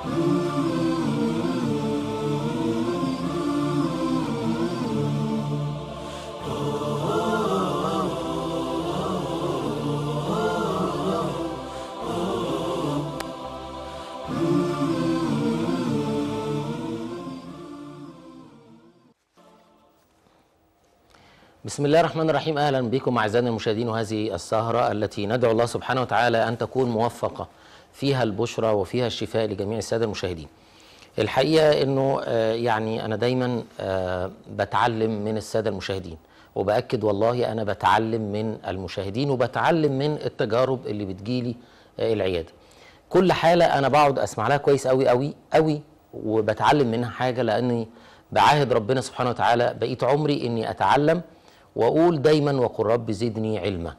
بسم الله الرحمن الرحيم اهلا بكم اعزائنا المشاهدين وهذه السهره التي ندعو الله سبحانه وتعالى ان تكون موفقه فيها البشرى وفيها الشفاء لجميع الساده المشاهدين. الحقيقه انه آه، يعني انا دايما آه، بتعلم من الساده المشاهدين وباكد والله انا بتعلم من المشاهدين وبتعلم من التجارب اللي بتجيلي آه، العياده. كل حاله انا بقعد اسمع لها كويس قوي قوي قوي وبتعلم منها حاجه لاني بعاهد ربنا سبحانه وتعالى بقيت عمري اني اتعلم واقول دايما وقل رب زدني علما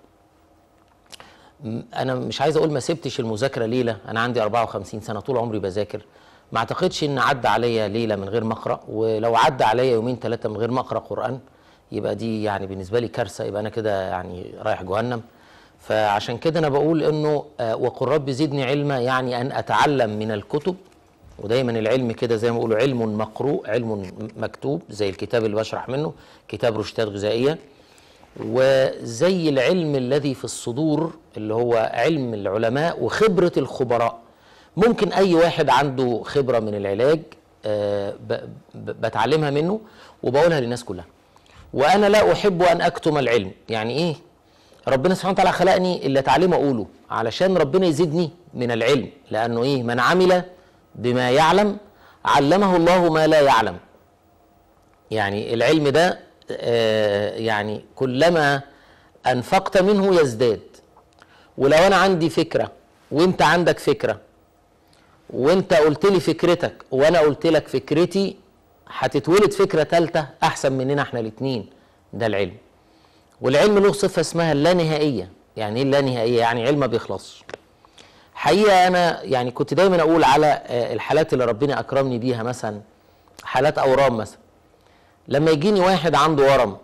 م- انا مش عايز اقول ما سبتش المذاكره ليله انا عندي 54 سنه طول عمري بذاكر ما اعتقدش ان عدى عليا ليله من غير ما اقرا ولو عدى عليا يومين ثلاثه من غير ما اقرا قران يبقى دي يعني بالنسبه لي كارثه يبقى انا كده يعني رايح جهنم فعشان كده انا بقول انه آه، وقل رب زدني علما يعني ان اتعلم من الكتب ودايما العلم كده زي ما بيقولوا علم مقروء علم مكتوب زي الكتاب اللي بشرح منه كتاب روشتات غذائيه وزي العلم الذي في الصدور اللي هو علم العلماء وخبره الخبراء ممكن اي واحد عنده خبره من العلاج آه، ب- ب- بتعلمها منه وبقولها للناس كلها وانا لا احب ان اكتم العلم يعني ايه ربنا سبحانه وتعالى خلقني اللي اتعلمه اقوله علشان ربنا يزيدني من العلم لانه ايه من عمل بما يعلم علمه الله ما لا يعلم يعني العلم ده آه، يعني كلما انفقت منه يزداد ولو انا عندي فكره وانت عندك فكره وانت قلت لي فكرتك وانا قلت لك فكرتي هتتولد فكره ثالثه احسن مننا احنا الاثنين ده العلم والعلم له صفه اسمها اللانهائيه يعني ايه اللانهائيه يعني علم ما بيخلصش حقيقه انا يعني كنت دايما اقول على آه، الحالات اللي ربنا اكرمني بيها مثلا حالات اورام مثلا لما يجيني واحد عنده ورم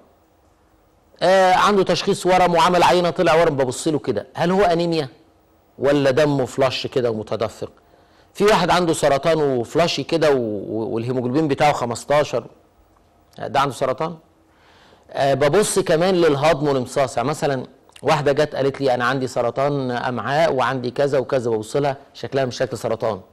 آه عنده تشخيص ورم وعمل عينه طلع ورم ببص له كده هل هو انيميا ولا دمه فلاش كده ومتدفق في واحد عنده سرطان وفلاشي كده و- و- والهيموجلوبين بتاعه 15 آه، ده عنده سرطان آه ببص كمان للهضم والامصاص يعني مثلا واحده جت قالت لي انا عندي سرطان امعاء وعندي كذا وكذا ببص لها شكلها مش شكل سرطان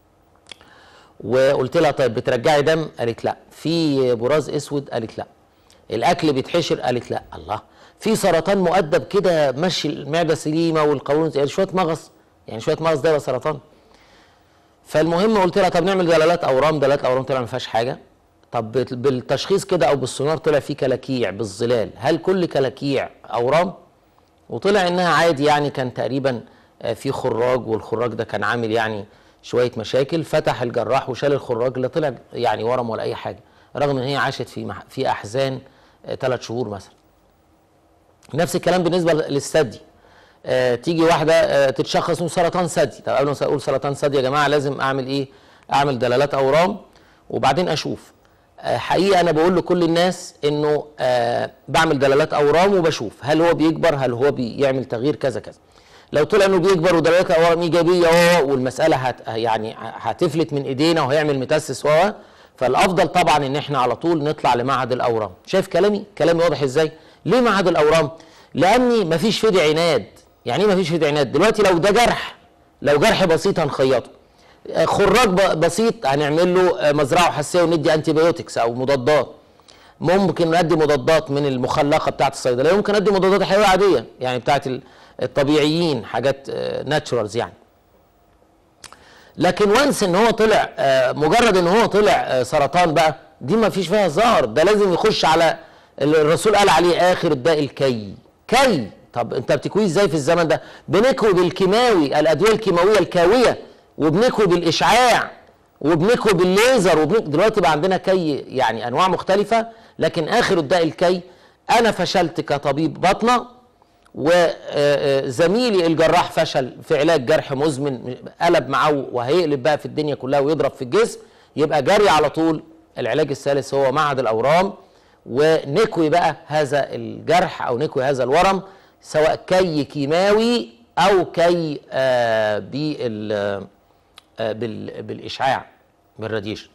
وقلت لها طيب بترجعي دم قالت لا في براز اسود قالت لا الاكل بيتحشر قالت لا الله في سرطان مؤدب كده مشي المعده سليمه والقولون يعني شويه مغص يعني شويه مغص ده يبقى سرطان فالمهم قلت لها طب نعمل دلالات اورام دلالات الاورام طلع ما فيهاش حاجه طب بال- بالتشخيص كده او بالسونار طلع فيه كلاكيع بالظلال هل كل كلاكيع اورام وطلع انها عادي يعني كان تقريبا آه، في خراج والخراج ده كان عامل يعني شويه مشاكل فتح الجراح وشال الخراج اللي طلع يعني ورم ولا اي حاجه رغم ان هي عاشت في مح- في احزان ثلاث شهور مثلا نفس الكلام بالنسبه للثدي آه تيجي واحده آه تتشخص من سرطان ثدي طب قبل ما اقول سرطان ثدي يا جماعه لازم اعمل ايه اعمل دلالات اورام وبعدين اشوف آه حقيقه انا بقول لكل الناس انه آه بعمل دلالات اورام وبشوف هل هو بيكبر هل هو بيعمل تغيير كذا كذا لو طلع انه بيكبر ودلالات اورام ايجابيه اه والمساله هت يعني هتفلت من ايدينا وهيعمل متاسس و فالافضل طبعا ان احنا على طول نطلع لمعهد الاورام شايف كلامي كلامي واضح ازاي ليه معهد الاورام لاني مفيش في ايدي عناد يعني ايه مفيش في ايدي عناد دلوقتي لو ده جرح لو جرح بسيط هنخيطه آه، خراج ب- بسيط هنعمل له آه، مزرعه حساسيه وندي انتي بايوتكس او مضادات ممكن ندي مضادات من المخلقه بتاعه الصيدليه ممكن ندي مضادات حيويه عاديه يعني بتاعه ال- الطبيعيين حاجات ناتشورالز يعني لكن وانس ان هو طلع آه، مجرد ان هو طلع آه، سرطان بقى دي ما فيش فيها ظهر ده لازم يخش على اللي الرسول قال عليه اخر الداء الكي كي طب انت بتكويه ازاي في الزمن ده بنكوي بالكيماوي الادويه الكيماويه الكاويه وبنكوي بالاشعاع وبنكوي بالليزر وبنك... دلوقتي بقى عندنا كي يعني انواع مختلفه لكن اخر الداء الكي انا فشلت كطبيب باطنه وزميلي الجراح فشل في علاج جرح مزمن قلب معاه وهيقلب بقى في الدنيا كلها ويضرب في الجسم يبقى جري على طول العلاج الثالث هو معهد الاورام ونكوي بقى هذا الجرح او نكوي هذا الورم سواء كي كيماوي او كي آه بال آه، بال- بالاشعاع بالراديشن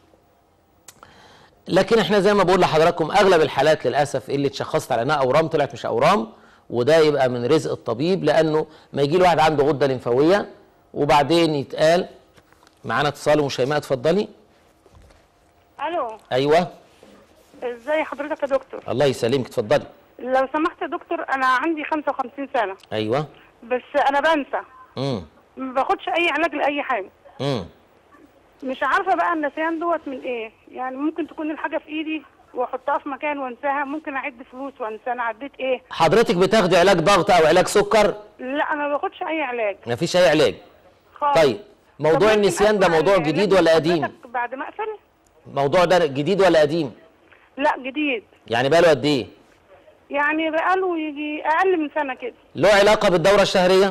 لكن احنا زي ما بقول لحضراتكم اغلب الحالات للاسف اللي اتشخصت على انها اورام طلعت مش اورام وده يبقى من رزق الطبيب لانه ما يجي له واحد عنده غده لمفاويه وبعدين يتقال معانا اتصال ام شيماء اتفضلي الو ايوه ازاي حضرتك يا دكتور الله يسلمك اتفضلي لو سمحت يا دكتور انا عندي 55 سنه ايوه بس انا بنسى امم ما باخدش اي علاج لاي حاجه امم مش عارفه بقى النسيان دوت من ايه يعني ممكن تكون الحاجه في ايدي واحطها في مكان وانساها ممكن اعد فلوس وانسى انا عديت ايه حضرتك بتاخدي علاج ضغط او علاج سكر لا انا ما باخدش اي علاج ما فيش اي علاج خالص طيب موضوع طب ممكن النسيان ده أسمع موضوع العلاج جديد من ولا قديم حضرتك بعد ما اقفل الموضوع ده جديد ولا قديم لا جديد يعني بقاله قد ايه يعني بقاله يجي اقل من سنه كده له علاقه بالدوره الشهريه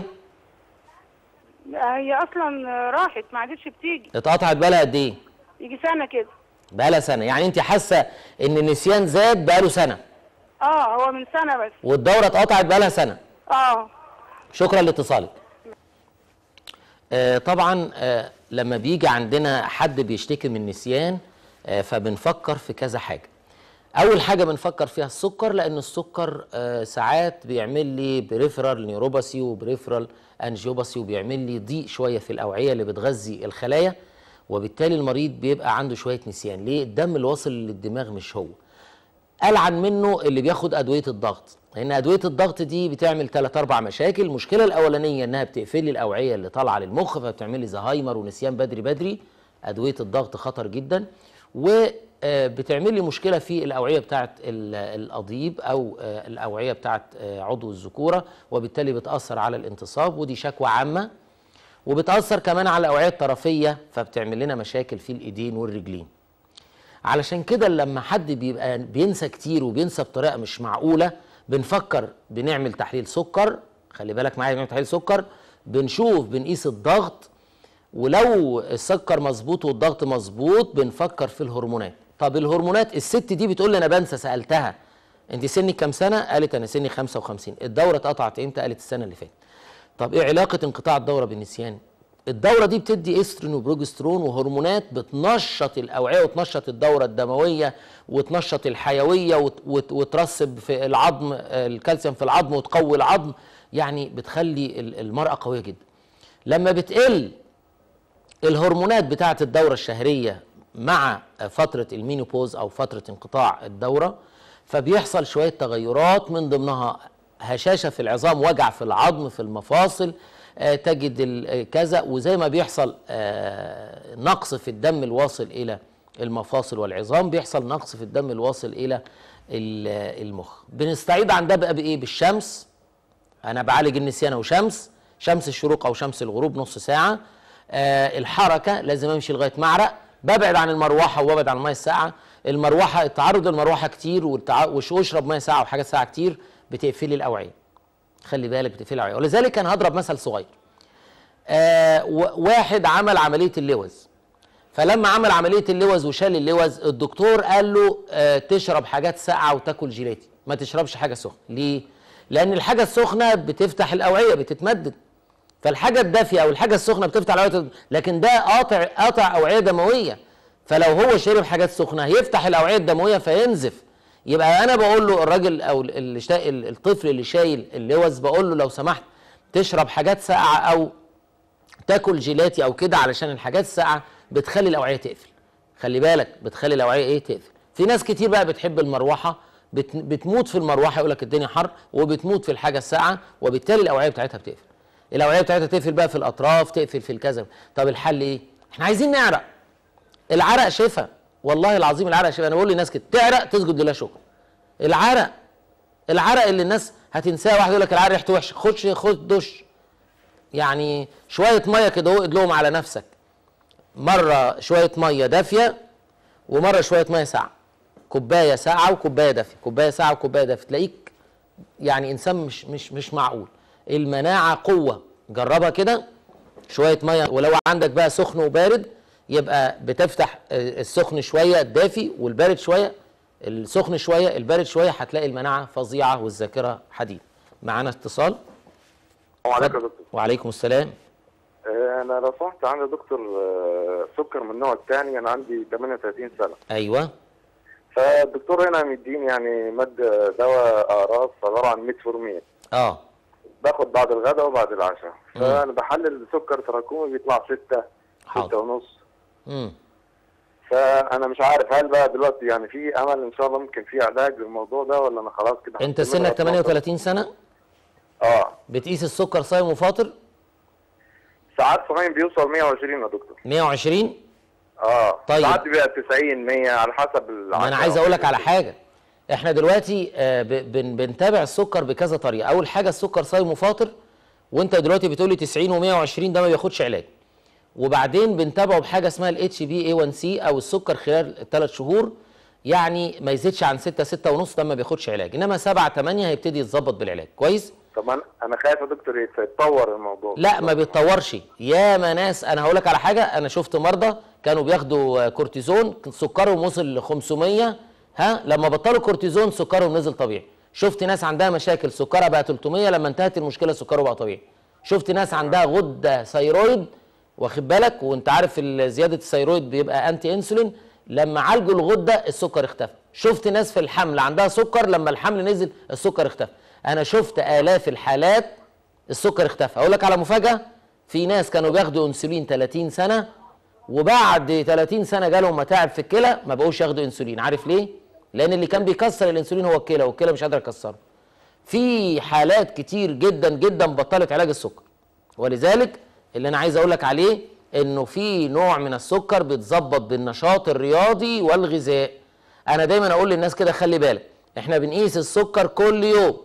هي اصلا راحت ما عادتش بتيجي اتقطعت بقالها قد ايه يجي سنه كده بقالها سنه يعني انت حاسه ان النسيان زاد بقاله سنه اه هو من سنه بس والدوره اتقطعت بقالها سنه اه شكرا لاتصالك آه طبعا آه لما بيجي عندنا حد بيشتكي من نسيان آه فبنفكر في كذا حاجه اول حاجه بنفكر فيها السكر لان السكر آه ساعات بيعمل لي بريفرال نيوروباثي وبريفرال انجيوباثي وبيعمل لي ضيق شويه في الاوعيه اللي بتغذي الخلايا وبالتالي المريض بيبقى عنده شويه نسيان ليه الدم اللي واصل للدماغ مش هو ألعن منه اللي بياخد أدوية الضغط لأن أدوية الضغط دي بتعمل ثلاث أربع مشاكل المشكلة الأولانية إنها بتقفل لي الأوعية اللي طالعة للمخ فبتعمل لي زهايمر ونسيان بدري بدري أدوية الضغط خطر جدا وبتعمل لي مشكلة في الأوعية بتاعة ال- القضيب أو آه، الأوعية بتاعة آه، عضو الذكورة وبالتالي بتأثر على الانتصاب ودي شكوى عامة وبتأثر كمان على الأوعية الطرفية فبتعمل لنا مشاكل في الإيدين والرجلين علشان كده لما حد بيبقى بينسى كتير وبينسى بطريقه مش معقوله بنفكر بنعمل تحليل سكر خلي بالك معايا بنعمل تحليل سكر بنشوف بنقيس الضغط ولو السكر مظبوط والضغط مظبوط بنفكر في الهرمونات طب الهرمونات الست دي بتقول لي انا بنسى سالتها انت سنك كام سنه قالت انا سني 55 الدوره اتقطعت امتى قالت السنه اللي فاتت طب ايه علاقه انقطاع الدوره بالنسيان الدوره دي بتدي استروجين وبروجسترون وهرمونات بتنشط الاوعيه وتنشط الدوره الدمويه وتنشط الحيويه وت- وت- وترسب في العظم آه، الكالسيوم في العظم وتقوي العظم يعني بتخلي ال- المراه قويه جدا لما بتقل الهرمونات بتاعه الدوره الشهريه مع فتره المينوبوز او فتره انقطاع الدوره فبيحصل شويه تغيرات من ضمنها هشاشه في العظام وجع في العظم في المفاصل آه، تجد ال- آه، كذا وزي ما بيحصل آه، نقص في الدم الواصل الى المفاصل والعظام بيحصل نقص في الدم الواصل الى ال- آه، المخ بنستعيد عن ده بقى بايه بالشمس انا بعالج النسيان وشمس شمس الشروق او شمس الغروب نص ساعه آه الحركه لازم امشي لغايه معرق ببعد عن المروحه وببعد عن الميه الساقعه المروحه التعرض للمروحه كتير والتع... وش- واشرب ميه ساقعه وحاجات ساقعه كتير بتقفلي الاوعيه خلي بالك بتقفلي الاوعيه ولذلك انا هضرب مثل صغير آه و- واحد عمل عمليه اللوز فلما عمل عمليه اللوز وشال اللوز الدكتور قال له آه تشرب حاجات ساقعه وتاكل جيلاتي ما تشربش حاجه سخنه ليه لان الحاجه السخنه بتفتح الاوعيه بتتمدد فالحاجه الدافيه او الحاجه السخنه بتفتح الاوعيه لكن ده قاطع قاطع اوعيه دمويه فلو هو شرب حاجات سخنه هيفتح الاوعيه الدمويه فينزف يبقى انا بقول له الراجل او اللي شا... الطفل اللي شايل اللوز بقول له لو سمحت تشرب حاجات ساقعه او تاكل جيلاتي او كده علشان الحاجات الساقعه بتخلي الاوعيه تقفل خلي بالك بتخلي الاوعيه ايه تقفل في ناس كتير بقى بتحب المروحه بت... بتموت في المروحه يقول لك الدنيا حر وبتموت في الحاجه الساقعه وبالتالي الاوعيه بتاعتها بتقفل الاوعيه بتاعتها تقفل بقى في الاطراف تقفل في الكذا طب الحل ايه احنا عايزين نعرق العرق شفا والله العظيم العرق شفا انا بقول للناس كده تعرق تسجد لله شكر العرق العرق اللي الناس هتنساه واحد يقول لك العرق ريحته وحشه خش خد دش يعني شويه ميه كده اهو ادلهم على نفسك مره شويه ميه دافيه ومره شويه ميه ساقعه كوبايه ساقعه وكوبايه دافيه كوبايه ساقعه وكوبايه دافيه تلاقيك يعني انسان مش مش مش معقول المناعه قوه جربها كده شويه ميه ولو عندك بقى سخن وبارد يبقى بتفتح آه، السخن شويه الدافي والبارد شويه السخن شويه البارد شويه هتلاقي المناعه فظيعه والذاكره حديد معانا اتصال السلام عليكم يا دكتور وعليكم السلام آه، انا لو سمحت عندي دكتور آه، سكر من النوع الثاني انا عندي 38 سنه ايوه فالدكتور هنا مديني يعني ماده دواء اقراص عباره عن ميتفورمين اه باخد بعد الغداء وبعد العشاء فانا بحلل السكر تراكمي بيطلع 6 حاضر. 6 ونص امم فانا مش عارف هل بقى دلوقتي يعني في امل ان شاء الله ممكن في علاج للموضوع ده ولا انا خلاص كده انت هستمر سنك لغاية ما أوصل؟ 38 سنه اه بتقيس السكر صايم وفاطر ساعات صغير بيوصل 120 يا دكتور 120 اه طيب. ساعات بيبقى 90 100 على حسب العشاء ما انا عايز اقول لك على حاجه احنا دلوقتي آه، ب- بن- بنتابع السكر بكذا طريقه اول حاجه السكر صايم وفاطر وانت دلوقتي بتقولي 90 و120 ده ما بياخدش علاج وبعدين بنتابعه بحاجه اسمها الاتش بي اي 1 سي او السكر خلال الثلاث شهور يعني ما يزيدش عن 6 6 ونص ده ما بياخدش علاج انما 7 8 هيبتدي يتظبط بالعلاج كويس طب انا انا خايف يا دكتور يتطور الموضوع لا ما بيتطورش ياما ناس انا هقول لك على حاجه انا شفت مرضى كانوا بياخدوا آه، كورتيزون سكرهم وصل ل 500 ها لما بطلوا كورتيزون سكرهم نزل طبيعي شفت ناس عندها مشاكل سكرها بقى 300 لما انتهت المشكله سكره بقى طبيعي شفت ناس عندها غده ثيرويد واخد بالك وانت عارف ال- زياده الثيرويد بيبقى انتي انسولين لما عالجوا الغده السكر اختفى شفت ناس في الحمل عندها سكر لما الحمل نزل السكر اختفى انا شفت الاف الحالات السكر اختفى اقول لك على مفاجاه في ناس كانوا بياخدوا انسولين 30 سنه وبعد 30 سنه جالهم متاعب في الكلى ما بقوش ياخدوا انسولين عارف ليه لان اللي كان بيكسر الانسولين هو الكلى والكلى مش قادره تكسره في حالات كتير جدا جدا بطلت علاج السكر ولذلك اللي انا عايز اقول لك عليه انه في نوع من السكر بيتظبط بالنشاط الرياضي والغذاء انا دايما اقول للناس كده خلي بالك احنا بنقيس السكر كل يوم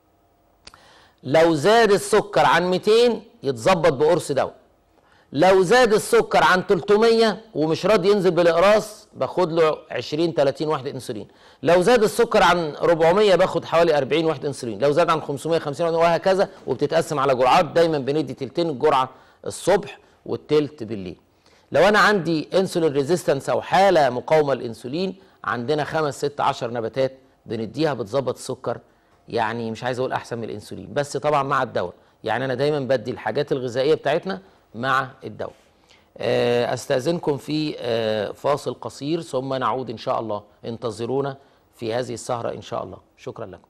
لو زاد السكر عن 200 يتظبط بقرص دواء لو زاد السكر عن 300 ومش راضي ينزل بالاقراص باخد له 20 30 وحده انسولين لو زاد السكر عن 400 باخد حوالي 40 وحده انسولين لو زاد عن 550 وهكذا وبتتقسم على جرعات دايما بندي تلتين الجرعه الصبح والتلت بالليل لو انا عندي انسولين ريزيستنس او حاله مقاومه للانسولين عندنا خمس ست عشر نباتات بنديها بتظبط السكر يعني مش عايز اقول احسن من الانسولين بس طبعا مع الدواء يعني انا دايما بدي الحاجات الغذائيه بتاعتنا مع الدواء آه، استاذنكم في آه، فاصل قصير ثم نعود ان شاء الله انتظرونا في هذه السهره ان شاء الله شكرا لكم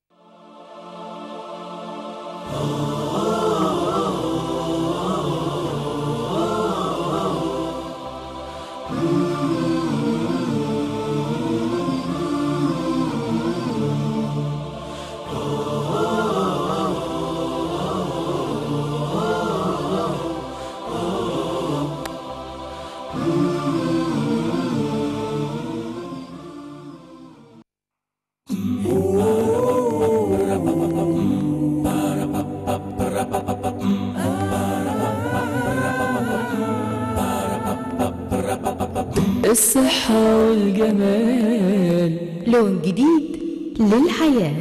الصحة والجمال لون جديد للحياة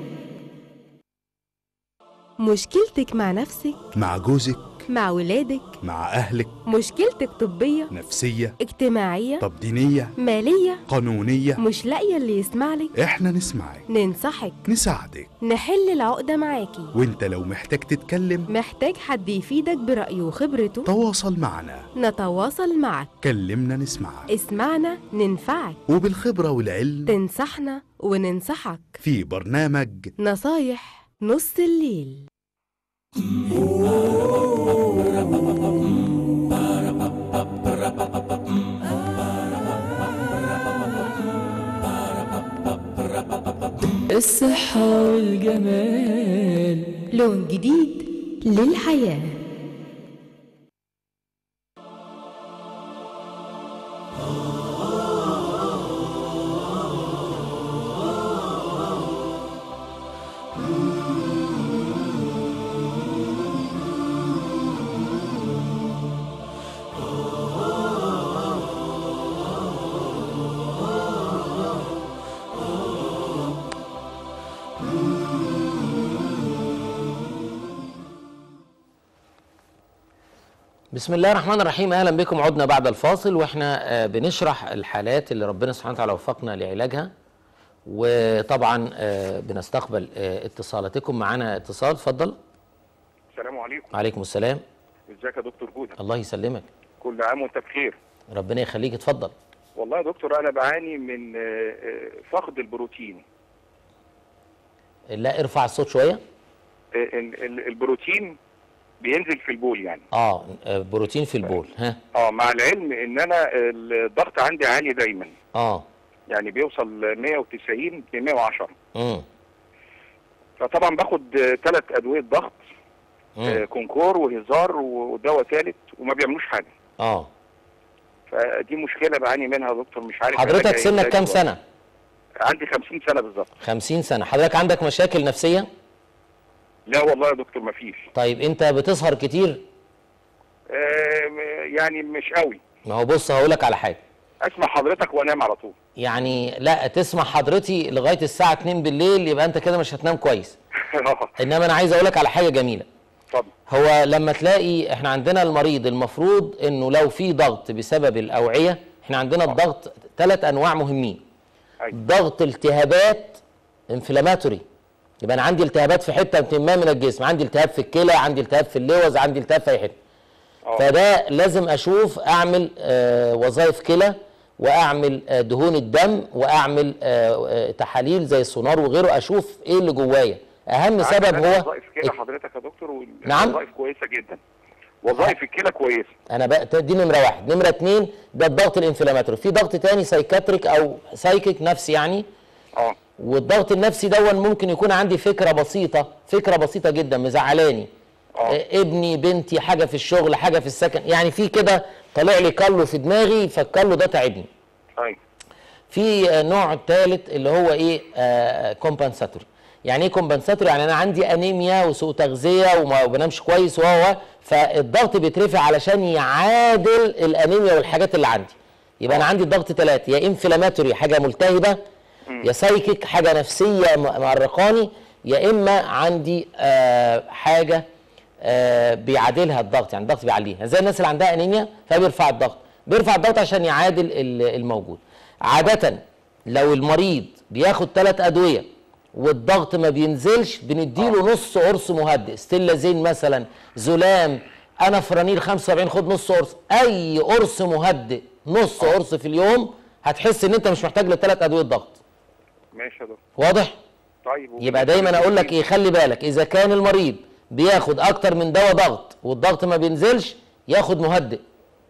مشكلتك مع نفسك مع جوزك مع ولادك مع أهلك مشكلتك طبية نفسية اجتماعية طب دينية مالية قانونية مش لاقية اللي يسمعلك احنا نسمعك ننصحك نساعدك نحل العقدة معاكي وانت لو محتاج تتكلم محتاج حد يفيدك برأيه وخبرته تواصل معنا نتواصل معك كلمنا نسمعك اسمعنا ننفعك وبالخبرة والعلم تنصحنا وننصحك في برنامج نصايح نص الليل الصحة والجمال لون جديد للحياه بسم الله الرحمن الرحيم اهلا بكم عدنا بعد الفاصل واحنا آه، بنشرح الحالات اللي ربنا سبحانه وتعالى وفقنا لعلاجها وطبعا آه، بنستقبل آه، اتصالاتكم معانا اتصال اتفضل السلام عليكم عليكم السلام ازيك يا دكتور جوده الله يسلمك كل عام وانت بخير ربنا يخليك اتفضل والله يا دكتور انا بعاني من آه، آه، فقد البروتين لا ارفع الصوت شويه آه، ال- ال- البروتين بينزل في البول يعني اه آه، بروتين في البول ها اه مع العلم ان انا الضغط عندي عالي دايما اه يعني بيوصل 190 ل 110 امم فطبعا باخد ثلاث ادويه ضغط آه، امم كونكور وهزار ودواء ثالث وما بيعملوش حاجه اه فدي مشكله بعاني منها يا دكتور مش عارف حضرتك علاجها إيه سنك كام دلوقتي. سنه عندي 50 سنه بالظبط 50 سنه حضرتك عندك مشاكل نفسيه لا والله يا دكتور ما فيش طيب انت بتسهر كتير آه، يعني مش قوي ما هو بص هقول لك على حاجه اسمع حضرتك وانام على طول يعني لا تسمع حضرتي لغايه الساعه 2 بالليل يبقى انت كده مش هتنام كويس انما انا عايز اقول لك على حاجه جميله اتفضل هو لما تلاقي احنا عندنا المريض المفروض انه لو في ضغط بسبب الاوعيه احنا عندنا الضغط ثلاث انواع مهمين أيوة. ضغط التهابات انفلاماتوري يبقى انا عندي التهابات في حته ما من الجسم عندي التهاب في الكلى عندي التهاب في اللوز عندي التهاب في اي حته اه فده لازم اشوف اعمل آه وظائف كلى واعمل آه دهون الدم واعمل آه آه تحاليل زي السونار وغيره اشوف ايه اللي جوايا اهم سبب عندي هو وظائف كده حضرتك يا دكتور وال- نعم. وظائف كويسه جدا وظائف الكلى كويسه انا بقى دي نمره واحد نمره اتنين ده الضغط الانفلاماتوري في ضغط تاني سايكاتريك او سايكيك نفسي يعني اه والضغط النفسي دون ممكن يكون عندي فكره بسيطه فكره بسيطه جدا مزعلاني اه آه، ابني بنتي حاجه في الشغل حاجه في السكن يعني في كده طالع لي كالو في دماغي فالكالو ده تعبني ايوه في آه، نوع ثالث اللي هو ايه كومبنساتوري يعني ايه كومبنساتوري يعني انا عندي انيميا وسوء تغذيه وما بنامش كويس وهو فالضغط بيترفع علشان يعادل الانيميا والحاجات اللي عندي يبقى انا عندي الضغط ثلاثه يا انفلاماتوري حاجه ملتهبه يا سايكيك حاجه نفسيه م- مؤرقاني يا اما عندي آه حاجه آه بيعادلها الضغط يعني الضغط بيعليها زي الناس اللي عندها انيميا فبيرفع الضغط بيرفع الضغط عشان يعادل ال- الموجود عاده لو المريض بياخد ثلاث ادويه والضغط ما بينزلش بنديله نص قرص مهدئ ستيلازين مثلا زلام انا فرانيل 75 خد نص قرص اي قرص مهدئ نص قرص في اليوم هتحس ان انت مش محتاج لثلاث ادويه ضغط ماشي يا دكتور واضح طيب يبقى دايما اقول لك ايه خلي بالك اذا كان المريض بياخد اكتر من دواء ضغط والضغط ما بينزلش ياخد مهدئ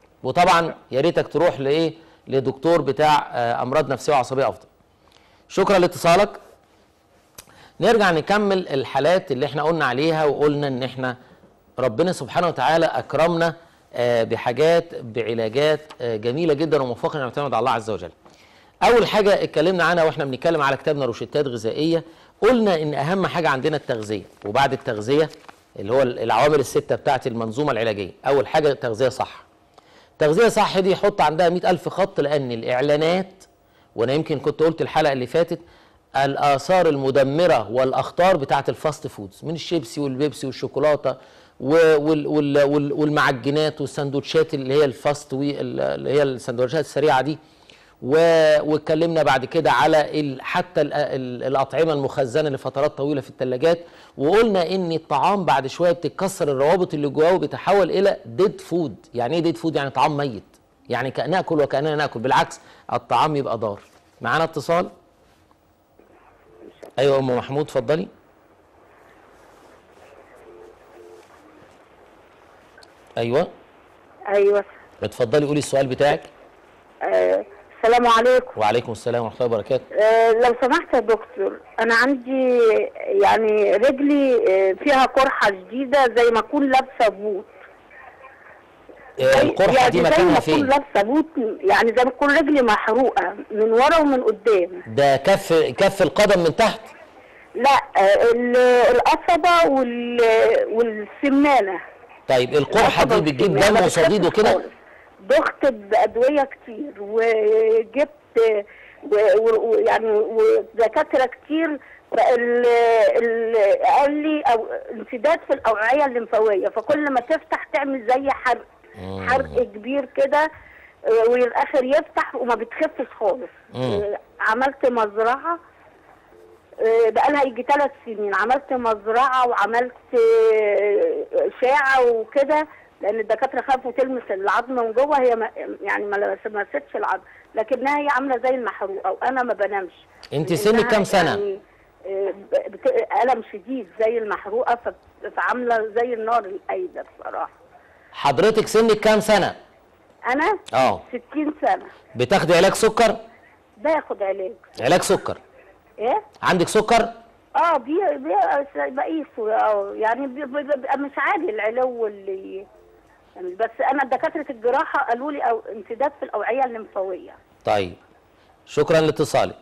وطبعا يا ريتك تروح لايه لدكتور بتاع آه، امراض نفسيه وعصبيه افضل شكرا لاتصالك نرجع نكمل الحالات اللي احنا قلنا عليها وقلنا ان احنا ربنا سبحانه وتعالى اكرمنا آه، بحاجات بعلاجات آه، جميله جدا وموفقه نعتمد على الله عز وجل. اول حاجه اتكلمنا عنها واحنا بنتكلم على كتابنا روشتات غذائيه قلنا ان اهم حاجه عندنا التغذيه وبعد التغذيه اللي هو العوامل السته بتاعه المنظومه العلاجيه اول حاجه تغذيه صح تغذيه صح دي حط عندها مئة ألف خط لأن الإعلانات وأنا يمكن كنت قلت الحلقة اللي فاتت الآثار المدمرة والأخطار بتاعة الفاست فودز من الشيبسي والبيبسي والشوكولاتة و- وال- وال- وال- والمعجنات والسندوتشات اللي هي الفاست وي- اللي هي السندوتشات السريعة دي و- واتكلمنا بعد كده على ال- حتى ال- ال- الأطعمة المخزنة لفترات طويلة في الثلاجات وقلنا ان الطعام بعد شويه بتتكسر الروابط اللي جواه وبيتحول الى ديد فود يعني ايه ديد فود يعني طعام ميت يعني كأن ناكل وكاننا ناكل بالعكس الطعام يبقى ضار معانا اتصال ايوه ام محمود اتفضلي ايوه ايوه اتفضلي قولي السؤال بتاعك آه، السلام عليكم وعليكم السلام ورحمه الله وبركاته آه، لو سمحت يا دكتور انا عندي يعني رجلي آه، فيها قرحه شديده زي ما اكون لابسه بوت آه، القرحه يعني دي زي ما مكانها اكون فين لابسه بوت يعني زي ما تكون رجلي محروقه من ورا ومن قدام ده كف كف القدم من تحت لا آه، ال- القصبه وال والسمانه طيب القرحه دي القصبة بتجيب والسمانة دم ما وصديد بتخفش وكده خالص. ضغط بادويه كتير وجبت و- و- ويعني ودكاتره كتير ال ال قال لي أو انسداد في الاوعيه الليمفاويه فكل ما تفتح تعمل زي حرق حرق كبير كده آه، والاخر يفتح وما بتخفش خالص مم. آه، عملت مزرعه آه، بقالها يجي ثلاث سنين عملت مزرعه وعملت آه، اشاعه وكده لان الدكاتره خافوا تلمس العظم من جوه هي ما يعني ما لمستش العظم لكنها هي عامله زي المحروقه وانا ما بنامش انت لأنها سنك كام سنه يعني آه، بت- الم شديد زي المحروقه ف- فعامله زي النار القايده بصراحه حضرتك سنك كام سنه انا اه 60 سنه بتاخدي علاج سكر باخد علاج علاج سكر ايه عندك سكر اه بي بي بقيسه اه يعني بي- بي- بيبقى مش عادي العلو اللي يعني بس انا دكاتره الجراحه قالوا لي أو انسداد في الاوعيه الليمفاويه طيب شكرا لاتصالك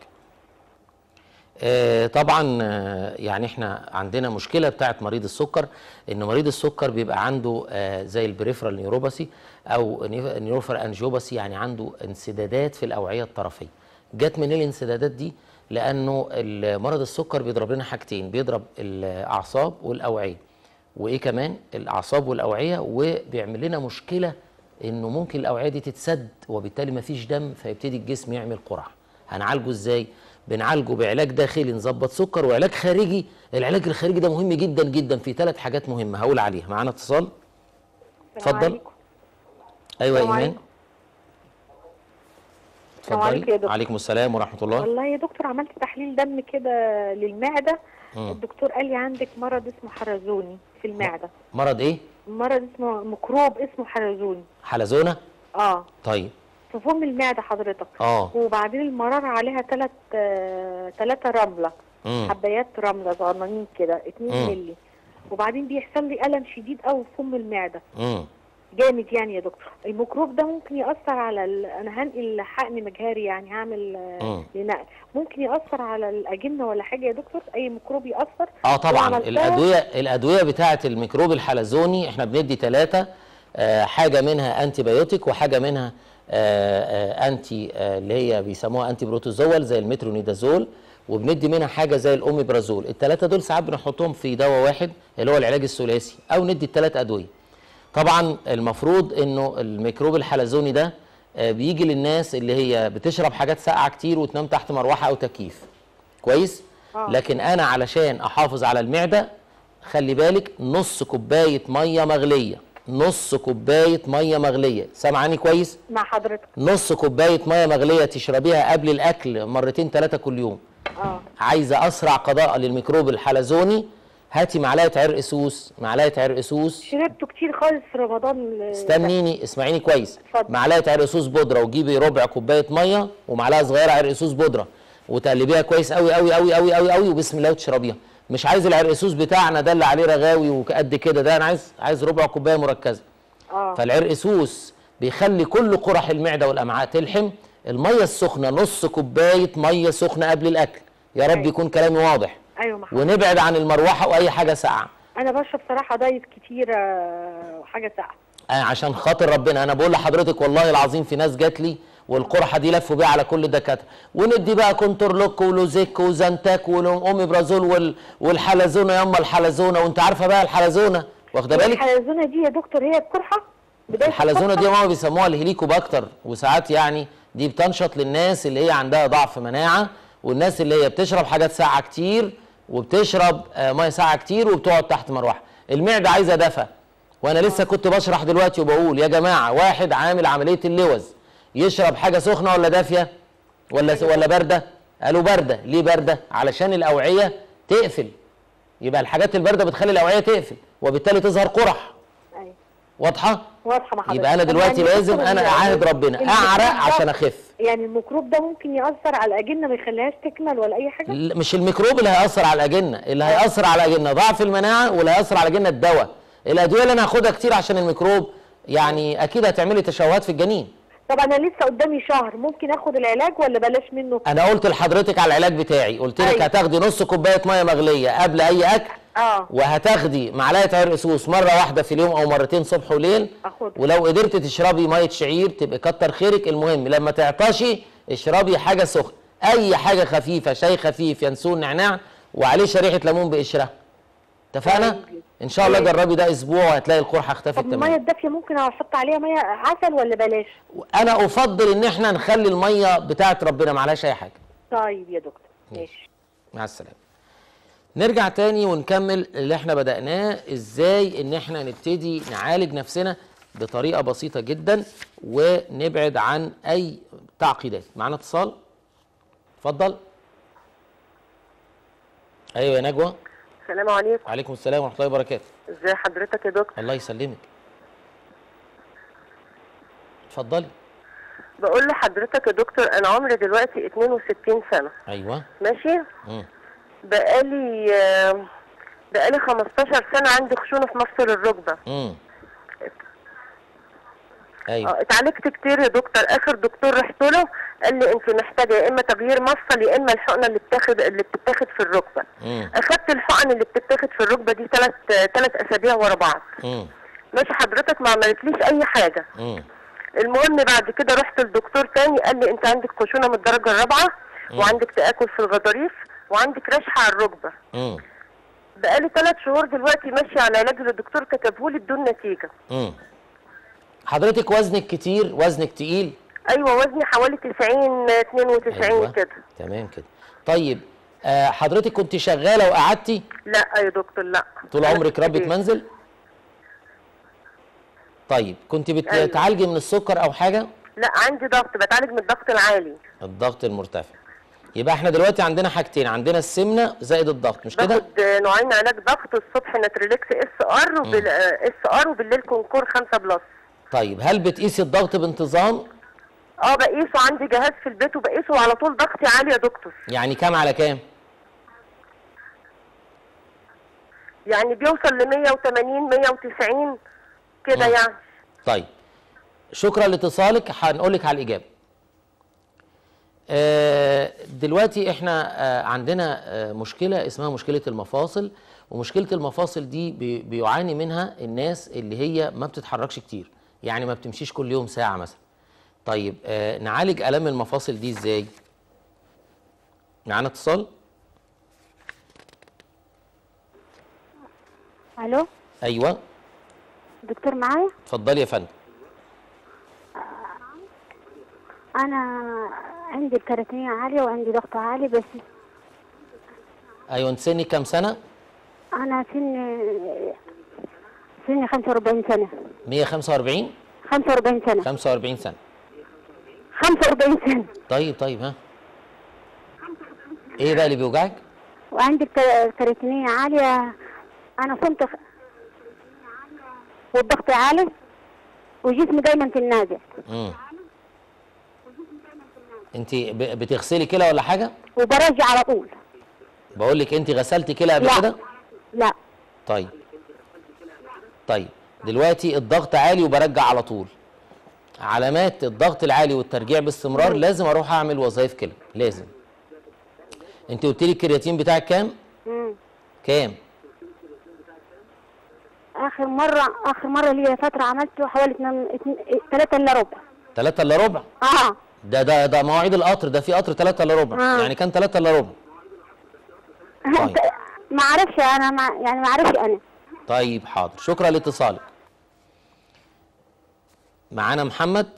آه، طبعا آه، يعني احنا عندنا مشكله بتاعت مريض السكر ان مريض السكر بيبقى عنده آه، زي البريفرال نيوروباثي او نيوروفر انجيوباثي يعني عنده انسدادات في الاوعيه الطرفيه جت من الانسدادات دي لانه ال- مرض السكر بيضرب لنا حاجتين بيضرب الاعصاب والاوعيه وايه كمان الاعصاب والاوعيه وبيعمل لنا مشكله انه ممكن الاوعيه دي تتسد وبالتالي مفيش دم فيبتدي الجسم يعمل قرح هنعالجه ازاي بنعالجه بعلاج داخلي نظبط سكر وعلاج خارجي العلاج الخارجي ده مهم جدا جدا في ثلاث حاجات مهمه هقول عليها معانا اتصال السلام اتفضل عليكم. ايوه يا السلام ايمان عليكم. السلام عليكم يا اتفضلي دكتور. عليكم السلام ورحمه الله والله يا دكتور عملت تحليل دم كده للمعده مم. الدكتور قال لي عندك مرض اسمه حلزوني في المعده مرض ايه مرض اسمه ميكروب اسمه حلزوني حلزونه اه طيب في فم المعده حضرتك اه وبعدين المراره عليها ثلاث ثلاثة رمله مم. حبايات رمله صغننين كده 2 مم. مللي وبعدين بيحصل لي الم شديد قوي في فم المعده مم. جامد يعني يا دكتور الميكروب ده ممكن ياثر على ال... انا هنقل حقن مجهري يعني هعمل آه، مم. لنقل ممكن ياثر على الاجنه ولا حاجه يا دكتور اي ميكروب ياثر اه طبعا وعملتها- الادويه الادويه بتاعه الميكروب الحلزوني احنا بندي ثلاثه آه حاجه منها انتي بايوتيك وحاجه منها آه آه انتي آه اللي هي بيسموها انتي بروتوزول زي المترونيدازول وبندي منها حاجه زي الاوميبرازول الثلاثه دول ساعات بنحطهم في دواء واحد اللي هو العلاج الثلاثي او ندي الثلاث ادويه طبعا المفروض انه الميكروب الحلزوني ده آه، بيجي للناس اللي هي بتشرب حاجات ساقعه كتير وتنام تحت مروحه او تكييف كويس آه. لكن انا علشان احافظ على المعده خلي بالك نص كوبايه ميه مغليه نص كوبايه ميه مغليه سامعاني كويس مع حضرتك نص كوبايه ميه مغليه تشربيها قبل الاكل مرتين ثلاثه كل يوم اه عايزه اسرع قضاء للميكروب الحلزوني هاتي معلقه عرق سوس معلقه عرق سوس شربته كتير خالص في رمضان ال- استنيني اسمعيني كويس اتفضل. معلقه عرق سوس بودره وجيبي ربع كوبايه ميه ومعلقه صغيره عرق سوس بودره وتقلبيها كويس قوي قوي قوي قوي قوي قوي وبسم الله وتشربيها مش عايز العرق سوس بتاعنا ده اللي عليه رغاوي وقد كده ده انا عايز عايز ربع كوبايه مركزه اه فالعرق سوس بيخلي كل قرح المعده والامعاء تلحم الميه السخنه نص كوبايه ميه سخنه قبل الاكل يا رب أيوة. يكون كلامي واضح ايوه مع حضرتك. ونبعد عن المروحه واي حاجه ساقعه انا بشرب صراحه دايت كتير آه، وحاجه ساقعه آه عشان خاطر ربنا انا بقول لحضرتك والله العظيم في ناس جات لي والقرحه دي لفوا بيها على كل الدكاتره وندي بقى كونترلوك ولوزيك وزنتاك واوميبرازول وال والحلزونه ياما الحلزونه وانت عارفه بقى الحلزونه واخده بالك الحلزونه دي يا دكتور هي القرحه بدايه الحلزونه دي القرحة؟ ماما بيسموها الهليكوباكتر وساعات يعني دي بتنشط للناس اللي هي عندها ضعف مناعه والناس اللي هي بتشرب حاجات ساقعه كتير وبتشرب آه، ميه ساقعه كتير وبتقعد تحت مروحه المعده عايزه دفى وانا لسه كنت بشرح دلوقتي وبقول يا جماعه واحد عامل عمليه اللوز يشرب حاجه سخنه ولا دافيه ولا ولا بارده قالوا بارده ليه بارده علشان الاوعيه تقفل يبقى الحاجات البارده بتخلي الاوعيه تقفل وبالتالي تظهر قرح ايوه واضحه واضحه مع حضرتك يبقى انا طب دلوقتي يعني لازم دكتور انا ال- اعاهد ربنا الميكروب اعرق ده- عشان اخف يعني الميكروب ده ممكن ياثر على الاجنه ما يخليهاش تكمل ولا اي حاجه ل- مش الميكروب اللي هيأثر على الأجنة اللي هيأثر على الأجنة ضعف المناعة واللي هيأثر على الأجنة الدواء الأدوية اللي أنا هاخدها كتير عشان الميكروب يعني أكيد هتعملي تشوهات في الجنين طب انا لسه قدامي شهر ممكن اخد العلاج ولا بلاش منه أنا قلت لحضرتك على العلاج بتاعي قلت لك أيوة. هتاخدي نص كوباية مية مغلية قبل أي أكل اه وهتاخدي معلقة عرق سوس مرة واحدة في اليوم أو مرتين صبح وليل اخد ولو قدرت تشربي مية شعير تبقى كتر خيرك المهم لما تعطشي اشربي حاجة سخنة أي حاجة خفيفة شاي خفيف ينسون نعناع وعليه شريحة ليمون بقشرة اتفقنا؟ طيب. إن شاء الله طيب. جربي ده أسبوع وهتلاقي القرحة اختفت طب الميه تماما الدافيه ممكن احط عليها ميه عسل ولا بلاش أنا أفضل إن إحنا نخلي المية بتاعت ربنا معلهاش أي حاجة طيب يا دكتور ماشي مع السلامة نرجع تاني ونكمل اللي احنا بدأناه ازاي ان احنا نبتدي نعالج نفسنا بطريقة بسيطة جدا ونبعد عن اي تعقيدات معانا اتصال اتفضل ايوه يا نجوى السلام عليكم وعليكم السلام ورحمة الله وبركاته ازي حضرتك يا دكتور الله يسلمك اتفضلي بقول لحضرتك يا دكتور انا عمري دلوقتي 62 سنه ايوه ماشي مم. بقالي آه، بقالي 15 سنه عندي خشونه في مفصل الركبه امم ايوه آه، اتعالجت كتير يا دكتور اخر دكتور رحت له قال لي انت محتاجه يا اما تغيير مفصل يا اما الحقنه اللي بتاخد اللي بتتاخد في الركبه امم اخدت الحقن اللي بتتاخد في الركبه دي ثلاث ثلاث اسابيع ورا بعض امم ماشي حضرتك ما عملتليش اي حاجه امم المهم بعد كده رحت لدكتور تاني قال لي انت عندك خشونه من الدرجه الرابعه مم. وعندك تاكل في الغضاريف وعندك رشحه على الركبه امم بقالي ثلاث شهور دلوقتي ماشيه على علاج اللي الدكتور كتبه لي بدون نتيجه امم حضرتك وزنك كتير وزنك تقيل ايوه وزني حوالي 90 92 أيوة. كده تمام كده طيب آه حضرتك كنت شغاله وقعدتي لا يا دكتور لا طول أنا عمرك في ربة البيت. منزل طيب كنت أيوة. بتعالجي من السكر او حاجه لا عندي ضغط بتعالج من الضغط العالي الضغط المرتفع يبقى احنا دلوقتي عندنا حاجتين عندنا السمنه زائد الضغط مش كده باخد نوعين علاج ضغط الصبح نتريليكس اس ار وبال اس ار وبالليل كونكور 5 بلس طيب هل بتقيسي الضغط بانتظام اه بقيسه عندي جهاز في البيت وبقيسه على طول ضغطي عالي يا دكتور يعني كام على كام يعني بيوصل ل 180 190 كده مم. يعني طيب شكرا لاتصالك هنقول لك على الاجابه آه، دلوقتي احنا آه، عندنا آه، مشكله اسمها مشكله المفاصل ومشكله المفاصل دي بي- بيعاني منها الناس اللي هي ما بتتحركش كتير يعني ما بتمشيش كل يوم ساعه مثلا طيب آه، نعالج الام المفاصل دي ازاي معانا اتصال الو ايوه دكتور معايا اتفضلي يا فندم انا عندي الكراتينية عالية وعندي ضغط عالي بس ايوه انت سنك كام سنه انا سن سني 45 سنة 145 45 سنة 45 سنه 45 سنة طيب طيب ها ايه بقى اللي بيوجعك وعندي الك- الكراتينية عالية انا صمت خ- والضغط عالي وجسمي دايما في النازل امم انت ب- بتغسلي كلى ولا حاجه وبرجع على طول بقول لك انت غسلتي كلى قبل لا. كده لا طيب طيب دلوقتي الضغط عالي وبرجع على طول علامات الضغط العالي والترجيع باستمرار لازم اروح اعمل وظائف كلى لازم انت قلت لي الكرياتين بتاعك كام مم. كام اخر مرة اخر مرة ليا فترة عملته حوالي 3 الا ربع 3 الا ربع اه ده ده ده مواعيد القطر ده في قطر 3 الا ربع آه. يعني كان 3 الا ربع طيب. ما اعرفش انا ما يعني ما اعرفش انا طيب حاضر شكرا لاتصالك معانا محمد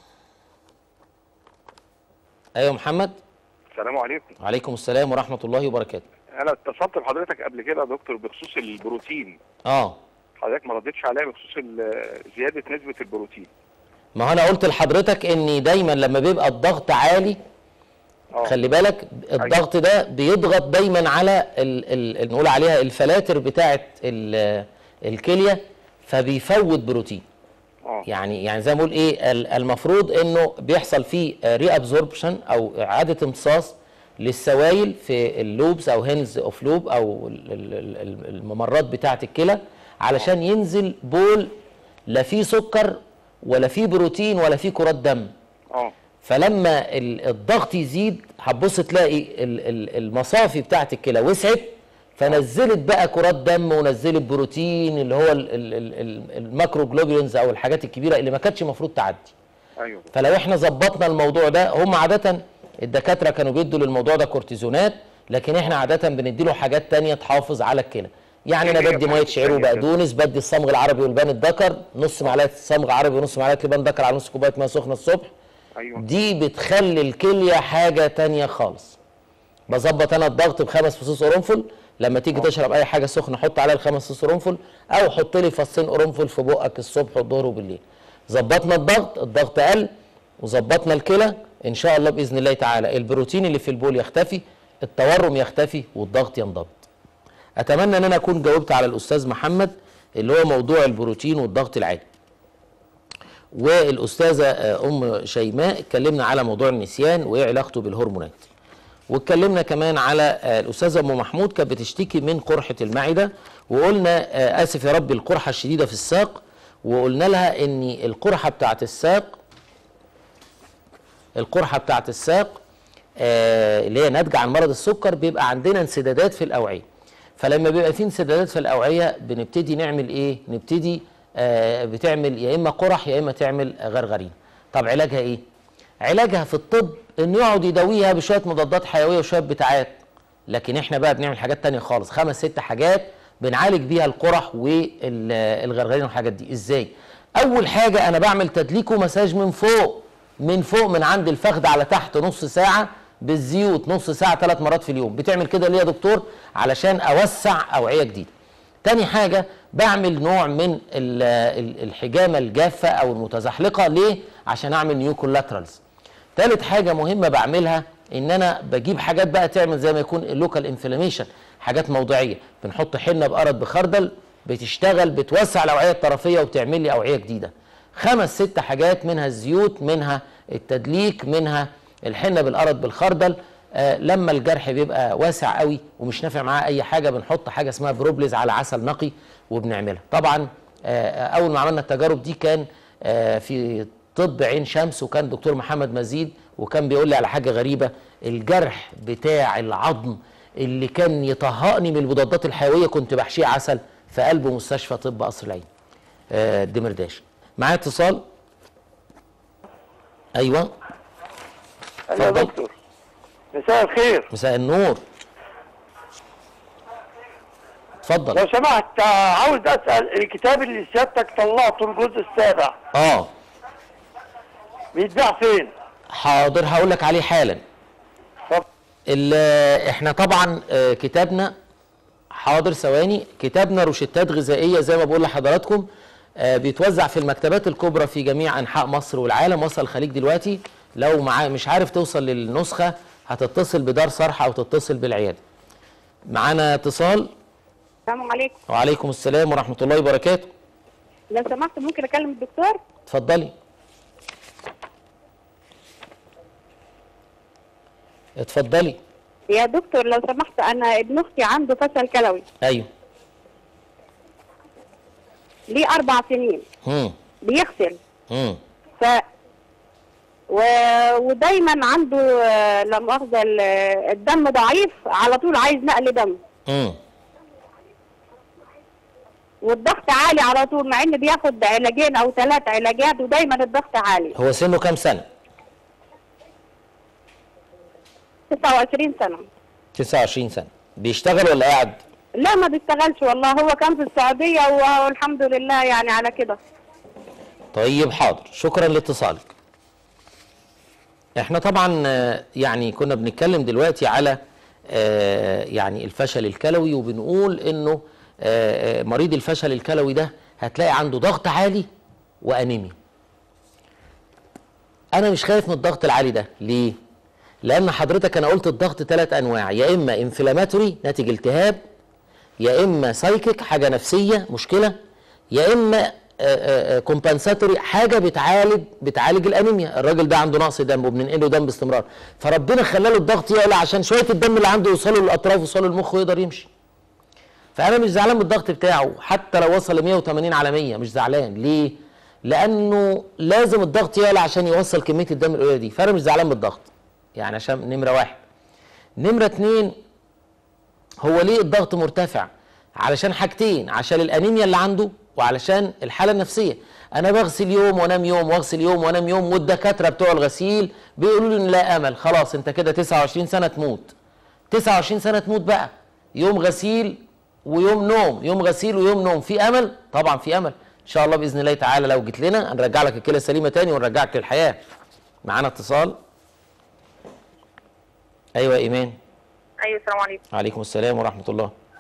ايوه محمد السلام عليكم وعليكم السلام ورحمه الله وبركاته انا اتصلت بحضرتك قبل كده يا دكتور بخصوص البروتين اه حضرتك ما ردتش عليا بخصوص ال- زياده نسبه البروتين ما هو انا قلت لحضرتك اني دايما لما بيبقى الضغط عالي اه خلي بالك الضغط ده بيضغط دايما على ال ال نقول عليها الفلاتر بتاعه ال- الكليه فبيفوت بروتين اه يعني يعني زي ما بقول ايه ال- المفروض انه بيحصل فيه ري ابزوربشن او اعاده امتصاص للسوائل في اللوبس او هينز اوف لوب او ال- ال- ال- الممرات بتاعه الكلى علشان ينزل بول لا فيه سكر ولا فيه بروتين ولا فيه كرات دم اه فلما ال- الضغط يزيد هتبص تلاقي ال- ال- المصافي بتاعت الكلى وسعت فنزلت بقى كرات دم ونزلت بروتين اللي هو ال- ال- ال- ال- الماكرو جلوبولينز او الحاجات الكبيره اللي ما كانتش المفروض تعدي ايوه فلو احنا ظبطنا الموضوع ده هم عاده الدكاتره كانوا بيدوا للموضوع ده كورتيزونات لكن احنا عاده بنديله حاجات تانية تحافظ على الكلى يعني انا إيه هي بدي ميه الحاجات شعير التانية كده؟ وبقدونس بدي الصمغ العربي والبان الذكر نص معلقه صمغ عربي ونص معلقه لبان ذكر على نص كوبايه ميه سخنه الصبح ايوه دي بتخلي الكليه حاجه تانية خالص بظبط انا الضغط بخمس فصوص قرنفل لما تيجي تشرب اي حاجه سخنه حط عليها الخمس فصوص قرنفل او حط لي فصين قرنفل في بقك الصبح والظهر وبالليل ظبطنا الضغط الضغط قل وظبطنا الكلى ان شاء الله باذن الله تعالى البروتين اللي في البول يختفي التورم يختفي والضغط ينضبط اتمنى ان انا اكون جاوبت على الاستاذ محمد اللي هو موضوع البروتين والضغط العالي والاستاذه آه، ام شيماء اتكلمنا على موضوع النسيان وايه علاقته بالهرمونات واتكلمنا كمان على آه، الاستاذه ام محمود كانت بتشتكي من قرحه المعده وقلنا آه، اسف يا رب القرحه الشديده في الساق وقلنا لها ان القرحه بتاعت الساق القرحه بتاعت الساق آه، اللي هي ناتجه عن مرض السكر بيبقى عندنا انسدادات في الاوعيه فلما بيبقى في انسدادات في الاوعيه بنبتدي نعمل ايه نبتدي آه، بتعمل يا اما قرح يا اما تعمل غرغرين طب علاجها ايه علاجها في الطب انه يقعد يداويها بشويه مضادات حيويه وشويه بتاعات لكن احنا بقى بنعمل حاجات تانية خالص خمس ست حاجات بنعالج بيها القرح والغرغرين والحاجات دي ازاي اول حاجه انا بعمل تدليك ومساج من فوق من فوق من عند الفخذ على تحت نص ساعه بالزيوت نص ساعه ثلاث مرات في اليوم بتعمل كده ليه يا دكتور علشان اوسع اوعيه جديده تاني حاجة بعمل نوع من ال- ال- الحجامة الجافة أو المتزحلقة ليه؟ عشان أعمل نيو كولاترالز. تالت حاجة مهمة بعملها إن أنا بجيب حاجات بقى تعمل زي ما يكون اللوكال انفلاميشن حاجات موضعية بنحط حنة بقرض بخردل بتشتغل بتوسع الأوعية الطرفية وبتعمل لي أوعية جديدة. خمس ست حاجات منها الزيوت منها التدليك منها الحنة بالقرض بالخردل آه، لما الجرح بيبقى واسع قوي ومش نافع معاه اي حاجه بنحط حاجه اسمها بروبليز على عسل نقي وبنعملها طبعا آه، اول ما عملنا التجارب دي كان آه، في طب عين شمس وكان دكتور محمد مزيد وكان بيقول لي على حاجه غريبه الجرح بتاع العظم اللي كان يطهقني من المضادات الحيويه كنت بحشيه عسل في قلب مستشفى طب قصر العين آه، الدمرداش معايا اتصال ايوه ايوه يا اتفضل. دكتور مساء الخير مساء النور اتفضل لو سمحت آه، عاوز اسال الكتاب اللي سيادتك طلعته الجزء السابع اه بيتباع فين؟ حاضر هقول لك عليه حالا ال- احنا طبعا آه، كتابنا حاضر ثواني كتابنا روشتات غذائيه زي ما بقول لحضراتكم آه، بيتوزع في المكتبات الكبرى في جميع انحاء مصر والعالم وصل الخليج دلوقتي لو معاه مش عارف توصل للنسخه هتتصل بدار صرحه او تتصل بالعياده معانا اتصال السلام عليكم وعليكم السلام ورحمه الله وبركاته لو سمحت ممكن اكلم الدكتور اتفضلي اتفضلي يا دكتور لو سمحت انا ابن اختي عنده فشل كلوي ايوه ليه اربع سنين امم بيغسل امم ف و... ودايما عنده آه، لا مؤاخذه ال- الدم ضعيف على طول عايز نقل دم امم والضغط عالي على طول مع ان بياخد علاجين او ثلاث علاجات ودايما الضغط عالي هو سنه كام سنه 29 سنه 29 سنه بيشتغل ولا قاعد لا ما بيشتغلش والله هو كان في السعوديه والحمد لله يعني على كده طيب حاضر شكرا لاتصالك احنا طبعا آه، يعني كنا بنتكلم دلوقتي على آه، يعني الفشل الكلوي وبنقول انه آه، آه، مريض الفشل الكلوي ده هتلاقي عنده ضغط عالي وانيميا انا مش خايف من الضغط العالي ده ليه لان حضرتك انا قلت الضغط ثلاث انواع يا اما انفلاماتوري ناتج التهاب يا اما سايكيك حاجه نفسيه مشكله يا اما كومبنساتوري حاجه بتعالج بتعالج الانيميا الراجل ده عنده نقص دم وبننقله دم باستمرار فربنا خلاله الضغط يعلى عشان شويه الدم اللي عنده يوصلوا للاطراف ويوصلوا للمخ ويقدر يمشي فانا مش زعلان من الضغط بتاعه حتى لو وصل ل 180 على 100 مش زعلان ليه لانه لازم الضغط يعلى عشان يوصل كميه الدم القليله دي فانا مش زعلان من الضغط يعني عشان نمره واحد نمره اتنين هو ليه الضغط مرتفع علشان حاجتين عشان الانيميا اللي عنده وعلشان الحاله النفسيه انا بغسل يوم وانام يوم واغسل يوم وانام يوم والدكاتره بتوع الغسيل بيقولوا لي إن لا امل خلاص انت كده 29 سنه تموت 29 سنه تموت بقى يوم غسيل ويوم نوم يوم غسيل ويوم نوم في امل طبعا في امل ان شاء الله باذن الله تعالى لو جيت لنا هنرجع لك الكلى السليمه تاني ونرجعك للحياه معانا اتصال ايوه ايمان ايوه السلام عليكم عليكم السلام ورحمه الله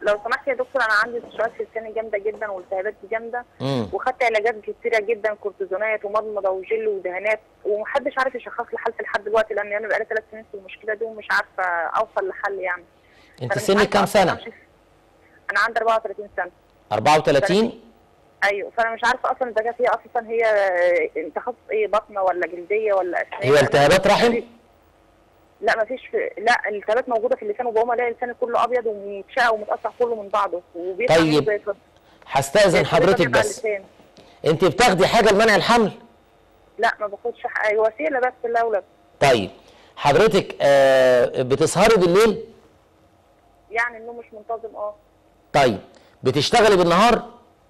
لو سمحت يا دكتور انا عندي استشارات في السن جامده جدا والتهابات جامده مم. وخدت علاجات كتيره جدا كورتيزونات ومضمضه وجل ودهانات ومحدش عارف يشخص لي حالتي لحد دلوقتي لان انا بقالي ثلاث سنين في المشكله دي ومش عارفه اوصل لحل يعني انت فأنا مش سنك عارفة كام أصلاً سنه أمشي. انا عندي 34 سنه 34 ايوه فانا مش عارفه اصلا اذا كانت هي اساسا هي تخصص ايه بطنه ولا جلديه ولا أسنان هي التهابات رحم لا مفيش في... لا الالتهابات موجوده في اللسان وبقوم الاقي لساني كله ابيض ومتشقق ومتقطع كله من بعضه وبيطلع طيب. منه زي الفل. هستأذن حضرتك بيبقى بس اللسان. انت بتاخدي حاجه لمنع الحمل لا ما باخدش حق... وسيله بس الاولى طيب حضرتك آه بتسهري بالليل يعني النوم مش منتظم اه طيب بتشتغلي بالنهار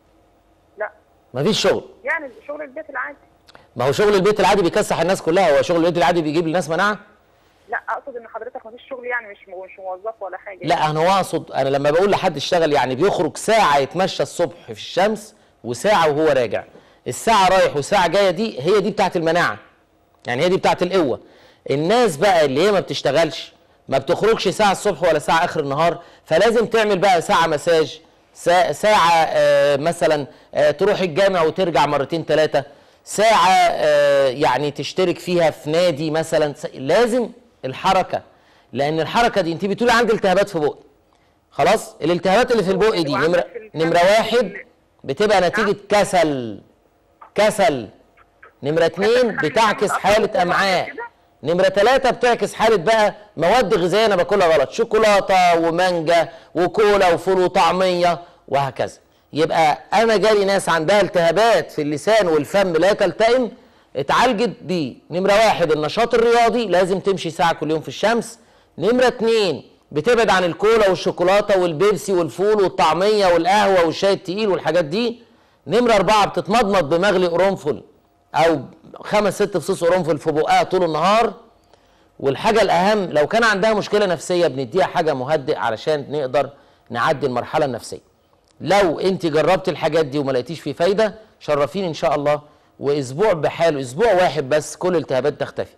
لا مفيش شغل يعني شغل البيت العادي ما هو شغل البيت العادي بيكسح الناس كلها هو شغل البيت العادي بيجيب للناس مناعه لا اقصد ان حضرتك مفيش شغل يعني مش مش موظف ولا حاجه لا انا هو اقصد انا لما بقول لحد اشتغل يعني بيخرج ساعه يتمشى الصبح في الشمس وساعه وهو راجع الساعه رايح وساعه جايه دي هي دي بتاعت المناعه يعني هي دي بتاعت القوه الناس بقى اللي هي ما بتشتغلش ما بتخرجش ساعه الصبح ولا ساعه اخر النهار فلازم تعمل بقى ساعه مساج سا- ساعه آه، مثلا آه، تروح الجامع وترجع مرتين ثلاثه ساعه آه، يعني تشترك فيها في نادي مثلا س- لازم الحركه لان الحركه دي انت بتقولي عندي التهابات في بقي خلاص الالتهابات اللي في البق دي نمره نمره واحد بتبقى نتيجه كسل كسل نمره اتنين بتعكس حاله امعاء نمره ثلاثة بتعكس حالة بقى مواد غذائية أنا باكلها غلط شوكولاتة ومانجا وكولا وفول وطعمية وهكذا يبقى أنا جالي ناس عندها التهابات في اللسان والفم لا تلتئم اتعالجت بيه نمرة واحد النشاط الرياضي لازم تمشي ساعة كل يوم في الشمس نمرة اتنين بتبعد عن الكولا والشوكولاتة والبيبسي والفول والطعمية والقهوة والشاي التقيل والحاجات دي نمرة أربعة بتتمضمض بمغلي قرنفل أو خمس ست فصوص قرنفل في بقها طول النهار والحاجة الأهم لو كان عندها مشكلة نفسية بنديها حاجة مهدئ علشان نقدر نعدي المرحلة النفسية لو انت جربت الحاجات دي وما لقيتيش فيه فايدة شرفين ان شاء الله واسبوع بحاله اسبوع واحد بس كل الالتهابات تختفي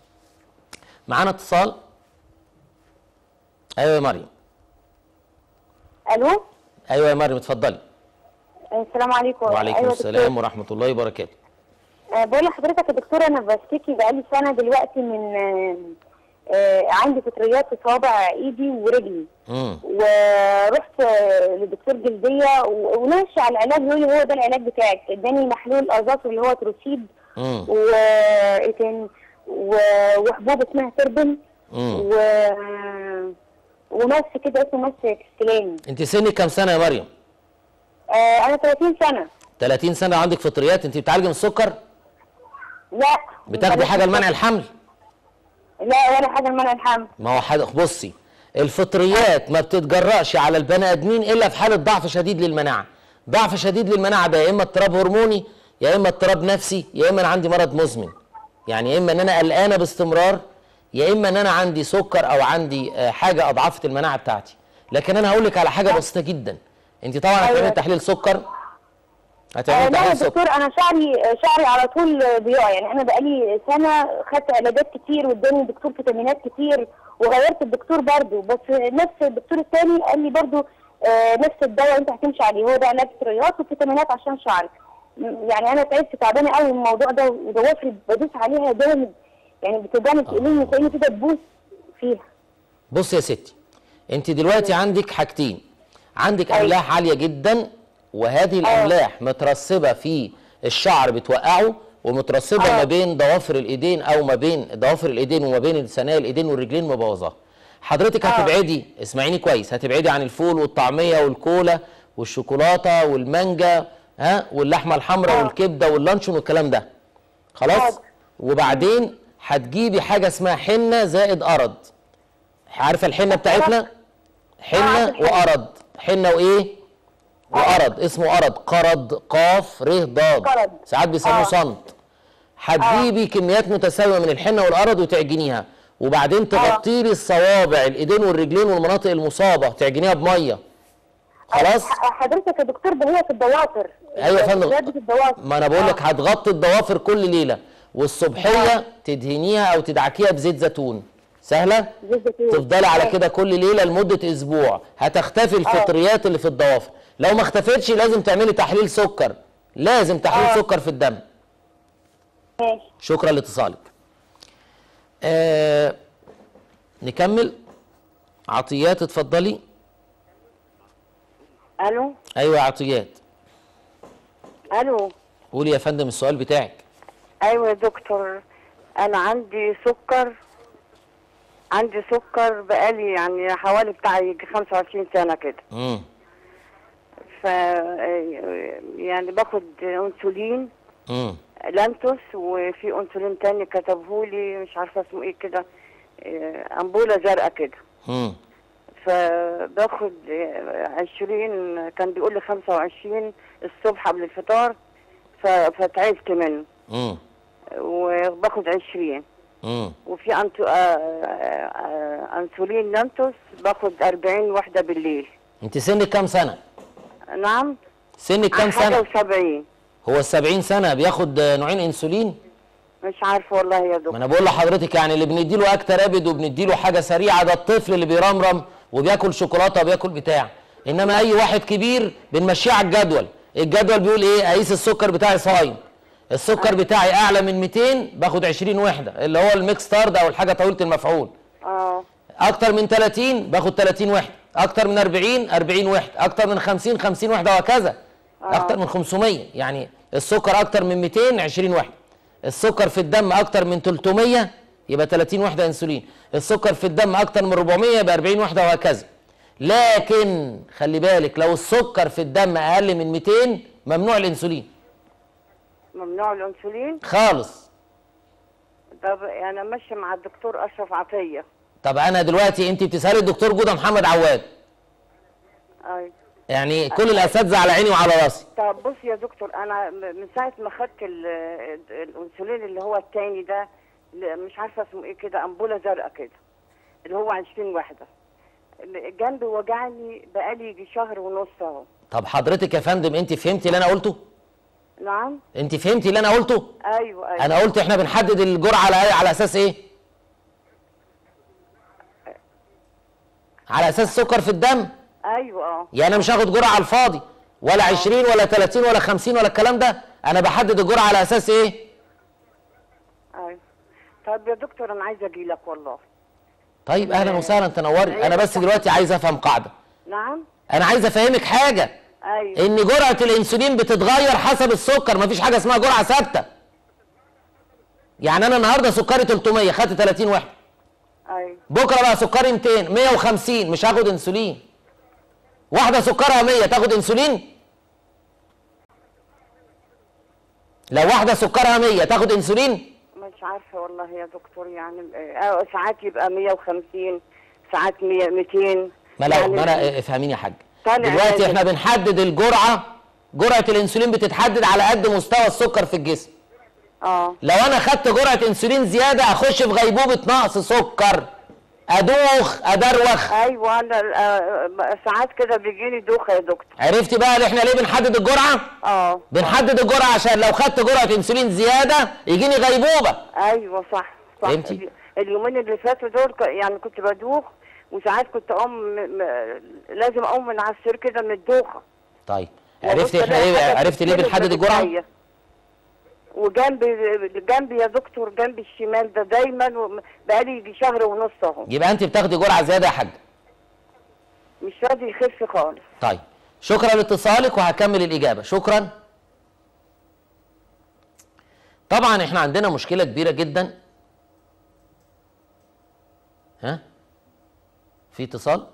معانا اتصال ايوه يا مريم الو ايوه يا مريم اتفضلي السلام عليكم وعليكم أيوة السلام ورحمة الله وبركاته آه، بقول لحضرتك يا دكتور انا بشتكي بقالي سنه دلوقتي من آه، آه، عندي فطريات في صوابع ايدي ورجلي امم ورحت آه، لدكتور جلديه و- وماشي على العلاج يقول لي هو ده العلاج بتاعك اداني محلول ازاثر اللي هو تروسيد امم وايه تاني و- وحبوب اسمها تربن امم و ومس كده اسمه مس كستلاني انت سنك كام سنة يا مريم آه انا 30 سنه 30 سنة عندك فطريات انت بتعالجي من السكر لا بتاخدي حاجة لمنع الحمل لا ولا حاجه لمنع الحمل ما هو حد بصي الفطريات ما بتتجرأش على البني ادمين الا في حاله ضعف شديد للمناعه ضعف شديد للمناعه ده يا اما اضطراب هرموني يا اما اضطراب نفسي يا اما انا عندي مرض مزمن يعني يا اما ان انا قلقانه باستمرار يا اما ان انا عندي سكر او عندي آه، حاجه اضعفت المناعه بتاعتي لكن انا هقول لك على حاجه بسيطه جدا انت طبعا هتعملي أيوة. تحليل سكر آه هتعملي لا يا تحليل سكر دكتور انا شعري شعري على طول بيقع يعني انا بقالي سنه خدت علاجات كتير واداني دكتور فيتامينات كتير وغيرت الدكتور برضو بس نفس الدكتور الثاني قال لي برضو آه نفس الدواء انت هتمشي عليه هو ده علاج فطريات وفيتامينات عشان شعرك م- يعني انا تعبت تعبانه قوي من الموضوع ده وضوافري بدوس عليها جامد يعني بتوجعني تقلني كاني كده تبوس فيها بص يا ستي انت دلوقتي عندك حاجتين عندك املاح عاليه جدا وهذه الاملاح مترسبه في الشعر بتوقعه ومترسبه ما بين ضوافر الايدين او ما بين ضوافر الايدين وما بين ثنايا الايدين والرجلين مبوظاها حضرتك هتبعدي اسمعيني كويس هتبعدي عن الفول والطعميه والكولا والشوكولاته والمانجا ها واللحمه الحمراء والكبده واللانشون والكلام ده خلاص وبعدين هتجيبي حاجه اسمها حنه زائد قرض عارفه الحنه بتاعتنا حنه وقرض حنه وايه وقرض اسمه قرض قرض قاف ر ضاد ساعات بيسموه صمت هتجيبي كميات متساويه من الحنه والقرض وتعجنيها وبعدين تغطي لي الصوابع الايدين والرجلين والمناطق المصابه تعجنيها بميه خلاص ح- حضرتك يا دكتور ده هي في الضوافر ايوه يا فندم الحاجات دي في الضوافر ما انا بقول لك هتغطي الضوافر كل ليله والصبحيه تدهنيها او تدعكيها بزيت زيتون سهله زيت زيتون تفضلي على كده كل ليله لمده اسبوع هتختفي الفطريات اللي في الضوافر لو ما اختفتش لازم تعملي تحليل سكر لازم تحليل سكر في الدم ماشي شكرا لاتصالك آه نكمل عطيات اتفضلي الو ايوه يا عطيات الو قولي يا فندم السؤال بتاعك ايوه يا دكتور انا عندي سكر عندي سكر بقالي يعني حوالي بتاع يجي 25 سنه كده امم ف يعني باخد انسولين امم لانتوس وفي انسولين تاني كتبهولي مش عارفه اسمه ايه كده آه، امبوله زرقاء كده امم فباخد آه، 20 كان بيقول لي 25 الصبح قبل الفطار ف- فتعبت منه امم وباخد 20 امم وفي أنتو... آه، آه، آه، انسولين لانتوس باخد 40 واحده بالليل انت سنك كام سنه نعم سنك كام سنه حاجه و70 هو ال 70 سنه بياخد آه، نوعين انسولين مش عارفه والله يا ما دكتور انا بقول لحضرتك يعني اللي بنديله اكتا رابد وبنديله حاجه سريعه ده الطفل اللي بيرمرم وبياكل شوكولاته وبياكل بتاع انما اي واحد كبير بنمشيه على الجدول الجدول بيقول ايه اقيس السكر بتاعي صايم السكر بتاعي اعلى من 200 باخد 20 وحده اللي هو الميكس تارد او الحاجه طويله المفعول اه اكتر من 30 باخد 30 وحده اكتر من 40 40 وحده اكتر من 50 50 وحده وهكذا اكتر من 500 يعني السكر اكتر من 200 20 وحده السكر في الدم اكتر من 300 يبقى 30 وحده انسولين السكر في الدم اكتر من 400 يبقى 40 وحده وهكذا لكن خلي بالك لو السكر في الدم اقل من 200 ممنوع الانسولين ممنوع الانسولين خالص طب انا ماشيه مع الدكتور اشرف عطيه طب انا دلوقتي انت بتسالي الدكتور جوده محمد عواد ايوه يعني كل الاساتذه على عيني وعلى راسي طب بص يا دكتور انا م- من ساعه ما خدت ال- ال- الانسولين اللي هو التاني ده اللي مش عارفه اسمه ايه كده امبوله زرقاء كده اللي هو 20 وحده اللي جنبي وجعني بقالي يجي شهر ونص اهو طب حضرتك يا فندم انت فهمتي اللي انا قلته نعم انت فهمتي اللي انا قلته ايوه ايوه انا قلت احنا بنحدد الجرعه على على اساس ايه على اساس سكر في الدم ايوه اه يعني انا مش هاخد جرعه على الفاضي ولا 20 ولا 30 ولا 50 ولا الكلام ده انا بحدد الجرعه على اساس ايه ايوه طب يا دكتور انا عايزه اجي لك والله طيب اهلا وسهلا تنوري انا بس دلوقتي عايز افهم قاعده نعم انا عايز افهمك حاجه ايوه ان جرعه الانسولين بتتغير حسب السكر مفيش حاجه اسمها جرعه ثابته يعني انا النهارده سكري 300 خدت 30 وحده ايوه بكره بقى سكري 200 150 مش هاخد انسولين واحده سكرها 100 تاخد انسولين لو واحده سكرها 100 تاخد انسولين مش عارفه والله يا دكتور يعني آه، ساعات يبقى 150 ساعات 100 200 ما لا يعني ما انا افهميني يا حاج طالع دلوقتي عادي. احنا بنحدد الجرعه جرعه الانسولين بتتحدد على قد مستوى السكر في الجسم اه لو انا خدت جرعه انسولين زياده اخش في غيبوبه نقص سكر ادوخ ادروخ ايوه انا آه، ساعات كده بيجيني دوخه يا دكتور عرفتي بقى اللي احنا ليه بنحدد الجرعه اه بنحدد الجرعه عشان لو خدت جرعه انسولين زياده يجيني غيبوبه ايوه صح صح فهمتي؟ اليومين اللي فاتوا دول ك- يعني كنت بدوخ وساعات كنت اقوم م- م- لازم اقوم من على السرير كده من الدوخه طيب وأبص عرفتي احنا ألاقي ليه حاجة عرفتي ليه بتتكلم بنحدد الجرعه بإيديا. وجنبي جنبي يا دكتور جنبي الشمال ده دايما وم- بقالي يجي شهر ونص اهو يبقى انت بتاخدي جرعه زياده يا حاج مش راضي يخف خالص طيب شكرا لاتصالك وهكمل الاجابه شكرا طبعا احنا عندنا مشكله كبيره جدا ها في اتصال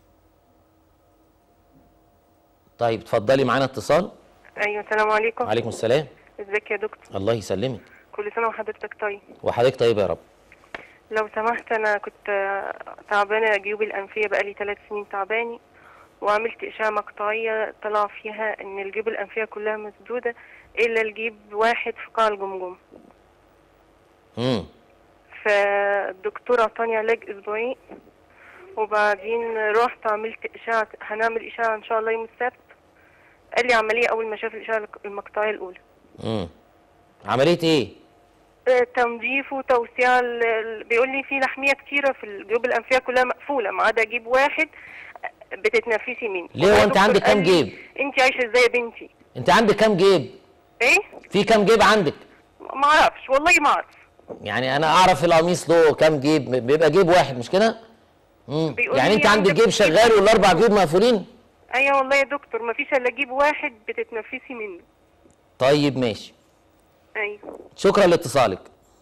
طيب اتفضلي معانا اتصال ايوه السلام عليكم وعليكم السلام ازيك يا دكتور الله يسلمك كل سنه وحضرتك طيب وحضرتك طيب يا رب لو سمحت انا كنت آه، تعبانه جيوبي الانفيه بقالي ثلاث سنين تعباني وعملت اشعه مقطعيه طلع فيها ان الجيوب الانفيه كلها مسدوده الا الجيب واحد في قاع الجمجمه امم فالدكتور عطاني علاج اسبوعين وبعدين رحت عملت اشعه هنعمل اشعه ان شاء الله يوم السبت قال لي عمليه اول ما شاف الاشعه المقطعيه الاولى امم عمليه ايه آه، تنظيف وتوسيع ال- ال- بيقول لي في لحميه كتيره في الجيوب الانفيه كلها مقفوله ما عدا جيب واحد آه، بتتنفسي منه ليه والله وانت دكتور عندك كام قال لي جيب؟ انت عايشه ازاي يا بنتي انت عندك كام جيب ايه في كام جيب عندك ما اعرفش والله ما اعرف يعني انا اعرف القميص له كام جيب بيبقى جيب واحد مش كده مم. بيقول يعني لي انت عندك عندك جيب جيب شغال والاربع جيوب مقفولين ايوه والله يا دكتور ما فيش الا جيب واحد بتتنفسي منه طيب ماشي ايوه شكرا لاتصالك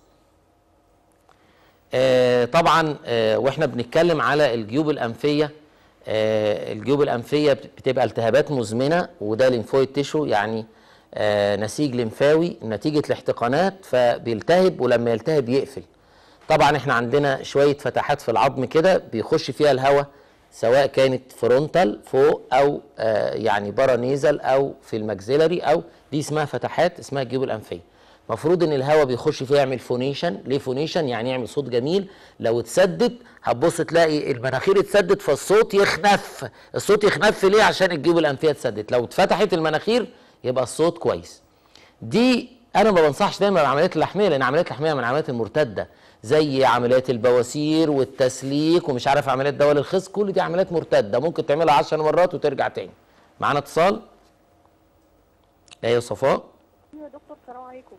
آه طبعا آه واحنا بنتكلم على الجيوب الانفيه آه الجيوب الانفيه بت- بتبقى التهابات مزمنه وده ليمفويد تيشو يعني آه نسيج لمفاوي نتيجه الاحتقانات فبيلتهب ولما يلتهب يقفل طبعا احنا عندنا شويه فتحات في العظم كده بيخش فيها الهواء سواء كانت فرونتال فوق او آه يعني بارانيزال او في الماكسيلري او دي اسمها فتحات اسمها الجيوب الانفيه المفروض ان الهواء بيخش فيها يعمل فونيشن ليه فونيشن يعني يعمل صوت جميل لو اتسدد هتبص تلاقي المناخير اتسدد فالصوت يخنف الصوت يخنف ليه عشان الجيوب الانفيه اتسدت لو اتفتحت المناخير يبقى الصوت كويس دي انا ما بنصحش دايما بعمليات اللحميه لان عمليات اللحميه من العمليات المرتده زي عمليات البواسير والتسليك ومش عارف عمليات دواء الخس كل دي عمليات مرتده ممكن تعملها 10 مرات وترجع تاني معانا اتصال ايوه صفاء يا دكتور السلام عليكم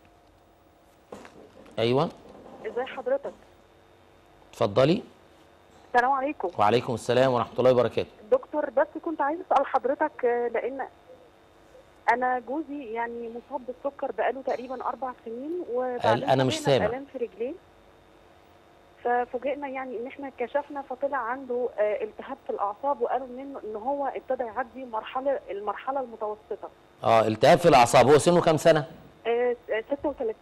ايوه ازي حضرتك اتفضلي السلام عليكم وعليكم السلام ورحمه الله وبركاته دكتور بس كنت عايزه اسال حضرتك آه، لان انا جوزي يعني مصاب بالسكر بقاله تقريبا اربع سنين وبعدين أنا مش فوجئنا سامع. بآلام في رجليه ففوجئنا يعني ان احنا كشفنا فطلع عنده آه، التهاب في الاعصاب وقالوا منه ان هو ابتدى يعدي مرحله المرحله المتوسطه اه التهاب في الاعصاب هو سنه كام سنه آه، آه، 36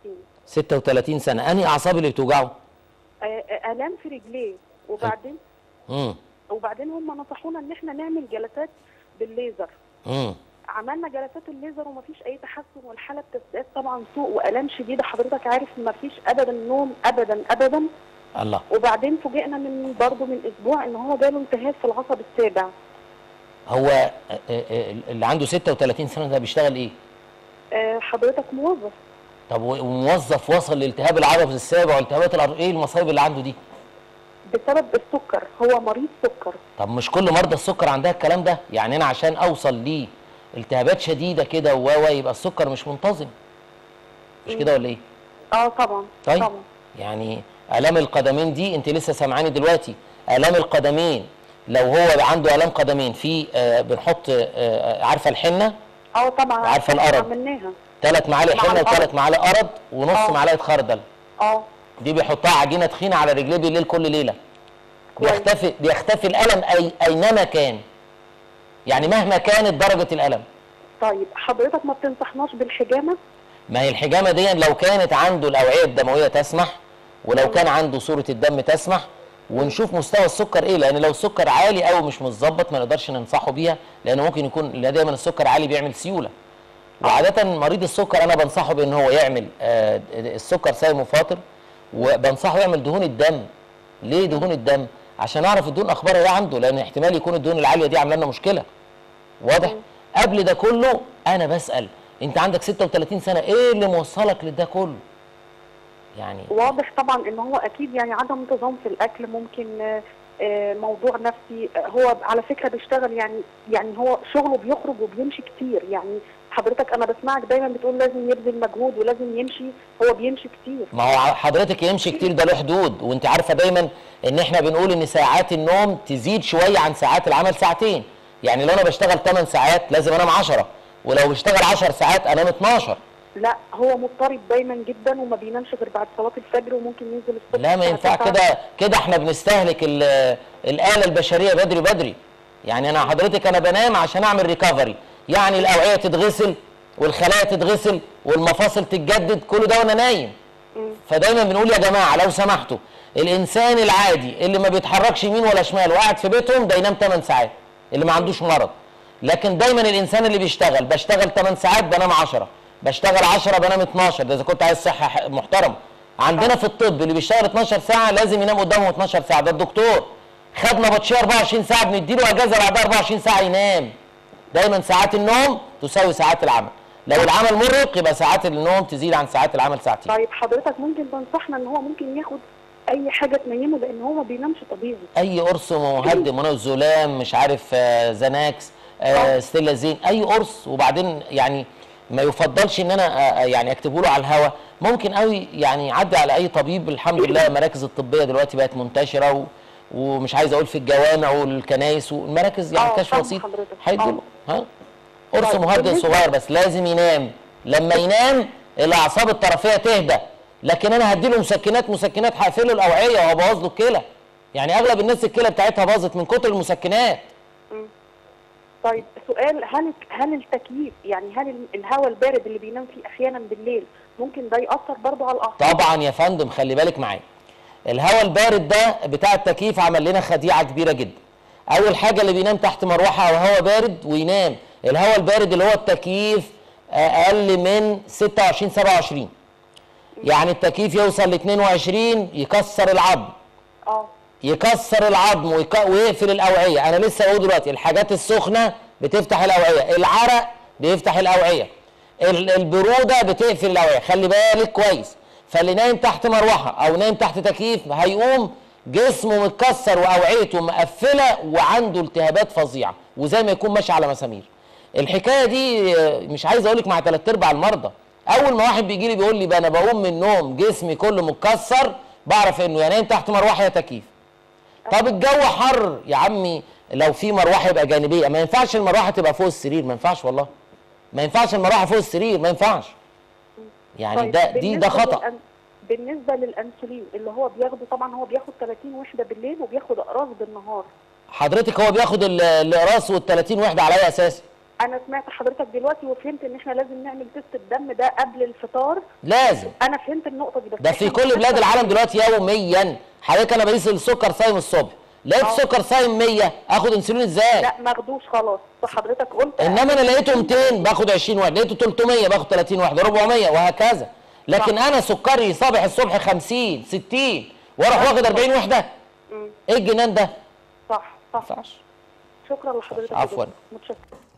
36 سنه انهي اعصاب اللي بتوجعه آه، آه، الام في رجليه وبعدين امم وبعدين هم نصحونا ان احنا نعمل جلسات بالليزر امم عملنا جلسات الليزر ومفيش اي تحسن والحاله بتزداد طبعا سوء والام شديده حضرتك عارف مفيش ابدا نوم ابدا ابدا الله وبعدين فوجئنا من برضه من اسبوع ان هو جاله التهاب في العصب السابع هو آه، آه، اللي عنده 36 سنه ده بيشتغل ايه آه، حضرتك موظف طب و- وموظف وصل لالتهاب العضب السابع والتهابات العضب ايه المصايب اللي عنده دي بسبب السكر هو مريض سكر طب مش كل مرضى السكر عندها الكلام ده يعني انا عشان اوصل ليه التهابات شديده كده و و يبقى السكر مش منتظم مش كده ولا ايه اه طبعا طيب طبعا يعني الام القدمين دي انت لسه سامعاني دلوقتي الام القدمين لو هو عنده الام قدمين في آه بنحط آه عارفه الحنه اه طبعا عارفة القرض. عملناها ثلاث معالق مع حنه القرض. وثلاث معالق قرض ونص آه. معلقه خردل اه دي بيحطها عجينه تخينه على رجليه بالليل كل ليله بيختفي بيختفي الالم أي اينما كان يعني مهما كانت درجه الالم طيب حضرتك ما بتنصحناش بالحجامه ما هي الحجامه دي لو كانت عنده الاوعيه الدمويه تسمح ولو كان عنده صوره الدم تسمح ونشوف مستوى السكر ايه لان لو السكر عالي قوي مش متظبط ما نقدرش ننصحه بيها لانه ممكن يكون لا دايما السكر عالي بيعمل سيوله وعاده مريض السكر انا بنصحه بان هو يعمل آه، السكر سايم وفاطر وبنصحه يعمل دهون الدم ليه دهون الدم عشان اعرف الدهون اخبارها ايه عنده لان احتمال يكون الدهون العاليه دي عامله لنا مشكله واضح قبل ده كله انا بسال انت عندك 36 سنه ايه اللي موصلك لده كله يعني واضح طبعا ان هو اكيد يعني عدم انتظام في الاكل ممكن آه، آه، موضوع نفسي آه، هو على فكره بيشتغل يعني يعني هو شغله بيخرج وبيمشي كتير يعني حضرتك انا بسمعك دايما بتقول لازم يبذل مجهود ولازم يمشي هو بيمشي كتير ما هو حضرتك يمشي كتير ده له حدود وانت عارفه دايما ان احنا بنقول ان ساعات النوم تزيد شويه عن ساعات العمل ساعتين يعني لو انا بشتغل 8 ساعات لازم انام 10 ولو بشتغل 10 ساعات انام 12 لا هو مضطرب دايما جدا وما بينامش غير بعد صلاه الفجر وممكن ينزل الصبح لا ما الساعة ينفع 9. كده كده احنا بنستهلك ال- الاله البشريه بدري بدري يعني انا حضرتك انا بنام عشان اعمل ريكفري يعني الاوعيه تتغسل والخلايا تتغسل والمفاصل تتجدد كل ده وانا نايم فدايما بنقول يا جماعه لو سمحتوا الانسان العادي اللي ما بيتحركش يمين ولا شمال وقاعد في بيتهم ده ينام 8 ساعات اللي ما عندوش مرض لكن دايما الانسان اللي بيشتغل بشتغل 8 ساعات بنام 10 بشتغل 10 بنام 12 ده اذا كنت عايز صحه ح- محترمه عندنا في الطب اللي بيشتغل 12 ساعه لازم ينام قدامهم 12 ساعه ده الدكتور خدنا بطشيه 24 ساعه بنديله اجازه بعدها 24 ساعه ينام دايما ساعات النوم تساوي ساعات العمل لو العمل مرهق يبقى ساعات النوم تزيد عن ساعات العمل ساعتين طيب حضرتك ممكن تنصحنا ان هو ممكن ياخد اي حاجه تنيمه لان هو ما بينامش طبيعي اي قرص مهدئ منوزولام مش عارف آه، زناكس آه، ستيلازين اي قرص وبعدين يعني ما يفضلش ان انا آه، آه، يعني اكتبه له على الهوا ممكن قوي يعني يعدي على اي طبيب الحمد لله المراكز الطبيه دلوقتي بقت منتشره و ومش عايز اقول في الجوامع والكنايس والمراكز يعني آه، كشف فاهمة بسيط حضرتك. هيديله ها قرص طيب، مهدئ بالنسبة- صغير بس لازم ينام لما ينام الاعصاب الطرفيه تهدى لكن انا هديله مسكنات مسكنات هقفله الاوعيه وهبوظ له الكلى يعني اغلب الناس الكلى بتاعتها باظت من كتر المسكنات طيب سؤال هل هل التكييف يعني هل ال- الهواء البارد اللي بينام فيه احيانا بالليل ممكن ده ياثر برضه على الاعصاب طبعا يا فندم خلي بالك معايا الهواء البارد ده بتاع التكييف عمل لنا خديعه كبيره جدا اول حاجه اللي بينام تحت مروحه او هواء بارد وينام الهواء البارد اللي هو التكييف اقل من 26 27 يعني التكييف يوصل ل 22 يكسر العظم اه يكسر العظم ويك... ويقفل الاوعيه انا لسه بقول دلوقتي الحاجات السخنه بتفتح الاوعيه العرق بيفتح الاوعيه ال- البروده بتقفل الاوعيه خلي بالك كويس فاللي نايم تحت مروحه او نايم تحت تكييف هيقوم جسمه متكسر واوعيته مقفله وعنده التهابات فظيعه وزي ما يكون ماشي على مسامير الحكايه دي آه، مش عايز اقول لك مع ثلاث ارباع المرضى اول ما واحد بيجي لي بيقول لي بقى انا بقوم من النوم جسمي كله متكسر بعرف انه يا نايم تحت مروحه يا تكييف طب الجو حر يا عمي لو في مروحه يبقى جانبيه ما ينفعش المروحه تبقى فوق السرير ما ينفعش والله ما ينفعش المروحه فوق السرير ما ينفعش يعني طيب، ده دي ده بالنسبة خطا للأن- بالنسبه للانسولين اللي هو بياخده طبعا هو بياخد 30 وحده بالليل وبياخد اقراص بالنهار حضرتك هو بياخد ال- الاقراص وال 30 وحده على اي اساس انا سمعت حضرتك دلوقتي وفهمت ان احنا لازم نعمل تيست الدم ده قبل الفطار لازم انا فهمت النقطه دي بس ده في إحنا كل مش بلاد عارفة- العالم دلوقتي يوميا حضرتك انا بقيس السكر صايم الصبح لقيت سكر صايم 100 اخد انسولين ازاي لا ماخدوش خلاص حضرتك قلت انما انا لقيته 200 باخد 20 واحد لقيته 300 باخد 30 واحد 400 وهكذا لكن انا سكري صابح الصبح 50 60 واروح واخد 40 وحده ايه الجنان ده صح صح شكرا لحضرتك يا عفواً. دكتور. متشكرة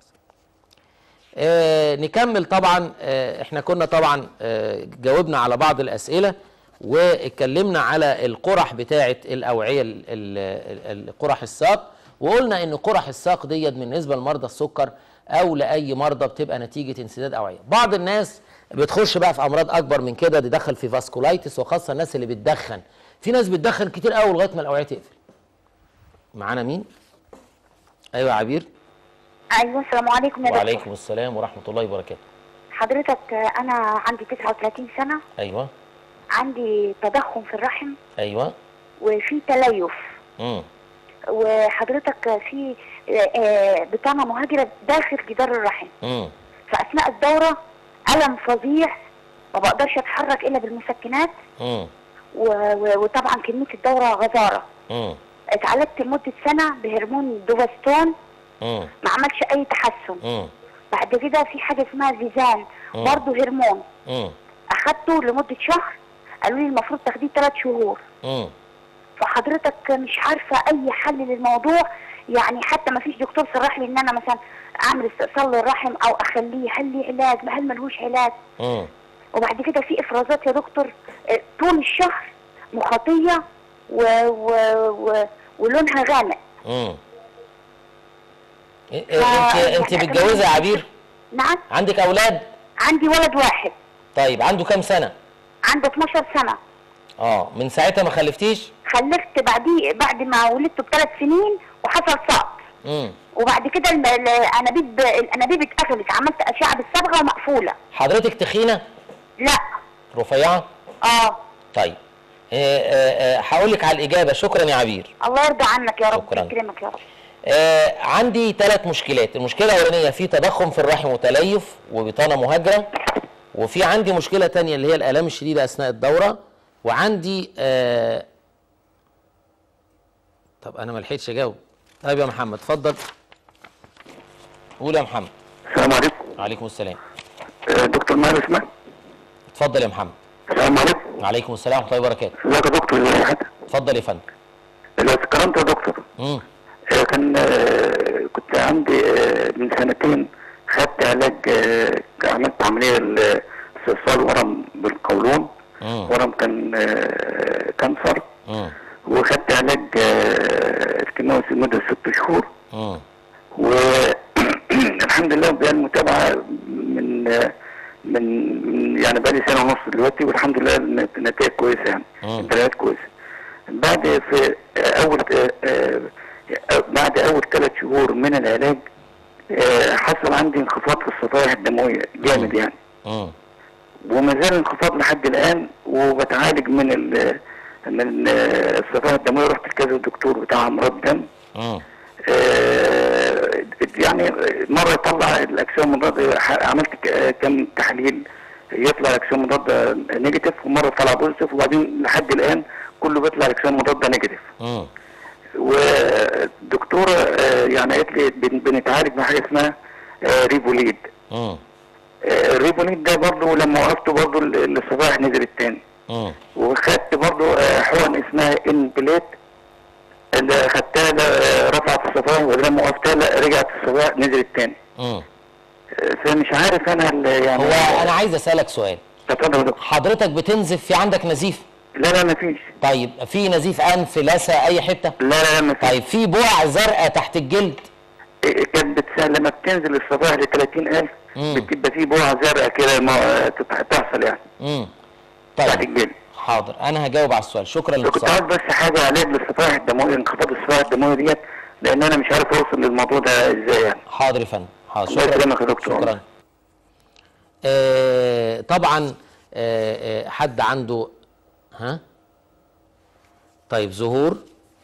آه نكمل طبعا آه احنا كنا طبعا آه جاوبنا على بعض الاسئله واتكلمنا على القرح بتاعه الاوعيه ال- ال- ال- قرح الساق وقلنا ان قرح الساق ديت بالنسبه لمرضى السكر او لاي مرضى بتبقى نتيجه انسداد اوعيه بعض الناس بتخش بقى في امراض اكبر من كده تدخل في فاسكولايتس وخاصه الناس اللي بتدخن في ناس بتدخن كتير قوي لغايه ما الاوعيه تقفل معانا مين ايوه يا عبير ايوه السلام عليكم يا دكتور وعليكم السلام ورحمه الله وبركاته حضرتك آه، انا عندي 39 سنه ايوه عندي تضخم في الرحم ايوه وفي تليف امم وحضرتك في آه، آه، بطانه مهاجره داخل جدار الرحم امم فاثناء الدوره الم فظيع ما بقدرش اتحرك الا بالمسكنات امم و- و- وطبعا كميه الدوره غزاره امم اتعالجت لمده سنه بهرمون دوفاستون امم ما عملش اي تحسن امم بعد كده في حاجه اسمها فيزان مم. برضه هرمون امم اخدته لمده شهر قالوا لي المفروض تاخديه ثلاث شهور امم فحضرتك مش عارفه اي حل للموضوع يعني حتى ما فيش دكتور صرح لي ان انا مثلا اعمل استئصال للرحم او اخليه هل لي علاج هل ملهوش علاج امم وبعد كده في افرازات يا دكتور آه، طول الشهر مخاطيه و... و... و... ولونها غامق امم انت انت متجوزه يا عبير نعم عندك اولاد عندي ولد واحد طيب عنده كام سنه عنده 12 سنه اه من ساعتها ما خلفتيش خلفت بعديه بعد ما ولدته بثلاث سنين وحصل سقط امم وبعد كده ال- ال- الانابيب الانابيب اتقفلت عملت اشعه بالصبغه ومقفوله حضرتك تخينه لا رفيعه اه طيب هقول لك على الاجابه شكرا يا عبير الله يرضى عنك يا رب شكراً. يكرمك يا رب آه عندي ثلاث مشكلات المشكله الاولانيه في تضخم في الرحم وتليف وبطانه مهاجره وفي عندي مشكله تانية اللي هي الالام الشديده اثناء الدوره وعندي آه طب انا ما لحقتش اجاوب طيب يا محمد اتفضل قول يا محمد السلام عليكم وعليكم السلام آه، دكتور ماهر اسمه اتفضل يا محمد السلام عليكم وعليكم السلام ورحمه الله وبركاته ازيك يا دكتور ازي حضرتك اتفضل يا فندم لو اتكرمت يا دكتور امم آه، كان آه، كنت عندي آه، من سنتين خدت علاج آه، عملت عمليه استئصال ورم بالقولون ورم كان آه، كانسر وخدت علاج آه، الكيماوي لمده ست شهور والحمد لله بقى المتابعه من آه، من من- يعني بقى لي سنه ونص دلوقتي والحمد لله النت- النتائج كويسه يعني الدرجات كويسه بعد في آه، اول آه، آه، بعد اول ثلاث شهور من العلاج آه، حصل عندي انخفاض في الصفائح الدمويه جامد يعني وما زال انخفاض لحد الان وبتعالج من ال من آه، الصفائح الدمويه رحت لكذا دكتور بتاع امراض دم آه، يعني مره يطلع الاجسام المضاده ح- عملت ك- كم تحليل يطلع الاجسام المضاده نيجاتيف ومره طلع بوزيتيف وبعدين لحد الان كله بيطلع الاجسام المضاده نيجاتيف والدكتوره آه، يعني قالت لي بن- بنتعالج بحاجه اسمها آه، ريفوليد آه، الريفوليد ده برضه لما وقفته برضه ال- الصفائح نزلت تاني وخدت برضه آه، حقن اسمها ان بليت اللي خدتها ده، آه، رفعت الصفائح ولما وقفتها لا رجعت الصفائح نزلت تاني آه، فمش عارف انا ال- يعني هو انا عايز اسالك سؤال اتفضل يا دكتور حضرتك بتنزف في عندك نزيف لا لا مفيش طيب في نزيف انف لثه اي حته لا لا لا مفيش طيب في بقع زرقاء تحت الجلد كانت بتسهل لما بتنزل الصفائح ل 30000 بتبقى في بقعه زرقاء كده ما تت- تحصل يعني امم طيب حاضر انا هجاوب على السؤال شكرا كنت عايز لاتصالك بس حاجه علاج للصفائح الدمويه انخفاض الصفائح الدمويه ديت لان انا مش عارف اوصل للموضوع ده ازاي يعني حاضر يا فندم حاضر الله شكرا يسلمك يا دكتور. شكرا آه طبعا آه آه حد عنده ها طيب زهور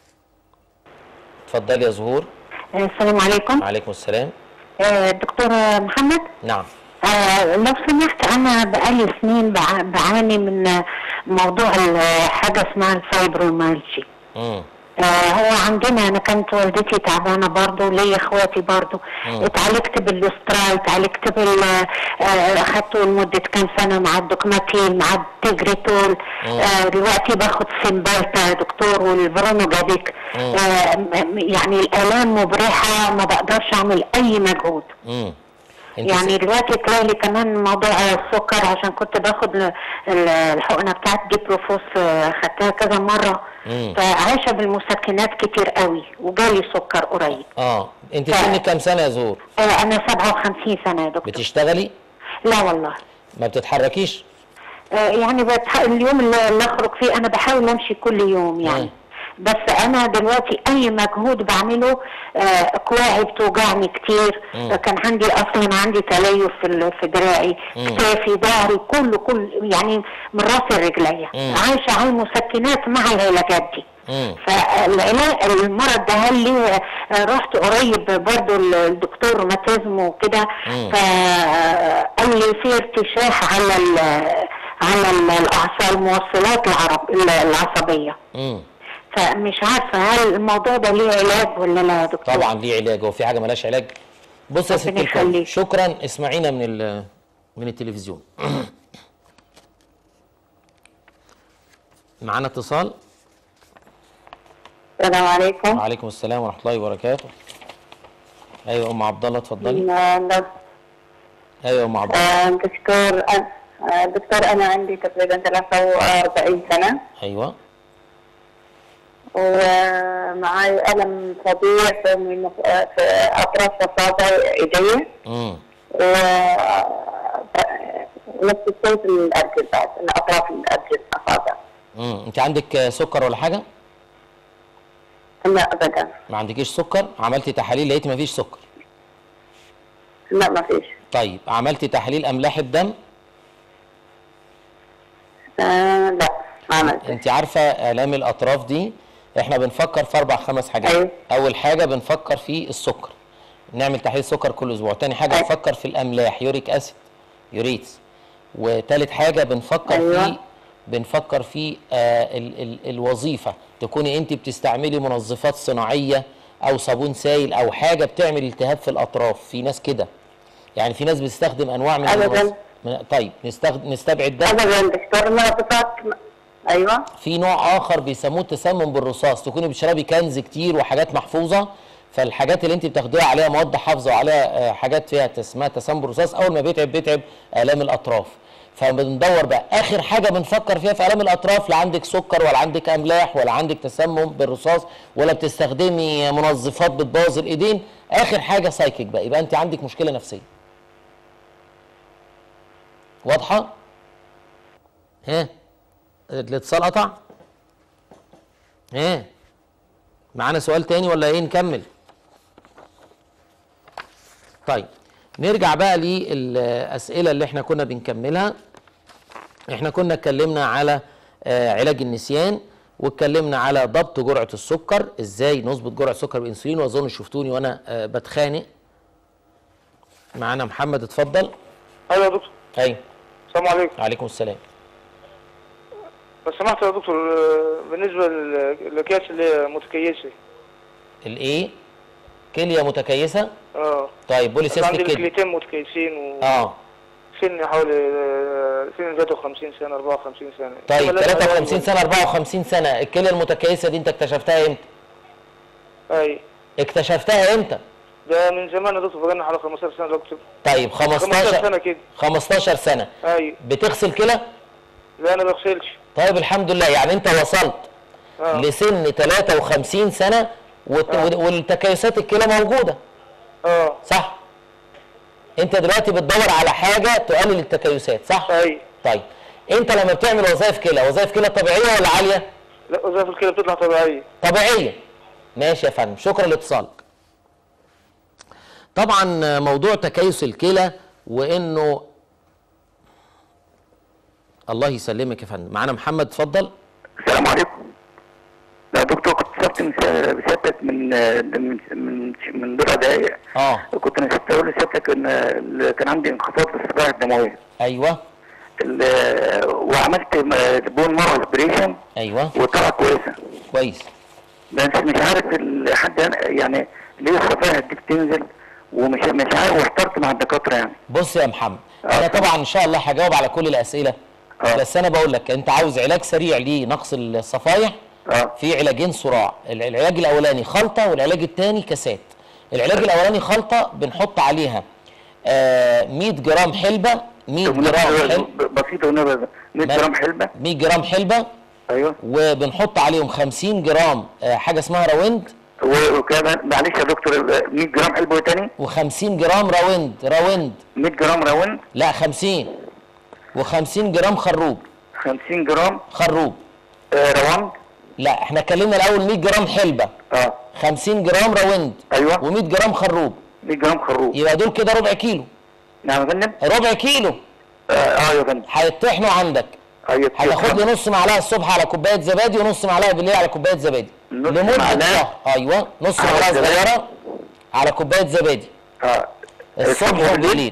اتفضلي يا زهور السلام عليكم وعليكم السلام آه، دكتور محمد نعم آه، لو سمحت انا بقالي سنين بع- بعاني من آه، موضوع ال- حاجه اسمها الفايبرومالجي مم. آه، هو عندنا انا كانت والدتي تعبانه برضه ليا اخواتي برضه مم. اتعالجت بالاسترال اتعالجت بال آه، اخدته لمده كام سنه مع الدوكماتين مع التجريتول مم. آه، دلوقتي باخد سيمبالتا يا دكتور والفرونوجاديك مم. آه، م- يعني الالام مبرحه ما بقدرش اعمل اي مجهود مم. انت يعني دلوقتي طلع لي كمان موضوع السكر عشان كنت باخد ال- ال- الحقنه بتاعت ديبروفوس آه، خدتها كذا مره مم. فعايشه بالمسكنات كتير قوي وجالي سكر قريب اه انت سنك كام سنه يا زهور آه، انا 57 سنه يا دكتور بتشتغلي لا والله ما بتتحركيش آه، يعني بتح... اليوم اللي اللي اخرج فيه انا بحاول امشي كل يوم يعني بس انا دلوقتي اي مجهود بعمله آه، كواعي بتوجعني كتير مم. آه، كان عندي اصلا عندي تليف في ال- في دراعي مم. كتافي ظهري كله كل يعني من راسي لرجليا مم. عايشه على المسكنات مع العلاجات دي مم. فالعلاج المرض ده هل لي آه، رحت قريب برضو الدكتور روماتيزم وكده مم. فقال لي في ارتشاح على ال على ال- الاعصاب الموصلات العرب العصبيه مم. فمش عارفه هل الموضوع ده ليه علاج ولا لا يا دكتور طبعا ليه علاج هو في حاجه ملهاش علاج بص يا ست ربنا الكل يخليك. شكرا اسمعينا من ال- من التلفزيون معانا اتصال السلام عليكم وعليكم السلام ورحمه الله وبركاته ايوه ام عبد الله اتفضلي لو- ايوه ام عبد الله آه، دكتور أنا- آه، دكتور أنا عندي تقريبا 43 سنة ايوه ومعي ألم فظيع في من- في أطراف أصابع إيدي امم و ونفس الصوت الأرجل بعد من أطراف الأرجل أصابع امم انت عندك آه، سكر ولا حاجه لا أبدا ما عندكيش سكر عملتي تحاليل لقيتي ما فيش سكر لا ما فيش طيب عملتي تحاليل املاح الدم آه لا ما عملت انت عارفه الام الاطراف دي احنا بنفكر في اربع خمس حاجات أيوة. اول حاجه بنفكر في السكر نعمل تحليل سكر كل اسبوع تاني حاجه نفكر في الاملاح يوريك اسيد يوريتس وتالت حاجه بنفكر أيوة. في بنفكر في آه ال ال الوظيفه تكوني انت بتستعملي منظفات صناعيه او صابون سائل او حاجه بتعمل التهاب في الاطراف في ناس كده يعني في ناس بتستخدم انواع من أبداً. المنظف- من طيب نستخدم نستبعد ده أبدا دكتور منظفات أيوة في نوع اخر بيسموه التسمم بالرصاص تكوني بتشربي كنز كتير وحاجات محفوظه فالحاجات اللي انت بتاخديها عليها مواد حافظه وعليها آه، حاجات فيها اسمها تسمم رصاص اول ما بيتعب بيتعب الام الاطراف فبندور بقى اخر حاجه بنفكر فيها في الام الاطراف لا عندك سكر ولا عندك املاح ولا عندك تسمم بالرصاص ولا بتستخدمي منظفات بتبوظ الايدين اخر حاجه سايكيك بقى يبقى انت عندك مشكله نفسيه واضحه ها الاتصال قطع ها معانا سؤال تاني ولا ايه نكمل طيب نرجع بقى للاسئله اللي احنا كنا بنكملها احنا كنا اتكلمنا على آه، علاج النسيان واتكلمنا على ضبط جرعه السكر ازاي نظبط جرعه السكر بالانسولين واظن شفتوني وانا آه، بتخانق معانا محمد اتفضل ايوه يا دكتور ايوه السلام عليكم عليكم السلام لو سمحت يا دكتور آه، بالنسبه لل- للاكياس اللي هي متكيسه الايه كليه متكيسه اه طيب بولي أنا عندي سيستيك كده الكليتين متكيسين و اه سني حوالي آه، سني 53 سنه 54 سنه طيب ثم لازم 53 سنه 54 سنه الكليه المتكيسه دي انت اكتشفتها امتى اي اكتشفتها امتى ده من زمان يا دكتور بقالنا حوالي 15 سنه يا دكتور طيب 15 سنه كده 15 سنه اي بتغسل كلى لا انا ما بغسلش طيب الحمد لله يعني انت وصلت آه. لسن 53 سنه والت... والتكيسات الكلى موجوده اه صح انت دلوقتي بتدور على حاجه تقلل التكيسات صح اي طيب انت لما بتعمل وظائف كلى وظائف كلى طبيعيه ولا عاليه لا وظائف الكلى بتطلع طبيعيه طبيعيه ماشي يا فندم شكرا لاتصالك طبعا موضوع تكيس الكلى وانه الله يسلمك يا فندم معانا محمد اتفضل السلام عليكم لا دكتور كنت سبت من سا- بسيادتك من من من من بضع دقايق اه كنت نسيت اقول لسيادتك ان ال- كان عندي انخفاض في الصفائح الدمويه ايوه ال- وعملت م- بون مارو اسبريشن ايوه وطلع كويسه كويس بس مش عارف ال- حد يعني ليه الصفائح دي بتنزل ومش مش عارف واحترت مع الدكاتره يعني بص يا محمد انا طبعا ان شاء الله هجاوب على كل الاسئله بس انا بقول لك انت عاوز علاج سريع لنقص الصفايح في علاجين صراع ال- العلاج الاولاني خلطه والعلاج الثاني كاسات العلاج الاولاني خلطه بنحط عليها آه 100 جرام حلبه 100 جرام حلبه بسيطه ونبذ 100 جرام حلبه 100 جرام حلبه ايوه وبنحط عليهم 50 جرام آه حاجه اسمها راوند و- وكمان معلش يا دكتور 100 جرام حلبه إيه تاني و50 جرام راوند راوند 100 جرام راوند لا 50 و50 جرام خروب 50 جرام خروب آه روند لا احنا اتكلمنا الاول 100 جرام حلبه اه 50 جرام راوند ايوه و100 جرام خروب 100 جرام خروب يبقى دول كده ربع كيلو نعم يا فندم ربع كيلو اه اه يا فندم هيطحنوا عندك ايوه هتاخد لي نص معلقه الصبح على كوبايه زبادي ونص معلقه بالليل على كوبايه زبادي لمده معلقة؟ شهر ايوه نص على معلقه الزبادي؟ صغيره على كوبايه زبادي اه الصبح وبالليل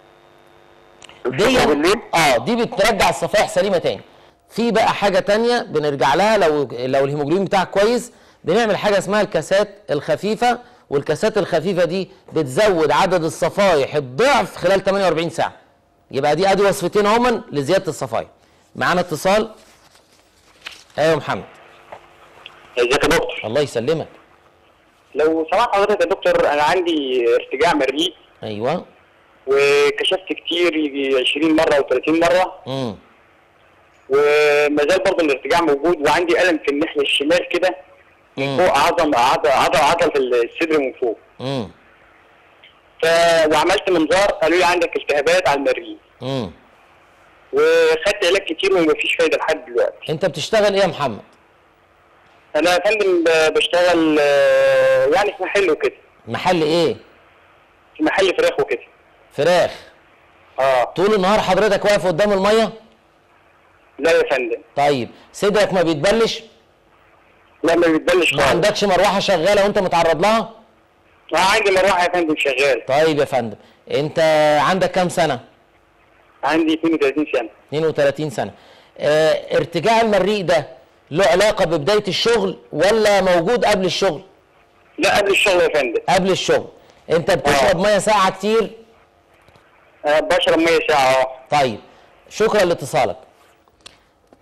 دي اه دي بترجع الصفائح سليمه تاني في بقى حاجه تانية بنرجع لها لو لو الهيموجلوبين بتاعك كويس بنعمل حاجه اسمها الكاسات الخفيفه والكاسات الخفيفه دي بتزود عدد الصفائح الضعف خلال 48 ساعه يبقى دي ادي وصفتين هما لزياده الصفائح معانا اتصال ايوه محمد ازيك يا دكتور الله يسلمك لو سمحت حضرتك يا دكتور انا عندي ارتجاع مريء ايوه وكشفت كتير يجي 20 مره او 30 مره امم وما زال برضه الارتجاع موجود وعندي الم في الناحيه الشمال كده مم. فوق عظم عضل عضل عضل في الصدر من فوق امم ف... وعملت منظار قالوا لي عندك التهابات على المريء امم وخدت علاج كتير ومفيش فايده لحد دلوقتي انت بتشتغل ايه يا محمد انا يا فندم ب- بشتغل آه، يعني في محل وكده محل ايه في محل فراخ وكده فراخ اه طول النهار حضرتك واقف قدام الميه لا يا فندم طيب صدرك ما بيتبلش لا ما بيتبلش ما عندكش مروحه شغاله وانت متعرض لها اه عندي مروحه يا فندم شغال طيب يا فندم انت عندك كام سنه عندي 32 سنه 32 سنه اه ارتجاع المريء ده له علاقه ببدايه الشغل ولا موجود قبل الشغل لا قبل الشغل يا فندم قبل الشغل انت بتشرب ميه ساقعه كتير آه بشرب ميه ساعه اه طيب شكرا لاتصالك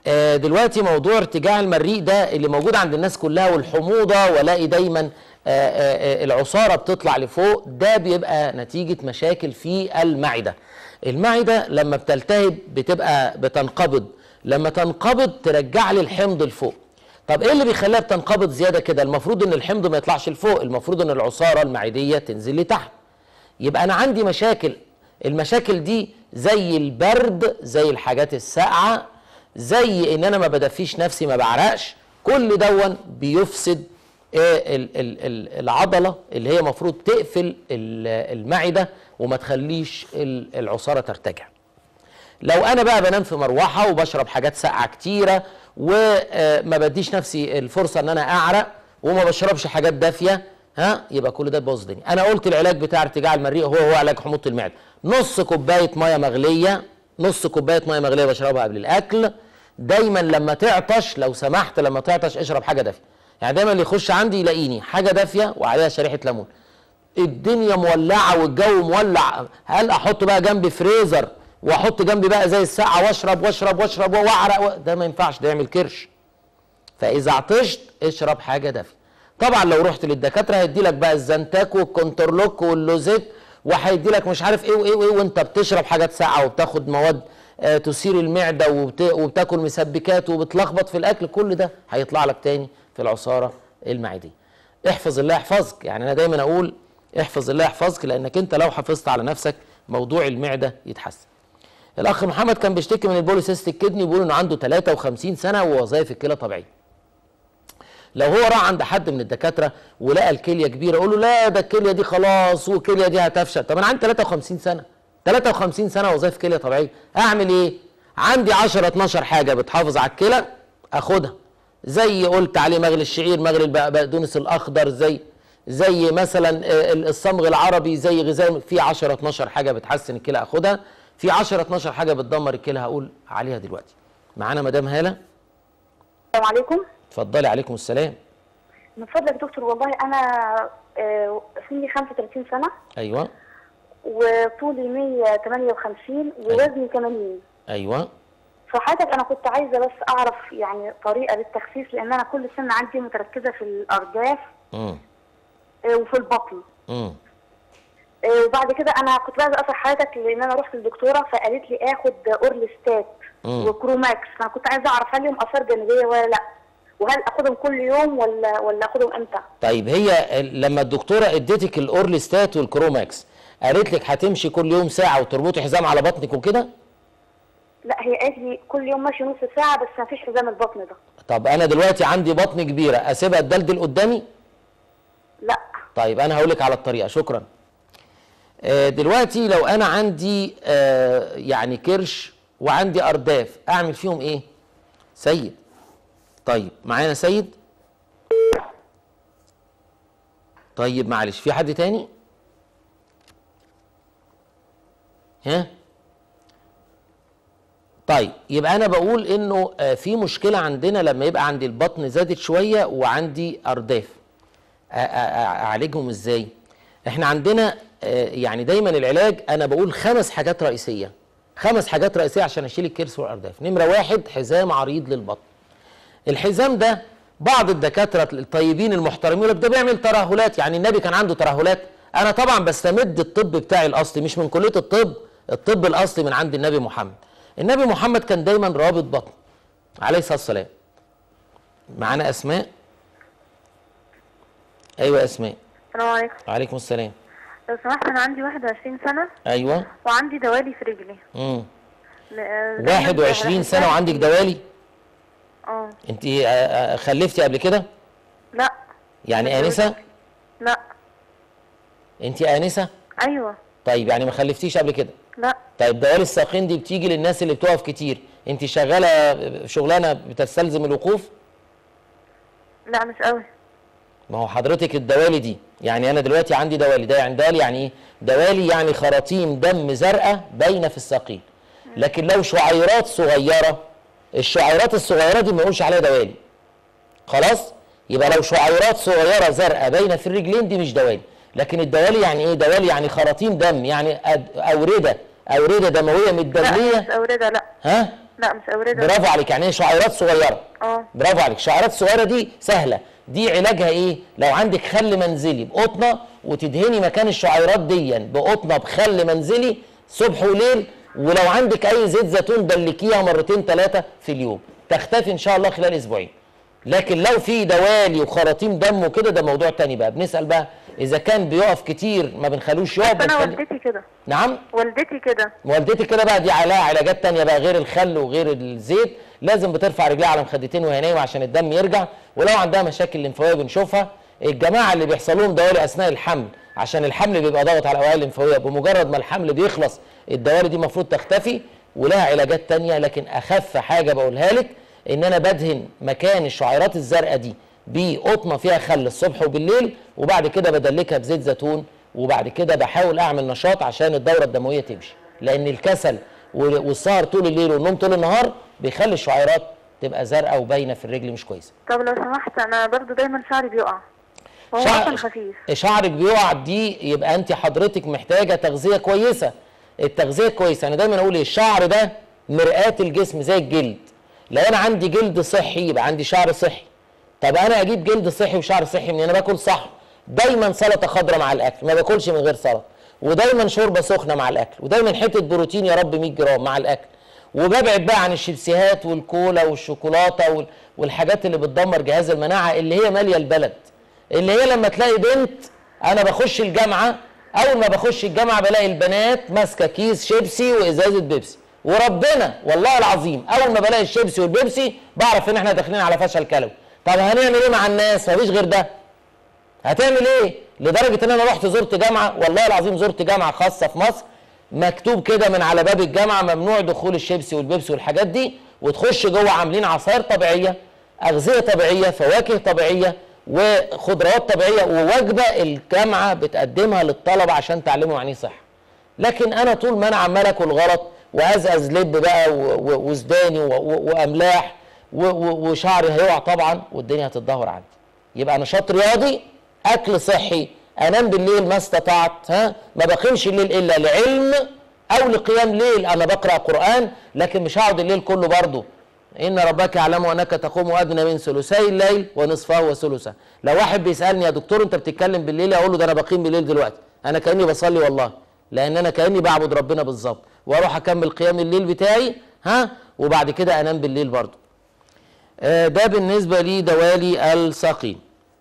آه، دلوقتي موضوع ارتجاع المريء ده اللي موجود عند الناس كلها والحموضه والاقي دايما آه، آه، آه، العصاره بتطلع لفوق ده بيبقى نتيجه مشاكل في المعده. المعده لما بتلتهب بتبقى بتنقبض لما تنقبض ترجع لي الحمض لفوق. طب ايه اللي بيخليها بتنقبض زياده كده؟ المفروض ان الحمض ما يطلعش لفوق، المفروض ان العصاره المعديه تنزل لتحت. يبقى انا عندي مشاكل المشاكل دي زي البرد زي الحاجات الساقعه زي ان انا ما بدفيش نفسي ما بعرقش كل دون بيفسد آه، ال- ال- ال- العضله اللي هي المفروض تقفل ال- المعده وما تخليش ال- العصاره ترتجع لو انا بقى بنام في مروحه وبشرب حاجات ساقعه كتيره وما بديش نفسي الفرصه ان انا اعرق وما بشربش حاجات دافيه ها يبقى كل ده بوظ الدنيا انا قلت العلاج بتاع ارتجاع المريء هو هو علاج حموضه المعده نص كوبايه ميه مغليه نص كوبايه ميه مغليه بشربها قبل الاكل دايما لما تعطش لو سمحت لما تعطش اشرب حاجه دافيه يعني دايما اللي يخش عندي يلاقيني حاجه دافيه وعليها شريحه ليمون الدنيا مولعه والجو مولع هل احط بقى جنبي فريزر واحط جنبي بقى زي الساعه واشرب واشرب واشرب واعرق و... ده ما ينفعش ده يعمل كرش فاذا عطشت اشرب حاجه دافيه طبعا لو رحت للدكاتره هيدي لك بقى الزنتاك والكونترلوك واللوزيت وهيدي لك مش عارف ايه وايه وايه وانت بتشرب حاجات ساقعه وبتاخد مواد آه تثير المعده وبت... وبتاكل مسبكات وبتلخبط في الاكل كل ده هيطلع لك تاني في العصاره المعديه احفظ الله يحفظك يعني انا دايما اقول احفظ الله يحفظك لانك انت لو حافظت على نفسك موضوع المعده يتحسن الاخ محمد كان بيشتكي من البوليسيستيك كدني بيقول انه عنده 53 سنه ووظائف الكلى طبيعيه لو هو راح عند حد من الدكاتره ولقى الكليه كبيره يقول له لا ده الكليه دي خلاص والكليه دي هتفشل طب انا عندي 53 سنه 53 سنه وظائف كليه طبيعيه اعمل ايه عندي 10 12 حاجه بتحافظ على الكلى اخدها زي قلت عليه مغلي الشعير مغلي البقدونس الاخضر زي زي مثلا آه، الصمغ العربي زي غذاء في 10 12 حاجه بتحسن الكلى اخدها في 10 12 حاجه بتدمر الكلى هقول عليها دلوقتي معانا مدام هاله السلام عليكم اتفضلي عليكم السلام من فضلك يا دكتور والله انا آه، سني 35 سنه ايوه وطولي 158 ووزني 80 ايوه فحضرتك انا كنت عايزه بس اعرف يعني طريقه للتخسيس لان انا كل سنه عندي متركزه في الارداف امم آه، وفي البطن امم آه، وبعد كده انا كنت عايزه اسال حضرتك لان انا رحت للدكتوره فقالت لي اخد اورلستات مم. وكروماكس فانا كنت عايزه اعرف هل لهم اثار جانبيه ولا لا وهل اخدهم كل يوم ولا ولا اخدهم امتى طيب هي ال- لما الدكتوره اديتك الاورليستات والكروماكس قالت لك هتمشي كل يوم ساعه وتربطي حزام على بطنك وكده لا هي قالت لي كل يوم ماشي نص ساعه بس ما فيش حزام البطن ده طب انا دلوقتي عندي بطن كبيره اسيبها تدلدل قدامي لا طيب انا هقول لك على الطريقه شكرا آه، دلوقتي لو انا عندي آه، يعني كرش وعندي ارداف اعمل فيهم ايه سيد طيب معانا سيد طيب معلش في حد تاني ها طيب يبقى انا بقول انه آه، في مشكله عندنا لما يبقى عندي البطن زادت شويه وعندي ارداف أ- أ- أ- اعالجهم ازاي احنا عندنا آه، يعني دايما العلاج انا بقول خمس حاجات رئيسيه خمس حاجات رئيسيه عشان اشيل الكرش والارداف نمره واحد حزام عريض للبطن الحزام ده بعض الدكاتره الطيبين المحترمين يقول لك ده بيعمل ترهلات يعني النبي كان عنده ترهلات انا طبعا بستمد الطب بتاعي الاصلي مش من كليه الطب الطب الاصلي من عند النبي محمد النبي محمد كان دايما رابط بطن عليه الصلاه والسلام معانا اسماء ايوه اسماء السلام عليكم وعليكم السلام لو سمحت انا عندي 21 سنه ايوه وعندي دوالي في رجلي امم ل- آه، دايماً 21 سنه بحسها وعندك كتير. دوالي اه انت آه، آه، خلفتي قبل كده لا يعني انسه لا انت انسه ايوه طيب يعني ما خلفتيش قبل كده لا طيب دوالي الساقين دي بتيجي للناس اللي بتقف كتير انت شغاله شغلانه بتستلزم الوقوف لا مش قوي ما هو حضرتك الدوالي دي يعني انا دلوقتي عندي دوالي ده يعني دوالي يعني ايه دوالي يعني خراطيم دم زرقاء باينه في الساقين لكن لو شعيرات صغيره الشعيرات الصغيره دي ما نقولش عليها دوالي خلاص يبقى لو شعيرات صغيره زرقاء باينه في الرجلين دي مش دوالي لكن الدوالي يعني ايه دوالي يعني خراطيم دم يعني أد- اورده اورده دمويه لا متدميه مش اورده لا ها لا مش اورده برافو عليك يعني هي شعيرات صغيره اه برافو عليك الشعيرات الصغيره دي سهله دي علاجها ايه لو عندك خل منزلي بقطنه وتدهني مكان الشعيرات دي بقطنه بخل منزلي صبح وليل ولو عندك اي زيت زيتون دلكيها مرتين ثلاثه في اليوم تختفي ان شاء الله خلال اسبوعين لكن لو في دوالي وخراطيم دم وكده ده موضوع تاني بقى بنسال بقى اذا كان بيقف كتير ما بنخلوش يقف بس انا بنخلي- والدتي كده نعم والدتي كده والدتي كده بقى دي عليها علاجات تانية بقى غير الخل وغير الزيت لازم بترفع رجليها على مخدتين وهي نايمه عشان الدم يرجع ولو عندها مشاكل لمفاويه بنشوفها الجماعه اللي بيحصل لهم دوالي اثناء الحمل عشان الحمل بيبقى ضاغط على الاوعيه الليمفاويه بمجرد ما الحمل بيخلص الدوالي دي المفروض تختفي ولها علاجات تانية لكن اخف حاجه بقولها لك ان انا بدهن مكان الشعيرات الزرقاء دي بقطنه فيها خل الصبح وبالليل وبعد كده بدلكها بزيت زيتون وبعد كده بحاول اعمل نشاط عشان الدوره الدمويه تمشي لان الكسل وال- والسهر طول الليل والنوم طول النهار بيخلي الشعيرات تبقى زرقاء وباينه في الرجل مش كويسه طب لو سمحت انا برضو دايما شعري بيقع هو شعر- اصلا خفيف شعرك بيقع دي يبقى انت حضرتك محتاجه تغذيه كويسه التغذيه كويسه انا دايما اقول ايه الشعر ده مرآة الجسم زي الجلد لو انا عندي جلد صحي يبقى عندي شعر صحي طب انا اجيب جلد صحي وشعر صحي منين انا باكل صح دايما سلطه خضراء مع الاكل ما باكلش من غير سلطه ودايما شوربه سخنه مع الاكل ودايما حته بروتين يا رب 100 جرام مع الاكل وببعد بقى عن الشيبسيهات والكولا والشوكولاته وال- والحاجات اللي بتدمر جهاز المناعه اللي هي ماليه البلد اللي هي لما تلاقي بنت انا بخش الجامعه اول ما بخش الجامعه بلاقي البنات ماسكه كيس شيبسي وازازه بيبسي وربنا والله العظيم اول ما بلاقي الشيبسي والبيبسي بعرف ان احنا داخلين على فشل كلوي طب هنعمل ايه مع الناس مفيش غير ده هتعمل ايه لدرجه ان انا رحت زرت جامعه والله العظيم زرت جامعه خاصه في مصر مكتوب كده من على باب الجامعه ممنوع دخول الشيبسي والبيبسي والحاجات دي وتخش جوه عاملين عصاير طبيعيه اغذيه طبيعيه فواكه طبيعيه وخضروات طبيعيه ووجبه الجامعه بتقدمها للطلبه عشان تعلموا يعني صح لكن انا طول ما انا عمال اكل غلط وازقز لب بقى و- و- وسداني و- و- واملاح و- و- وشعري هيقع طبعا والدنيا هتتدهور عندي يبقى نشاط رياضي اكل صحي انام بالليل ما استطعت ها ما بقيمش الليل الا لعلم او لقيام ليل انا بقرا قران لكن مش هقعد الليل كله برضه ان ربك يعلم انك تقوم ادنى من ثلثي الليل ونصفه وثلثه لو واحد بيسالني يا دكتور انت بتتكلم بالليل اقول له ده انا بقيم بالليل دلوقتي انا كاني بصلي والله لان انا كاني بعبد ربنا بالظبط واروح اكمل قيام الليل بتاعي ها وبعد كده انام بالليل برضه آه، ده بالنسبه لدوالي السقيم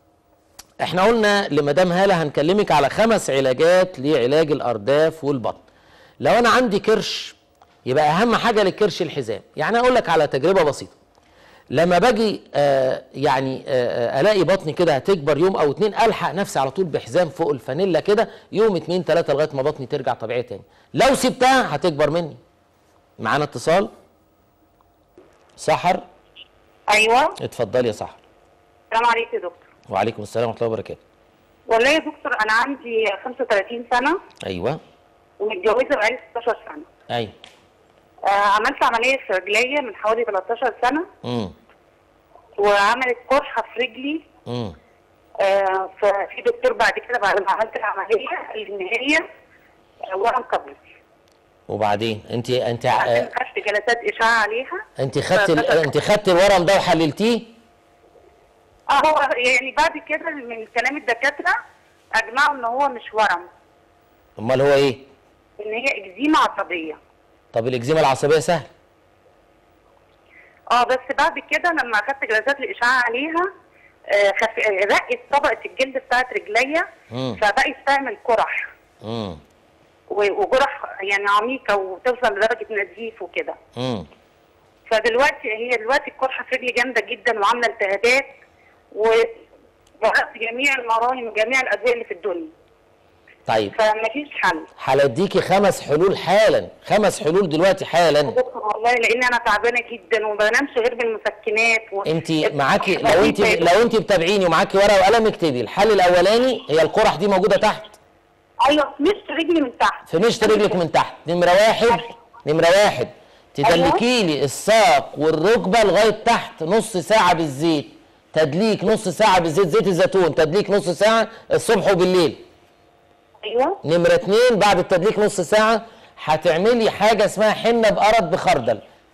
احنا قلنا لمدام هاله هنكلمك على خمس علاجات لعلاج الارداف والبطن لو انا عندي كرش يبقى اهم حاجه للكرش الحزام يعني اقول لك على تجربه بسيطه لما باجي آه يعني آه آه، الاقي بطني كده هتكبر يوم او اتنين الحق نفسي على طول بحزام فوق الفانيلا كده يوم اتنين تلاته لغايه ما بطني ترجع طبيعيه تاني لو سبتها هتكبر مني معانا اتصال سحر ايوه اتفضلي يا سحر السلام عليكم يا دكتور وعليكم السلام ورحمه الله وبركاته والله يا دكتور انا عندي 35 سنه ايوه ومتجوزه بقالي 16 سنه ايوه آه عملت عمليه في رجليا من حوالي 13 سنه امم وعملت قرحه في رجلي امم آه ففي دكتور بعد كده بعد ما عملت العمليه قال لي ان هي آه، ورم كبد وبعدين انت انت عشان آه، خدت جلسات اشعه عليها انت خدت ال- ففتح- انت خدت الورم ده وحللتيه اه هو يعني بعد كده من كلام الدكاتره اجمعوا ان هو مش ورم امال هو ايه ان هي اكزيما عصبيه طب الاكزيما العصبيه سهل اه بس بعد كده لما اخدت جلسات الاشعاع عليها آه، خف... آه، رقت طبقه الجلد بتاعت رجليا امم فبقت تعمل قرح امم و- وجرح يعني عميقه وتوصل لدرجه نزيف وكده امم فدلوقتي هي دلوقتي القرحه في رجلي جامده جدا وعامله التهابات وجربت جميع المراهم وجميع الادويه اللي في الدنيا طيب فمفيش حل هنديكي خمس حلول حالا خمس حلول دلوقتي حالا والله لان انا تعبانه جدا وما بنامش غير بالمسكنات و... انت معاكي لو انت لو انت بتابعيني ومعاكي ورقه وقلم اكتبي الحل الاولاني هي القرح دي موجوده تحت ايوه مشط رجلي من تحت في مشط رجلك من تحت نمره واحد نمره واحد تدلكي لي الساق والركبه لغايه تحت نص ساعه بالزيت تدليك نص ساعه بالزيت زيت الزيتون تدليك نص ساعه الصبح وبالليل ايوه نمرة اتنين بعد التدليك نص ساعة هتعملي حاجة اسمها حنة بقرض بخردل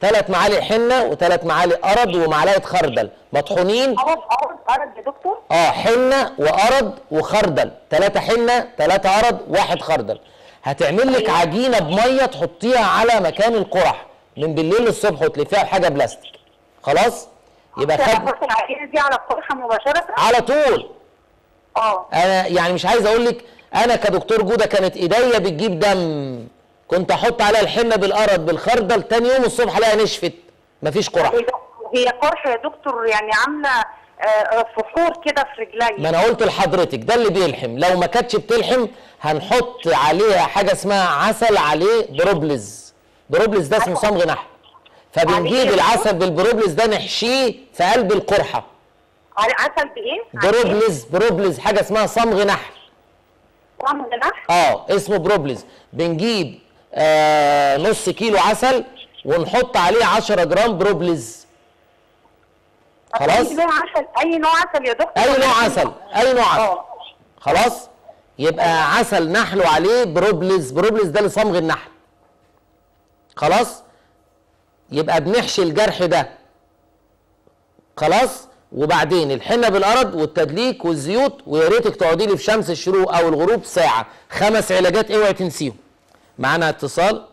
ثلاث معالق حنه وثلاث معالق ارض ومعلقه خردل مطحونين أرد أرد أرد يا دكتور اه حنه وارض وخردل ثلاثه حنه ثلاثه ارض واحد خردل هتعمل لك عجينه بميه تحطيها على مكان القرح من بالليل للصبح وتلفيها بحاجه بلاستيك خلاص يبقى خد هحط العجينة دي على القرحة مباشرة على طول اه انا يعني مش عايز اقول لك انا كدكتور جوده كانت ايديا بتجيب دم كنت احط عليها الحنه بالارض بالخردل تاني يوم الصبح الاقيها نشفت مفيش قرح هي قرحة يا دكتور يعني عاملة آه، فحور كده في رجلي ما انا قلت لحضرتك ده اللي بيلحم لو ما كانتش بتلحم هنحط عليها حاجه اسمها عسل عليه بروبلز بروبلز ده اسمه صمغ نحل فبنجيب العسل بالبروبلز ده نحشيه في قلب القرحه على عسل بايه؟ بروبلز بروبلز حاجه اسمها صمغ نحل صمغ نحل اه اسمه بروبلز بنجيب آه نص كيلو عسل ونحط عليه 10 جرام بروبلز خلاص أي نوع عسل اي نوع عسل يا دكتور اي نوع عسل اي نوع عسل خلاص يبقى عسل نحل وعليه بروبلز بروبلز ده لصمغ النحل خلاص يبقى بنحشي الجرح ده خلاص وبعدين الحنه بالارض والتدليك والزيوت ويا ريتك تقعدي لي في شمس الشروق او الغروب ساعه خمس علاجات اوعي تنسيهم معانا اتصال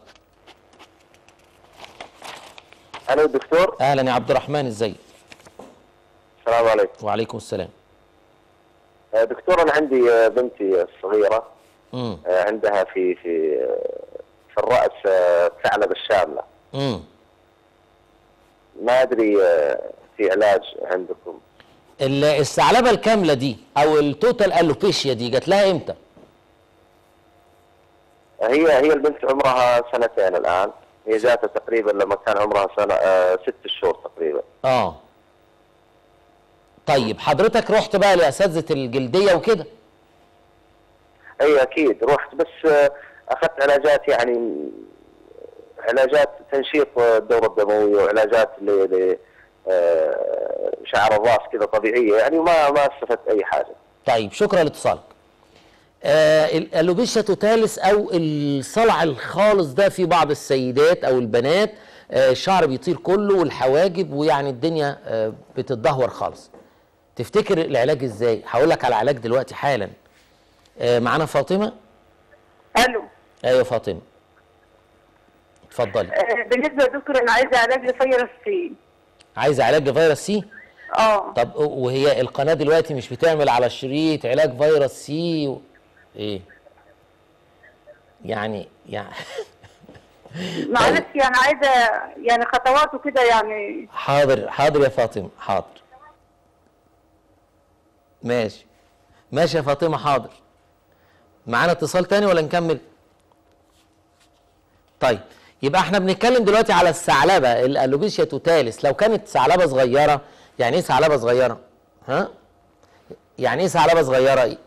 الو دكتور اهلا يا عبد الرحمن ازيك السلام عليكم وعليكم السلام آه، دكتور انا عندي آه، بنتي الصغيره امم آه، عندها في في آه، في الراس آه، ثعلب الشامله امم ما ادري آه، في علاج عندكم ال- الثعلبه الكامله دي او التوتال الوبيشيا دي جات لها امتى؟ هي هي البنت عمرها سنتين الان هي جاتها تقريبا لما كان عمرها سنه آه، ست شهور تقريبا اه طيب حضرتك رحت بقى لاساتذه الجلديه وكده اي اكيد رحت بس آه، اخذت علاجات يعني علاجات تنشيط الدوره الدمويه وعلاجات ل ل- آه، شعر الراس كذا طبيعيه يعني ما ما استفدت اي حاجه طيب شكرا لاتصالك آه ال- اللوبيشيا توتاليس او الصلع الخالص ده في بعض السيدات او البنات آه الشعر بيطير كله والحواجب ويعني الدنيا آه بتتدهور خالص تفتكر العلاج ازاي هقول لك على علاج دلوقتي حالا آه معانا فاطمه الو ايوه فاطمه اتفضلي آه، بالنسبه يا دكتور انا عايزه علاج لفيروس سي عايزه علاج لفيروس سي اه طب وهي القناه دلوقتي مش بتعمل على الشريط علاج فيروس سي و... ايه يعني يعني معلش يعني عايزه يعني خطوات وكده يعني حاضر حاضر يا فاطمه حاضر ماشي ماشي يا فاطمه حاضر معانا اتصال تاني ولا نكمل طيب يبقى احنا بنتكلم دلوقتي على الثعلبه الالوبيشيا توتاليس لو كانت ثعلبه صغيره يعني ايه ثعلبه صغيره ها يعني ايه ثعلبه صغيره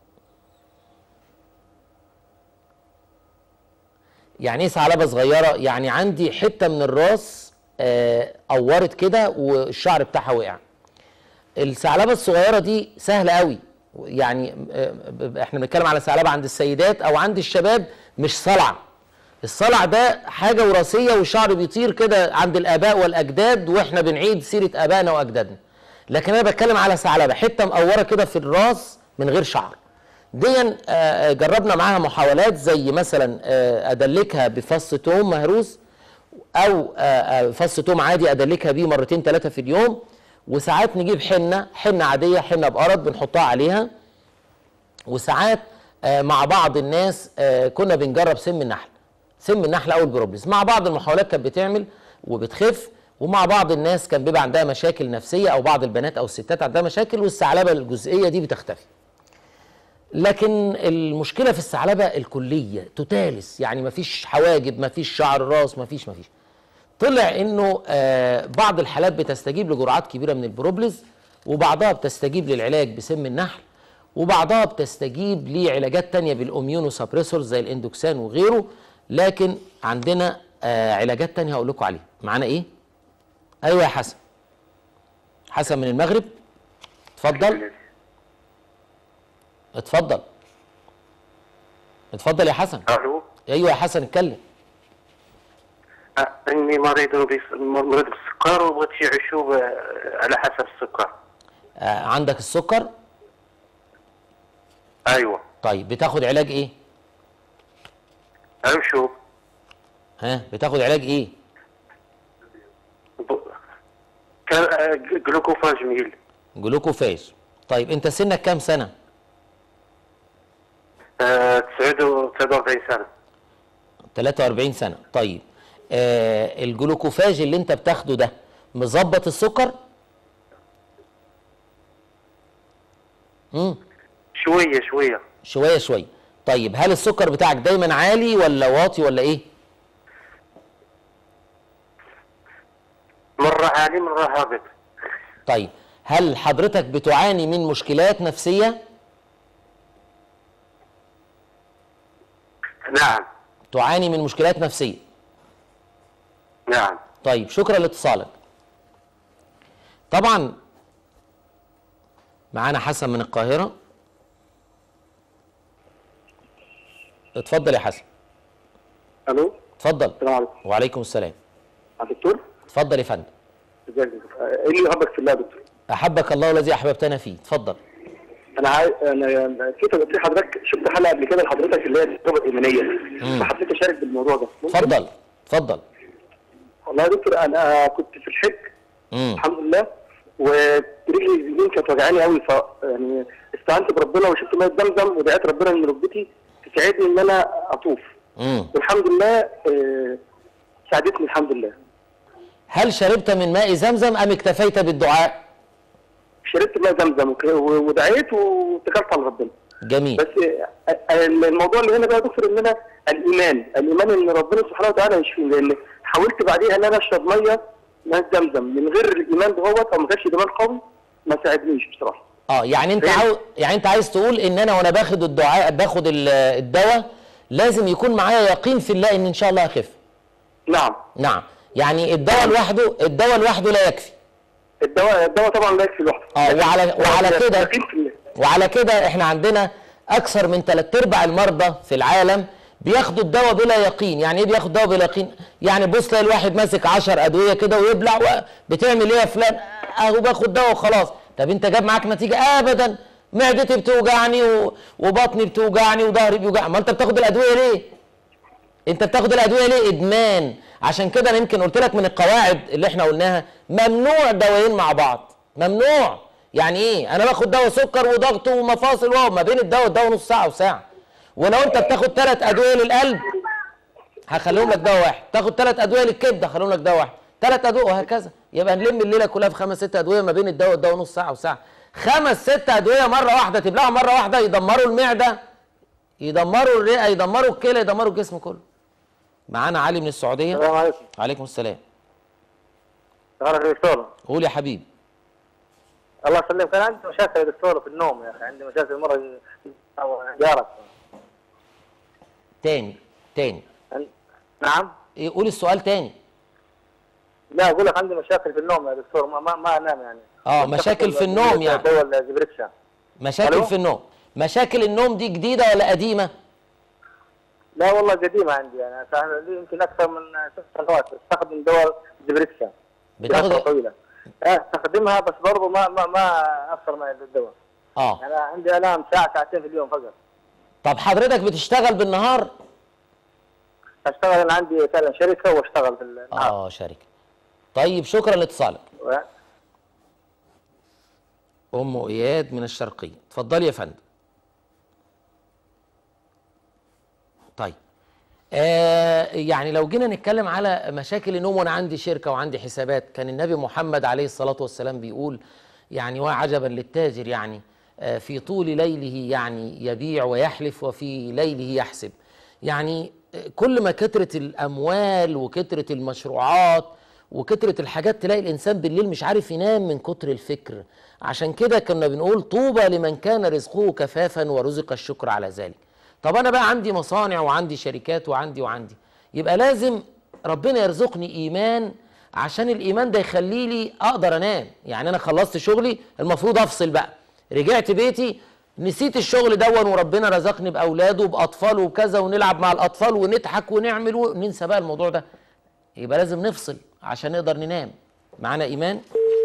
يعني ايه ثعلبه صغيره يعني عندي حته من الراس آه، قورت كده والشعر بتاعها وقع الثعلبه الصغيره دي سهله قوي يعني آه، ب- احنا بنتكلم على ثعلبه عند السيدات او عند الشباب مش صلع الصلع ده حاجه وراثيه والشعر بيطير كده عند الاباء والاجداد واحنا بنعيد سيره ابائنا واجدادنا لكن انا بتكلم على ثعلبه حته مقوره كده في الراس من غير شعر ديا آه، جربنا معاها محاولات زي مثلا آه، ادلكها بفص توم مهروس او آه، آه، فص توم عادي ادلكها بيه مرتين ثلاثه في اليوم وساعات نجيب حنه حنه عاديه حنه بقرض بنحطها عليها وساعات آه، مع بعض الناس آه، كنا بنجرب سم النحل سم النحل او البروبلس مع بعض المحاولات كانت بتعمل وبتخف ومع بعض الناس كان بيبقى عندها مشاكل نفسيه او بعض البنات او الستات عندها مشاكل والثعلبه الجزئيه دي بتختفي لكن المشكله في الثعلبه الكليه توتالس يعني مفيش حواجب مفيش شعر راس مفيش مفيش طلع انه آه بعض الحالات بتستجيب لجرعات كبيره من البروبلز وبعضها بتستجيب للعلاج بسم النحل وبعضها بتستجيب لعلاجات تانية بالاميونو سابريسورز زي الاندوكسان وغيره لكن عندنا آه علاجات تانية هقول لكم عليها معانا ايه ايوه يا حسن حسن من المغرب اتفضل اتفضل اتفضل يا حسن الو ايوه يا حسن اتكلم أه، اني مريض بس- مريض بالسكر وبغيت شي عشوب أه، على حسب السكر آه عندك السكر ايوه طيب بتاخد علاج ايه عشوب ها بتاخد علاج ايه كان أه، جلوكوفاجميل جلوكوفاج طيب انت سنك كام سنه أه، 49 سنه 43 سنه طيب آه الجلوكوفاج اللي انت بتاخده ده مظبط السكر امم شويه شويه شويه شويه طيب هل السكر بتاعك دايما عالي ولا واطي ولا ايه مره عالي مره هابط طيب هل حضرتك بتعاني من مشكلات نفسيه نعم تعاني من مشكلات نفسيه نعم طيب شكرا لاتصالك طبعا معانا حسن من القاهرة اتفضل يا حسن الو اتفضل السلام عليكم وعليكم السلام يا دكتور اتفضل يا فندم ازيك يا دكتور؟ ايه اللي يحبك في الله يا دكتور احبك الله الذي احببتنا فيه اتفضل انا عايز انا كنت قلت لحضرتك شفت حلقه قبل كده لحضرتك اللي هي التجربه الايمانيه فحبيت اشارك بالموضوع ده ممكن؟ اتفضل اتفضل والله يا دكتور انا كنت في الحج مم. الحمد لله ورجلي اليمين كانت وجعاني قوي ف يعني استعنت بربنا وشفت ميه زمزم ودعيت ربنا ان ركبتي تساعدني ان انا اطوف مم. والحمد لله آه، ساعدتني الحمد لله هل شربت من ماء زمزم ام اكتفيت بالدعاء شربت ميه زمزم وك- و- ودعيت واتكلت على ربنا جميل بس آه، آه، الموضوع اللي هنا بقى يا دكتور ان انا الايمان الايمان ان ربنا سبحانه وتعالى يشفيني لان حاولت بعديها ان انا اشرب ميه ميه زمزم من غير الايمان دهوت او ما كانش ايمان قوي ما ساعدنيش بصراحه اه يعني انت عاو... يعني انت عايز تقول ان انا وانا باخد الدعاء باخد ال- الدواء لازم يكون معايا يقين في الله ان ان شاء الله هخف نعم نعم يعني الدواء لوحده الدواء لوحده لا يكفي الدواء الدواء طبعا لا يكفي لوحده اه وعلى وعلى كده يقين في الله وعلى كده احنا عندنا اكثر من ثلاث ارباع المرضى في العالم بياخدوا الدواء بلا يقين يعني ايه بياخد دواء بلا يقين يعني بص تلاقي الواحد ماسك 10 ادويه كده ويبلع و... بتعمل ايه يا فلان اهو باخد دواء وخلاص طب انت جاب معاك نتيجه ابدا معدتي بتوجعني و... وبطني بتوجعني وظهري بيوجعني ما انت بتاخد الادويه ليه انت بتاخد الادويه ليه ادمان عشان كده انا يمكن قلت لك من القواعد اللي احنا قلناها ممنوع دوايين مع بعض ممنوع يعني ايه انا باخد دواء سكر وضغط ومفاصل واو ما بين الدواء والدواء نص ساعه وساعه ولو انت بتاخد ثلاث ادويه للقلب هخليهم لك دواء واحد تاخد ثلاث ادويه للكبده هخليهم لك دواء واحد ثلاث ادويه وهكذا يبقى نلم الليله كلها في خمس ست ادويه ما بين الدواء والدواء نص ساعه وساعه خمس ست ادويه مره واحده تبلعهم مره واحده يدمروا المعده يدمروا الرئه يدمروا الكلى يدمروا الجسم كله معانا علي من السعوديه السلام عليكم عليكم السلام انا يا دكتور قول يا حبيبي الله يسلمك انا عندي مشاكل يا دكتور في النوم يا اخي عندي مشاكل مره او جارك تاني تاني نعم ايه قول السؤال تاني لا اقول لك عندي مشاكل في النوم يا دكتور ما ما, ما انام يعني اه مشاكل في النوم يعني دول زبريكشا مشاكل ألو؟ في النوم مشاكل النوم دي جديده ولا قديمه لا والله قديمه عندي يعني أنا لي يمكن اكثر من ست سنوات استخدم دواء زبريكشا بتاخد- فترة طويله اه استخدمها بس برضه ما ما ما اثر معي الدواء اه يعني أنا عندي الام ساعه ساعتين في اليوم فقط طب حضرتك بتشتغل بالنهار اشتغل انا عندي فعلا شركه واشتغل في النهار اه شركه طيب شكرا لاتصالك و- ام اياد من الشرقيه اتفضلي يا فندم طيب آه يعني لو جينا نتكلم على مشاكل النوم وانا عندي شركه وعندي حسابات كان النبي محمد عليه الصلاه والسلام بيقول يعني وعجبا للتاجر يعني آه في طول ليله يعني يبيع ويحلف وفي ليله يحسب يعني آه، كل ما كترت الاموال وكترت المشروعات وكترت الحاجات تلاقي الانسان بالليل مش عارف ينام من كتر الفكر عشان كده كنا بنقول طوبى لمن كان رزقه كفافا ورزق الشكر على ذلك طب انا بقى عندي مصانع وعندي شركات وعندي وعندي يبقى لازم ربنا يرزقني ايمان عشان الايمان ده يخلي لي اقدر انام يعني انا خلصت شغلي المفروض افصل بقى رجعت بيتي نسيت الشغل دون وربنا رزقني باولاده وباطفال وكذا ونلعب مع الاطفال ونضحك ونعمل وننسى بقى الموضوع ده يبقى لازم نفصل عشان نقدر ننام معانا ايمان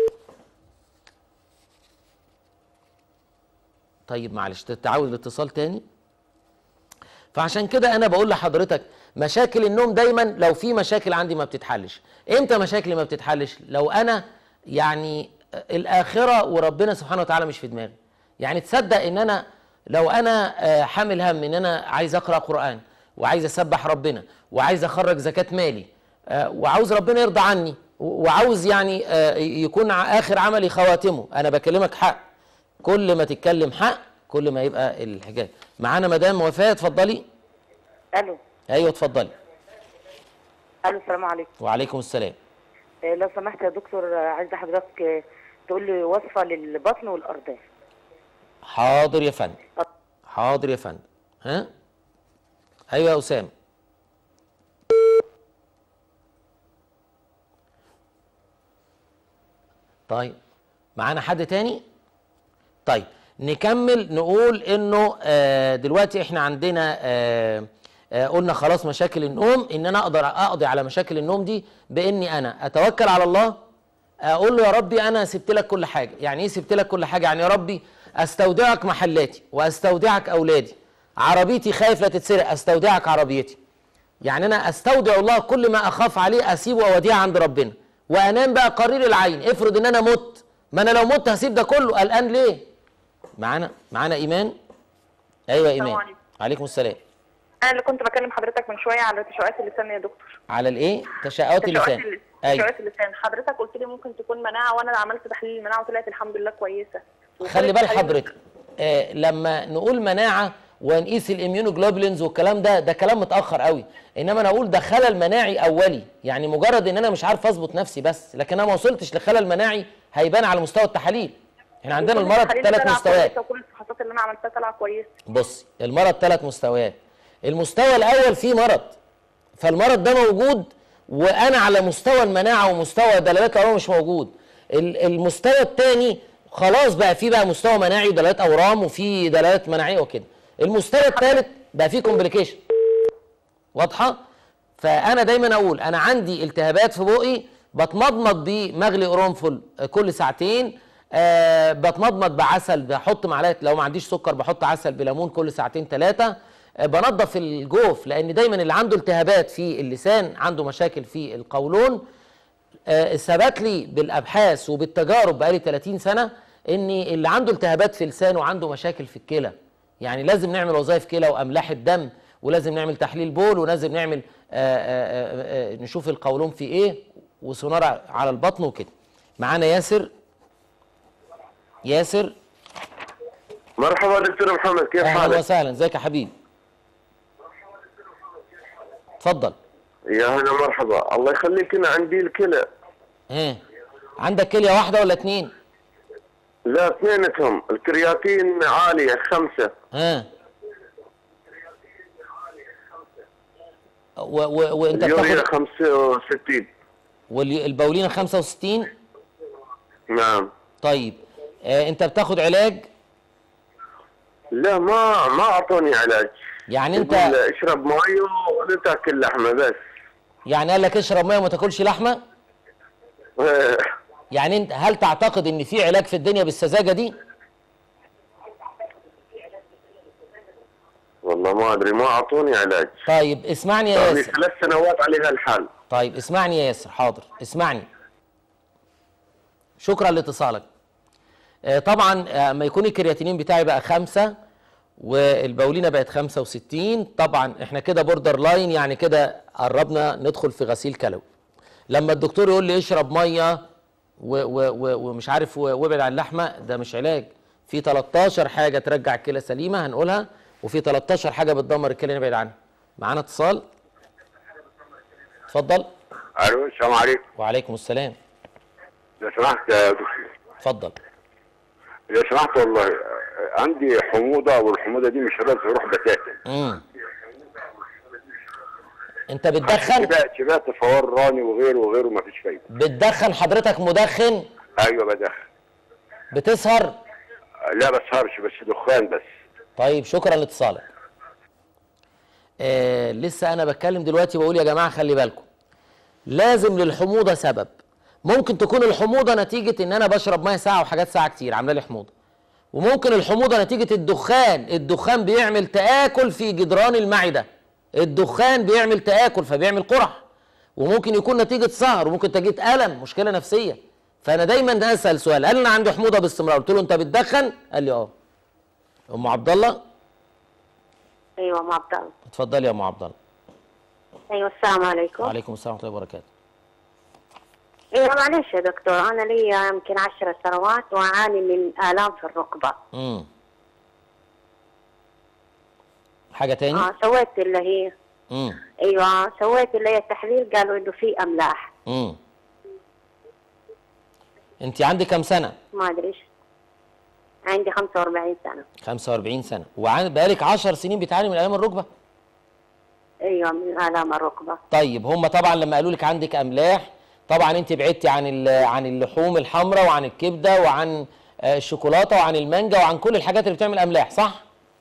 طيب معلش تعود الاتصال تاني فعشان كده انا بقول لحضرتك مشاكل النوم دايما لو في مشاكل عندي ما بتتحلش امتى مشاكلي ما بتتحلش لو انا يعني الاخره وربنا سبحانه وتعالى مش في دماغي يعني تصدق ان انا لو انا آه، حامل هم ان انا عايز اقرا قران وعايز اسبح ربنا وعايز اخرج زكاه مالي آه، وعاوز ربنا يرضى عني و- وعاوز يعني آه، يكون ع- اخر عملي خواتمه انا بكلمك حق كل ما تتكلم حق كل ما يبقى الحجاب معانا مدام وفاء اتفضلي الو ايوه اتفضلي الو السلام عليكم وعليكم السلام آه، لو سمحت يا دكتور آه، عايزه حضرتك آه، تقول لي وصفه للبطن والارداف حاضر يا فندم حاضر يا فندم ها ايوه يا اسامه طيب معانا حد تاني طيب نكمل نقول انه آه دلوقتي احنا عندنا آه آه قلنا خلاص مشاكل النوم ان انا اقدر اقضي على مشاكل النوم دي باني انا اتوكل على الله اقول له يا ربي انا سبت لك كل حاجه يعني ايه سبت لك كل حاجه يعني يا ربي استودعك محلاتي واستودعك اولادي عربيتي خايف لا تتسرق استودعك عربيتي يعني انا استودع الله كل ما اخاف عليه اسيبه واوديه عند ربنا وانام بقى قرير العين افرض ان انا مت ما انا لو مت هسيب ده كله قلقان ليه معانا معانا ايمان ايوه السلام ايمان عليكم. عليكم السلام انا اللي كنت بكلم حضرتك من شويه على تشوهات اللسان يا دكتور على الايه تشاؤات تشوهات اللسان اللس- ايوه تشوهات اللسان حضرتك قلت لي ممكن تكون مناعه وانا عملت تحليل المناعه وطلعت الحمد لله كويسه خلي بال حضرتك آه لما نقول مناعه ونقيس الاميونوجلوبولينز والكلام ده ده كلام متاخر قوي انما انا اقول ده خلل مناعي اولي يعني مجرد ان انا مش عارف اظبط نفسي بس لكن انا ما وصلتش لخلل مناعي هيبان على مستوى التحاليل احنا عندنا وكل المرض التحاليل ثلاث طالعة مستويات كويسة وكل الفحوصات اللي انا عملتها طالعه كويسه بص المرض ثلاث مستويات المستوى الاول فيه مرض فالمرض ده موجود وانا على مستوى المناعه ومستوى دلالات الاورام مش موجود ال- المستوى الثاني خلاص بقى فيه بقى مستوى مناعي ودلالات اورام وفي دلالات مناعيه وكده المستوى الثالث بقى فيه كومبليكيشن واضحه فانا دايما اقول انا عندي التهابات في بقي بتمضمض بمغلي قرنفل كل ساعتين أه بتمضمض بعسل بحط معلقه لو ما عنديش سكر بحط عسل بليمون كل ساعتين ثلاثه أه بنظف الجوف لان دايما اللي عنده التهابات في اللسان عنده مشاكل في القولون آه، ثبت لي بالابحاث وبالتجارب بقالي 30 سنه ان اللي عنده التهابات في لسانه عنده مشاكل في الكلى يعني لازم نعمل وظائف كلى واملاح الدم ولازم نعمل تحليل بول ولازم نعمل آآ آآ آآ نشوف القولون فيه ايه وسونار على البطن وكده معانا ياسر ياسر مرحبا دكتور محمد كيف اهلا حالك؟ وسهلا ازيك يا حبيبي اتفضل يا هلا مرحبا الله يخليك انا عندي الكلى ايه عندك كليه واحده ولا اتنين لا اثنينتهم الكرياتين عالية خمسة ها و و وانت اليوريا بتاخد 65 والبولينا 65 نعم طيب آه انت بتاخد علاج لا ما ما اعطوني علاج يعني انت يقول اشرب مي ولا تاكل لحمة بس يعني قال لك اشرب ميه وما تاكلش لحمه يعني انت هل تعتقد ان في علاج في الدنيا بالسذاجه دي والله ما ادري ما اعطوني علاج طيب اسمعني يا صار لي ياسر ثلاث سنوات على هالحال طيب اسمعني يا ياسر حاضر اسمعني شكرا لاتصالك آه، طبعا آه، اما يكون الكرياتينين بتاعي بقى خمسة والبولينا بقت 65 طبعا احنا كده بوردر لاين يعني كده قربنا ندخل في غسيل كلوي لما الدكتور يقول لي اشرب ميه و و و ومش عارف و- وابعد عن اللحمه ده مش علاج في 13 حاجه ترجع الكلى سليمه هنقولها وفي 13 حاجه بتدمر الكلى نبعد عنها معانا اتصال اتفضل الو السلام عليكم وعليكم السلام لو سمحت يا دكتور اتفضل لو سمحت والله عندي حموضه والحموضه دي مش راضيه تروح بتاتا امم انت بتدخن شبعت شبعت فوار راني وغيره وغيره ما فيش فايده بتدخن حضرتك مدخن ايوه بدخن بتسهر لا بسهرش بس دخان بس طيب شكرا لاتصالك آه لسه انا بتكلم دلوقتي بقول يا جماعه خلي بالكم لازم للحموضه سبب ممكن تكون الحموضه نتيجه ان انا بشرب ميه ساعه وحاجات ساعه كتير عامله لي حموضه وممكن الحموضه نتيجه الدخان الدخان بيعمل تاكل في جدران المعده الدخان بيعمل تاكل فبيعمل قرح وممكن يكون نتيجه سهر وممكن نتيجه الم مشكله نفسيه فانا دايما اسال سؤال هل انا عندي حموضه باستمرار قلت له انت بتدخن قال لي اه ام عبد الله ايوه ام عبد الله اتفضلي يا ام عبد الله ايوه السلام عليكم وعليكم السلام ورحمه الله وبركاته ايوه معلش يا دكتور انا لي يمكن عشر سنوات واعاني من الام في الركبه امم حاجه تاني اه سويت اللي هي امم ايوه سويت اللي هي التحليل قالوا انه في املاح امم انت عندك كام سنه ما ادري ايش عندي 45 سنه 45 سنه وبقالك 10 سنين بتعاني من الام الركبه ايوه من الام الركبه طيب هم طبعا لما قالوا لك عندك املاح طبعا انت بعدتي عن ال- عن اللحوم الحمراء وعن الكبده وعن آه، الشوكولاته وعن المانجا وعن كل الحاجات اللي بتعمل املاح صح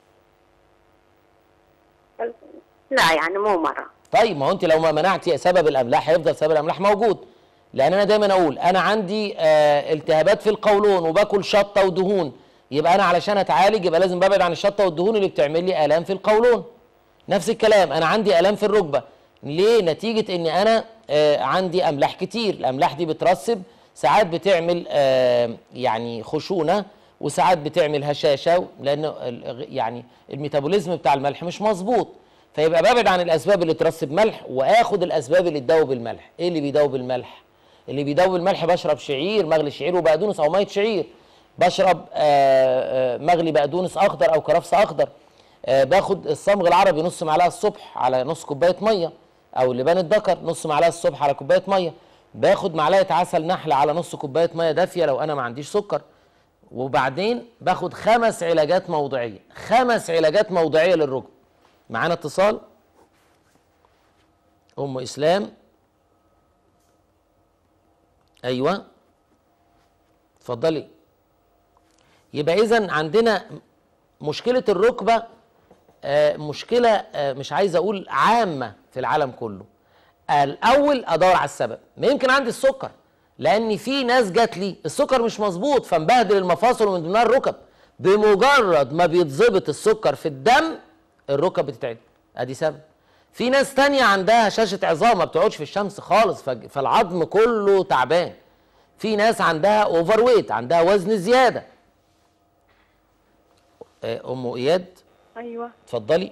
لا يعني مو مره طيب ما هو انت لو ما منعتي سبب الاملاح هيفضل سبب الاملاح موجود لان انا دايما اقول انا عندي آه التهابات في القولون وباكل شطه ودهون يبقى انا علشان اتعالج يبقى لازم ببعد عن الشطه والدهون اللي بتعمل لي الام في القولون نفس الكلام انا عندي الام في الركبه ليه نتيجه ان انا آه عندي املاح كتير الاملاح دي بترسب ساعات بتعمل آه يعني خشونه وساعات بتعمل هشاشه لان ال- يعني الميتابوليزم بتاع الملح مش مظبوط فيبقى ببعد عن الاسباب اللي ترسب ملح واخد الاسباب اللي تدوب الملح ايه اللي بيدوب الملح اللي بيدوب الملح بشرب شعير مغلي شعير وبقدونس او ميه شعير بشرب آه، آه، مغلي بقدونس اخضر او كرفس اخضر آه، باخد الصمغ العربي نص معلقه الصبح على نص كوبايه ميه او لبان الذكر نص معلقه الصبح على كوبايه ميه باخد معلقه عسل نحل على نص كوبايه ميه دافيه لو انا ما عنديش سكر وبعدين باخد خمس علاجات موضعيه خمس علاجات موضعيه للركب معانا اتصال ام اسلام ايوه اتفضلي يبقى اذا عندنا مشكله الركبه آه، مشكله آه، مش عايز اقول عامه في العالم كله الاول ادور على السبب ما يمكن عندي السكر لان في ناس جات لي السكر مش مظبوط فمبهدل المفاصل ومن ضمنها الركب بمجرد ما بيتظبط السكر في الدم الركب بتتعدل ادي سبب في ناس تانية عندها هشاشة عظام ما بتقعدش في الشمس خالص فج- فالعظم كله تعبان في ناس عندها اوفر ويت عندها وزن زيادة آه، ام اياد ايوه اتفضلي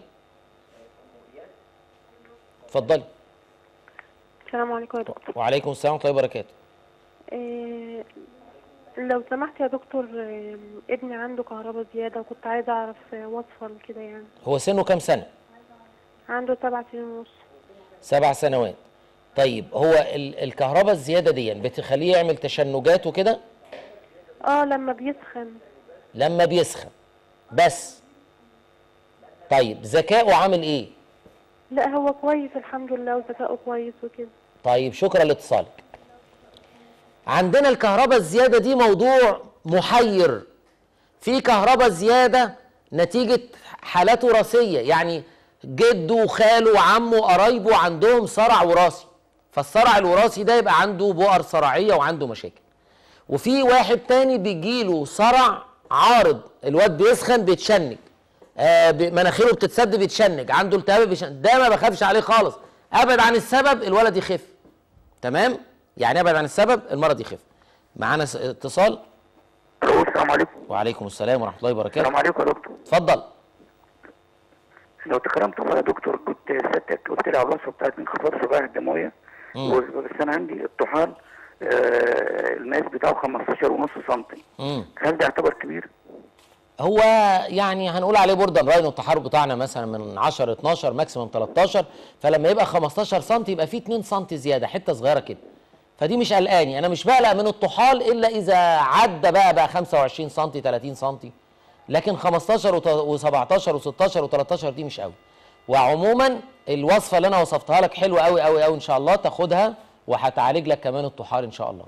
اتفضلي السلام عليكم يا دكتور وعليكم السلام ورحمه الله وبركاته إيه لو سمحت يا دكتور إيه ابني عنده كهرباء زيادة وكنت عايزة أعرف آه، وصفة كده يعني هو سنه كام سنه عنده سبع سنين ونص سبع سنوات طيب هو ال- الكهرباء الزياده دي بتخليه يعمل تشنجات وكده اه لما بيسخن لما بيسخن بس طيب ذكائه عامل ايه لا هو كويس الحمد لله وذكائه كويس وكده طيب شكرا لاتصالك عندنا الكهرباء الزياده دي موضوع محير في كهرباء زياده نتيجه حالات وراثيه يعني جده وخاله وعمه وقرايبه عندهم صرع وراثي فالصرع الوراثي ده يبقى عنده بؤر صرعيه وعنده مشاكل وفي واحد تاني بيجيله صرع عارض الواد بيسخن بيتشنج آه ب- مناخيره بتتسد بيتشنج عنده التهاب بيتشنج ده ما بخافش عليه خالص ابعد عن السبب الولد يخف تمام يعني ابعد عن السبب المرض يخف معانا س- اتصال السلام عليكم وعليكم السلام ورحمه الله وبركاته السلام عليكم يا دكتور اتفضل لو تكرمت والله يا دكتور كنت سيادتك قلت لي على الوصفه بتاعت انخفاض الصباعيه الدمويه مم. بس انا عندي الطحال آه المقاس بتاعه 15 ونص سم مم. هل ده يعتبر كبير؟ هو يعني هنقول عليه بوردر لاين التحرك بتاعنا مثلا من 10 12 ماكسيموم 13 فلما يبقى 15 سم يبقى فيه 2 سم زياده حته صغيره كده فدي مش قلقاني انا مش بقلق من الطحال الا اذا عدى بقى بقى 25 سم 30 سم لكن 15 و17 و16 و13 دي مش قوي وعموما الوصفه اللي انا وصفتها لك حلوه قوي قوي قوي ان شاء الله تاخدها وهتعالج لك كمان الطحال ان شاء الله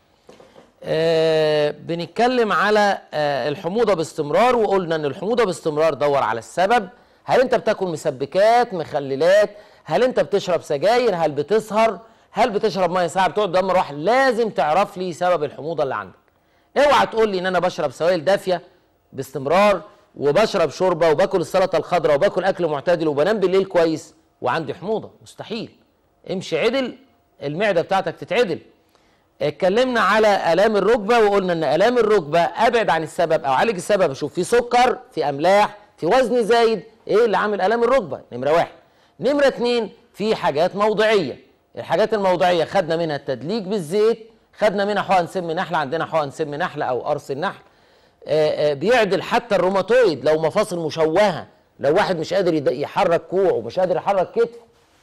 آه بنتكلم على آه الحموضه باستمرار وقلنا ان الحموضه باستمرار دور على السبب هل انت بتاكل مسبكات مخللات هل انت بتشرب سجاير هل بتسهر هل بتشرب ميه ساعه بتقعد قدام مروحه لازم تعرف لي سبب الحموضه اللي عندك اوعى تقول لي ان انا بشرب سوائل دافيه باستمرار وبشرب شوربه وباكل السلطه الخضراء وباكل اكل معتدل وبنام بالليل كويس وعندي حموضه مستحيل امشي عدل المعده بتاعتك تتعدل اتكلمنا على الام الركبه وقلنا ان الام الركبه ابعد عن السبب او عالج السبب اشوف في سكر في املاح في وزن زايد ايه اللي عامل الام الركبه نمره واحد نمره اتنين في حاجات موضعيه الحاجات الموضعيه خدنا منها التدليك بالزيت خدنا منها حقن سم نحل عندنا حقن سم نحل او قرص النحل آه، آه، بيعدل حتى الروماتويد لو مفاصل مشوهه لو واحد مش قادر يد- يحرك كوعه ومش قادر يحرك كتفه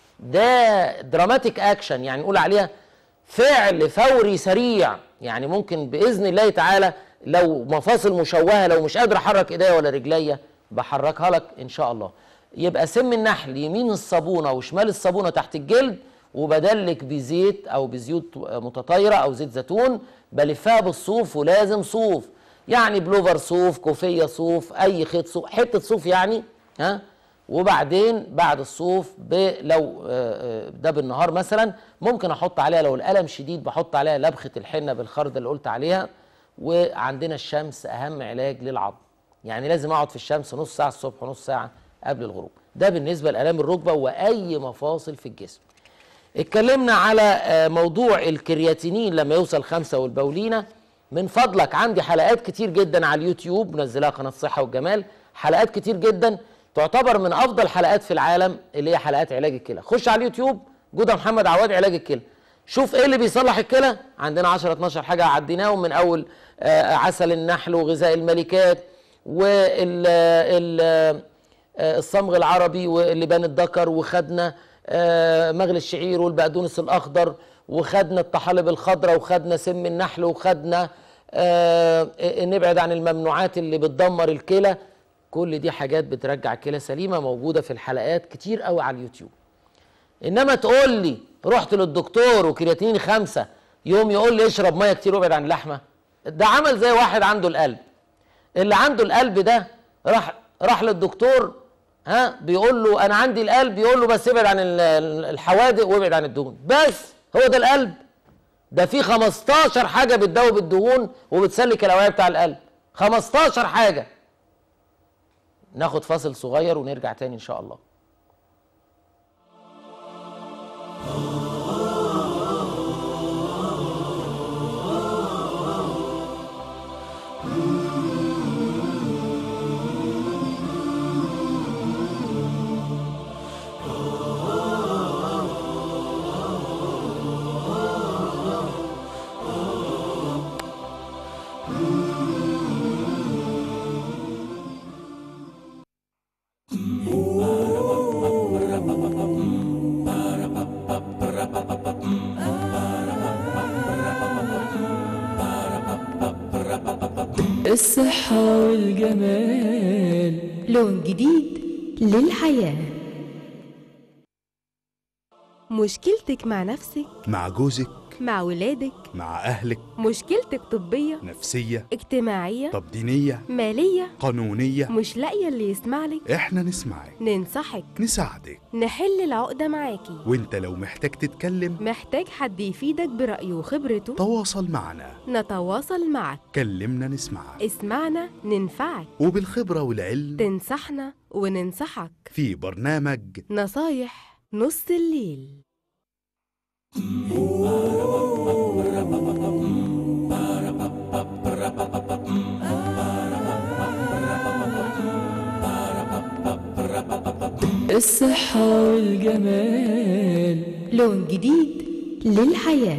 ده دراماتيك اكشن يعني نقول عليها فعل فوري سريع يعني ممكن باذن الله تعالى لو مفاصل مشوهه لو مش قادر احرك ايديا ولا رجليا بحركها لك ان شاء الله يبقى سم النحل يمين الصابونه وشمال الصابونه تحت الجلد وبدلك بزيت او بزيوت متطايره او زيت زيتون بلفها بالصوف ولازم صوف يعني بلوفر صوف كوفيه صوف اي خيط صوف حته صوف يعني ها وبعدين بعد الصوف ب- لو آه، آه، ده بالنهار مثلا ممكن احط عليها لو الالم شديد بحط عليها لبخه الحنه بالخرده اللي قلت عليها وعندنا الشمس اهم علاج للعظم يعني لازم اقعد في الشمس نص ساعه الصبح ونص ساعه قبل الغروب ده بالنسبه لالام الركبه واي مفاصل في الجسم اتكلمنا على آه، موضوع الكرياتينين لما يوصل خمسة والبولينة من فضلك عندي حلقات كتير جدا على اليوتيوب منزلها قناة الصحة والجمال حلقات كتير جدا تعتبر من أفضل حلقات في العالم اللي هي حلقات علاج الكلى خش على اليوتيوب جودة محمد عواد علاج الكلى شوف ايه اللي بيصلح الكلى عندنا 10 12 حاجة عديناهم من أول آه، عسل النحل وغذاء الملكات وال ال- آه، الصمغ العربي واللبان الذكر وخدنا آه، مغل الشعير والبقدونس الاخضر وخدنا الطحالب الخضراء وخدنا سم النحل وخدنا آه، آه، نبعد عن الممنوعات اللي بتدمر الكلى كل دي حاجات بترجع الكلى سليمه موجوده في الحلقات كتير قوي على اليوتيوب انما تقول لي رحت للدكتور وكرياتين خمسة يوم يقول لي اشرب ميه كتير وابعد عن اللحمه ده عمل زي واحد عنده القلب اللي عنده القلب ده راح راح للدكتور ها بيقول له انا عندي القلب يقول له بس ابعد عن ال- ال- الحوادق وابعد عن الدهون بس هو ده القلب ده في 15 حاجه بتدوب الدهون وبتسلك الاوعيه بتاع القلب 15 حاجه ناخد فاصل صغير ونرجع تاني ان شاء الله الصحة والجمال لون جديد للحياة مشكلتك مع نفسك مع جوزك مع ولادك مع أهلك مشكلتك طبية نفسية اجتماعية طب دينية مالية قانونية مش لاقية اللي يسمعلك احنا نسمعك ننصحك نساعدك نحل العقدة معاكي وانت لو محتاج تتكلم محتاج حد يفيدك برأيه وخبرته تواصل معنا نتواصل معك كلمنا نسمعك اسمعنا ننفعك وبالخبرة والعلم تنصحنا وننصحك في برنامج نصايح نص الليل الصحة والجمال لون جديد للحياة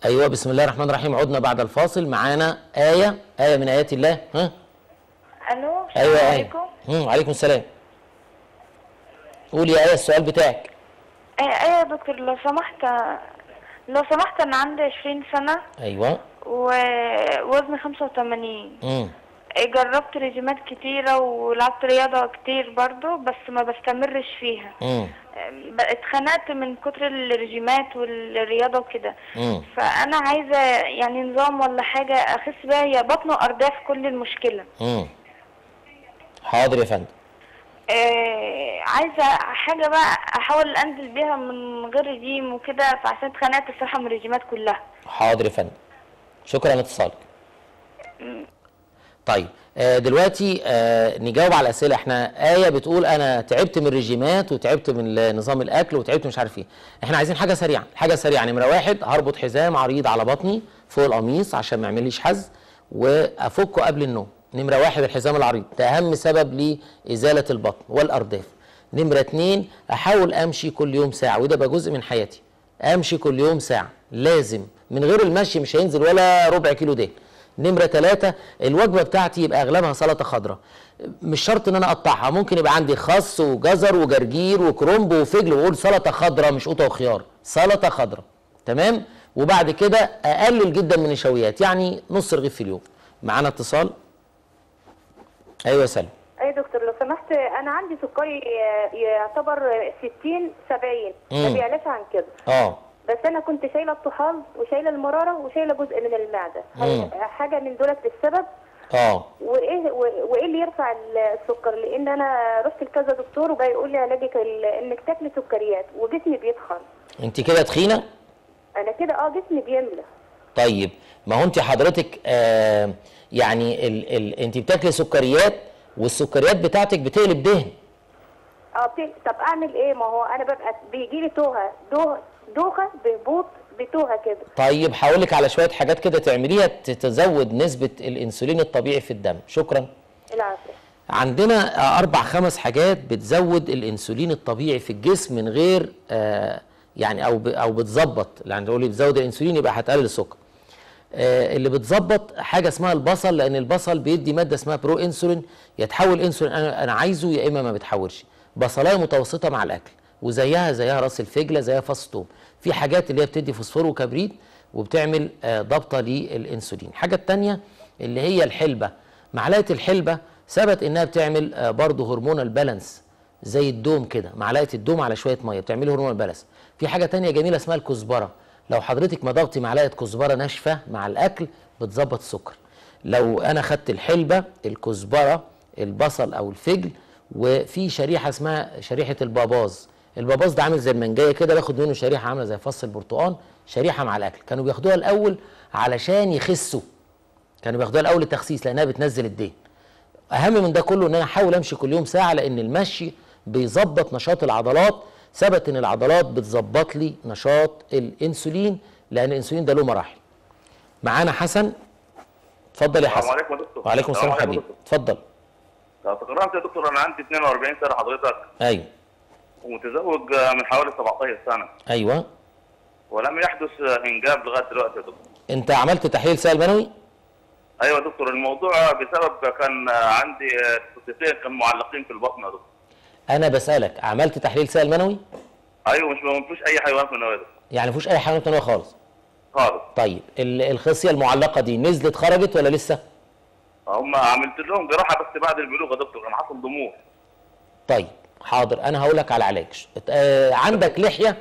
ايوه بسم الله الرحمن الرحيم عدنا بعد الفاصل معانا ايه ايه من ايات الله ها الو ايوه السلام ايه عليكم هم عليكم السلام قولي يا ايه السؤال بتاعك ايه ايه يا دكتور لو سمحت لو سمحت انا عندي 20 سنه ايوه ووزني 85 امم جربت ريجيمات كتيرة ولعبت رياضة كتير برضو بس ما بستمرش فيها امم ب- اتخنقت من كتر الرجيمات والرياضة وكده امم فأنا عايزة يعني نظام ولا حاجة أخس بيها هي بطن وأرداف كل المشكلة امم حاضر يا فندم آه عايزة حاجة بقى أحاول أنزل بيها من غير رجيم وكده فعشان اتخنقت الصراحة من الرجيمات كلها حاضر يا فندم شكرا لاتصالك طيب آه، دلوقتي آه، نجاوب على الاسئله احنا ايه بتقول انا تعبت من الرجيمات وتعبت من نظام الاكل وتعبت مش عارف ايه احنا عايزين حاجه سريعه حاجه سريعه نمره واحد هربط حزام عريض على بطني فوق القميص عشان ما يعمليش حز وافكه قبل النوم نمره واحد الحزام العريض ده اهم سبب لازاله البطن والارداف نمره اتنين احاول امشي كل يوم ساعه وده بقى جزء من حياتي امشي كل يوم ساعه لازم من غير المشي مش هينزل ولا ربع كيلو دهن نمرة ثلاثة الوجبة بتاعتي يبقى أغلبها سلطة خضراء مش شرط إن أنا أقطعها ممكن يبقى عندي خس وجزر وجرجير وكرنب وفجل وأقول سلطة خضراء مش قوطة وخيار سلطة خضراء تمام وبعد كده أقلل جدا من النشويات يعني نص رغيف في اليوم معانا اتصال أيوة يا سلمى اي دكتور لو سمحت انا عندي سكري ي- يعتبر 60 70 ما مم. بيعلاش عن كده اه بس انا كنت شايله الطحال وشايله المراره وشايله جزء من المعده هل مم. حاجه من دولت السبب اه وايه و- وايه اللي يرفع السكر لان انا رحت لكذا دكتور وبقى يقول لي علاجك ال- انك تاكلي سكريات وجسمي بيتخن أنت كده تخينة انا كده اه جسمي بيملى طيب ما هو انت حضرتك آه يعني ال ال انت بتاكلي سكريات والسكريات بتاعتك بتقلب دهن اه بت- طب اعمل ايه ما هو انا ببقى بيجي لي توهه دوه دوخه بهبوط بتوهه كده طيب هقول لك على شويه حاجات كده تعمليها ت- تزود نسبه الانسولين الطبيعي في الدم شكرا العافيه عندنا آه، اربع خمس حاجات بتزود الانسولين الطبيعي في الجسم من غير آه يعني او ب او بتظبط يعني تقول لي بتزود الانسولين يبقى هتقلل السكر آه، اللي بتظبط حاجه اسمها البصل لان البصل بيدي ماده اسمها برو انسولين يتحول انسولين انا انا عايزه يا اما ما بتحولش بصلايه متوسطه مع الاكل وزيها زيها راس الفجله زيها فص ثوم في حاجات اللي هي بتدي فوسفور وكبريت وبتعمل آه، ضبطه للانسولين الحاجه الثانيه اللي هي الحلبه معلقه الحلبه ثبت انها بتعمل آه، برضه هرمون البالانس زي الدوم كده معلقه الدوم على شويه ميه بتعملي هرمون البالانس في حاجه تانية جميله اسمها الكزبره لو حضرتك مضغتي معلقه كزبره ناشفه مع الاكل بتظبط السكر لو انا خدت الحلبه الكزبره البصل او الفجل وفي شريحه اسمها شريحه الباباز الباباز ده عامل زي المنجايه كده باخد منه شريحه عامله زي فص البرتقال شريحه مع الاكل كانوا بياخدوها الاول علشان يخسوا كانوا بياخدوها الاول التخسيس لانها بتنزل الدهن اهم من ده كله ان انا احاول امشي كل يوم ساعه لان المشي بيظبط نشاط العضلات ثبت ان العضلات بتظبط لي نشاط الانسولين لان الانسولين ده له مراحل معانا حسن اتفضل يا حسن السلام عليكم يا دكتور وعليكم السلام عليكم حبيبي اتفضل لو تكرمت يا دكتور انا عندي 42 سنه حضرتك ايوه ومتزوج من حوالي 17 سنه ايوه ولم يحدث انجاب لغايه دلوقتي يا دكتور انت عملت تحليل سائل منوي ايوه يا دكتور الموضوع بسبب كان عندي خصيتين كانوا معلقين في البطن يا دكتور انا بسالك عملت تحليل سائل منوي ايوه مش ما فيش اي حيوان في النواه يا دكتور يعني مفيش اي حيوانات منويه خالص خالص طيب ال- الخصيه المعلقه دي نزلت خرجت ولا لسه هم عملت لهم جراحه بس بعد البلوغ يا دكتور كان حصل ضمور طيب حاضر انا هقول لك على علاج آه عندك لحيه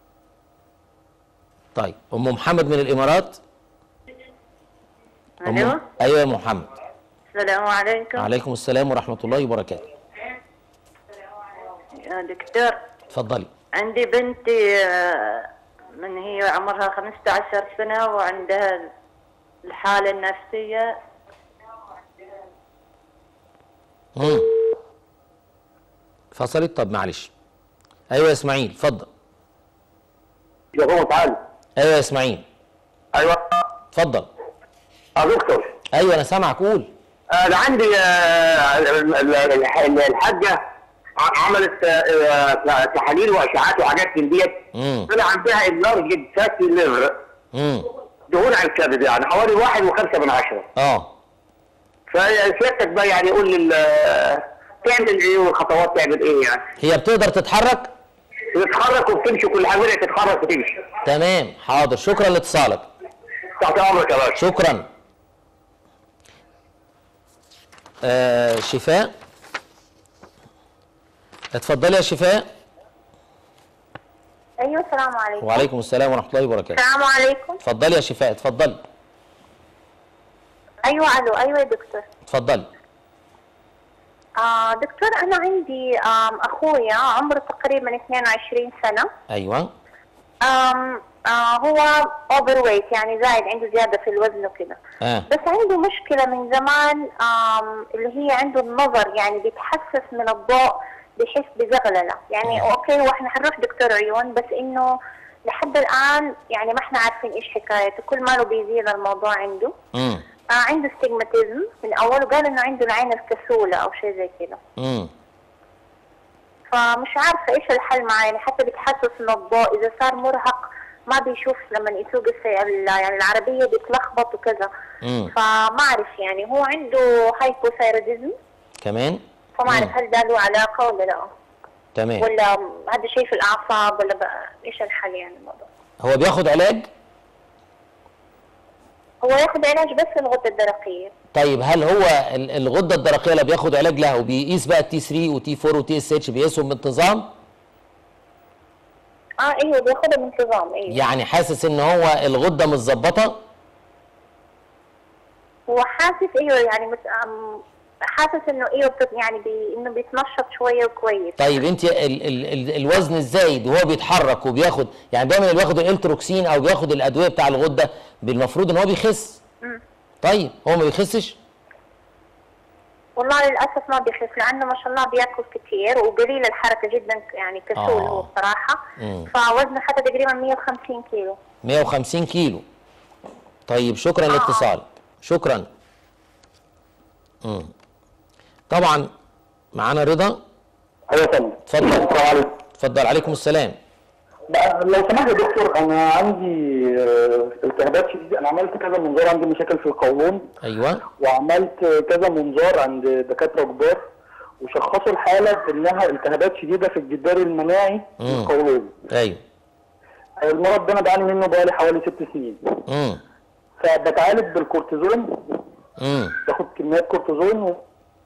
طيب ام محمد من الامارات أم- الو ايوه يا أم محمد السلام عليكم عليكم السلام ورحمه الله وبركاته يا دكتور اتفضلي عندي بنتي آه، من هي عمرها 15 سنة وعندها الحالة النفسية مم. فصلت طب معلش ايوه يا اسماعيل اتفضل يا بابا تعالى ايوه يا اسماعيل ايوه اتفضل يا دكتور ايوه انا سامعك قول انا عندي آه، ال- ال- الح- الحاجه ع- عملت آه، تحاليل واشعاعات وحاجات من ديت امم طلع عندها اللارج فاتي ليفر امم دهون على الكبد يعني حوالي واحد وخمسة من عشرة اه فسيادتك بقى يعني قول لي ال- تعمل ايه والخطوات تعمل ايه يعني هي بتقدر تتحرك تتحرك وبتمشي كل حاجه بدأت تتحرك وتمشي تمام حاضر شكرا لاتصالك تحت امرك يا باشا شكرا آه شفاء اتفضلي يا شفاء ايوه السلام عليكم وعليكم السلام ورحمه الله وبركاته السلام عليكم اتفضلي يا شفاء اتفضلي ايوه الو ايوه يا دكتور اتفضلي آه دكتور انا عندي آم اخويا عمره تقريبا 22 سنه ايوه آم آه هو اوفر ويت يعني زايد عنده زياده في الوزن وكده اه بس عنده مشكله من زمان آم اللي هي عنده النظر يعني بيتحسس من الضوء بيحس بزغلله يعني اوكي واحنا حنروح دكتور عيون بس انه لحد الان يعني ما احنا عارفين ايش حكايته كل ماله بيزيد الموضوع عنده امم آه عنده استجماتيزم من اول وقال انه عنده العين الكسوله او شيء زي كده امم فمش عارفه ايش الحل معاه يعني حتى بيتحسس من الضوء اذا صار مرهق ما بيشوف لما يسوق السي... ال- يعني العربيه بيتلخبط وكذا امم فما اعرف يعني هو عنده هايبوثايروديزم كمان فما اعرف مم. هل ده له علاقه ولا لا تمام ولا هذا شيء في الاعصاب ولا بقى ايش الحل يعني الموضوع هو بياخد علاج هو ياخذ علاج بس الغده الدرقيه طيب هل هو ال- الغده الدرقيه اللي بياخد علاج لها وبيقيس بقى التي 3 وتي 4 وتي اس اتش بيقيسهم بانتظام اه ايوه بياخذها بانتظام ايوه يعني حاسس ان هو الغده متظبطه هو حاسس ايوه يعني مت... أم- حاسس انه ايوه بت... يعني بي... انه بيتنشط شويه وكويس طيب انت ال ال ال الوزن الزايد وهو بيتحرك وبياخد يعني دايما اللي بياخد الالتروكسين او بياخد الادويه بتاع الغده بالمفروض ان هو بيخس مم. طيب هو ما بيخسش والله للاسف ما بيخف لانه ما شاء الله بياكل كثير وقليل الحركه جدا يعني كسول آه. هو بصراحه مم. فوزنه حتى تقريبا 150 كيلو 150 كيلو طيب شكرا لاتصالك شكرا مم. طبعا معانا رضا ايوه تمام اتفضل اتفضل عليكم السلام بقى لو سمحت يا دكتور انا عندي آه، التهابات شديده انا عملت كذا منظار عندي مشاكل في القولون ايوه وعملت كذا منظار عند دكاتره كبار وشخصوا الحاله بانها التهابات شديده في الجدار المناعي في مم. القولون ايوه المرض ده انا بعاني منه بقالي حوالي ست سنين امم فبتعالج بالكورتيزون امم باخد كميات كورتيزون و...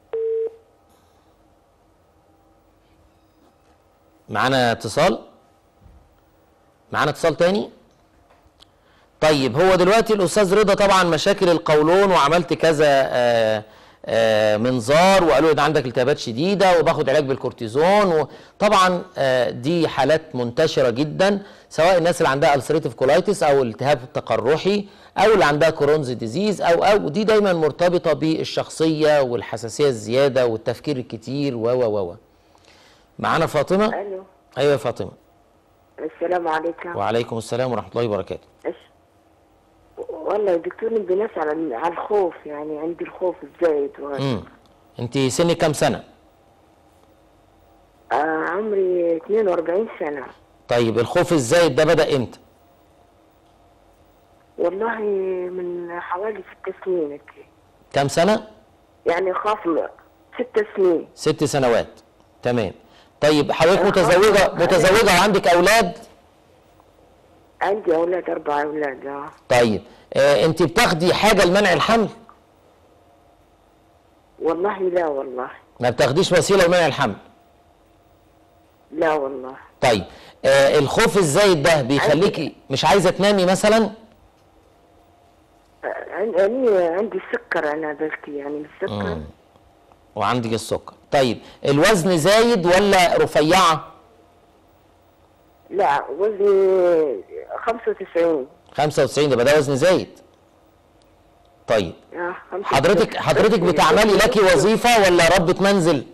معانا اتصال معانا اتصال تاني طيب هو دلوقتي الاستاذ رضا طبعا مشاكل القولون وعملت كذا آه آه منظار وقالوا ده عندك التهابات شديده وباخد علاج بالكورتيزون وطبعا آه دي حالات منتشره جدا سواء الناس اللي عندها السريتيف كولايتس او التهاب تقرحي او اللي عندها كرونز ديزيز او او دي دايما مرتبطه بالشخصيه والحساسيه الزياده والتفكير الكتير و و و و. معانا فاطمه الو ايوه يا فاطمه السلام عليكم وعليكم السلام ورحمه الله وبركاته والله دكتور نبي نسأل عن على الخوف يعني عندي الخوف الزايد وهذا امم انت سنك كام سنه آه عمري 42 سنة طيب الخوف الزايد ده بدا امتى والله من حوالي ست سنين هيك. كام سنه يعني خاف م- ست سنين ست سنوات تمام طيب حضرتك متزوجه متزوجه وعندك اولاد عندي أولاد أربع أولاد آه طيب آه انت بتاخدي حاجه لمنع الحمل والله لا والله ما بتاخديش وسيله لمنع الحمل لا والله طيب آه الخوف الزايد ده بيخليكي مش عايزه تنامي مثلا آه، عن- عندي عندي السكر أنا بلكي يعني السكر مم. وعندك السكر طيب الوزن زايد ولا رفيعه لا وزني 95 95 ده ده وزن زايد طيب آه، 95. حضرتك حضرتك بتعملي لك وظيفه ولا ربة منزل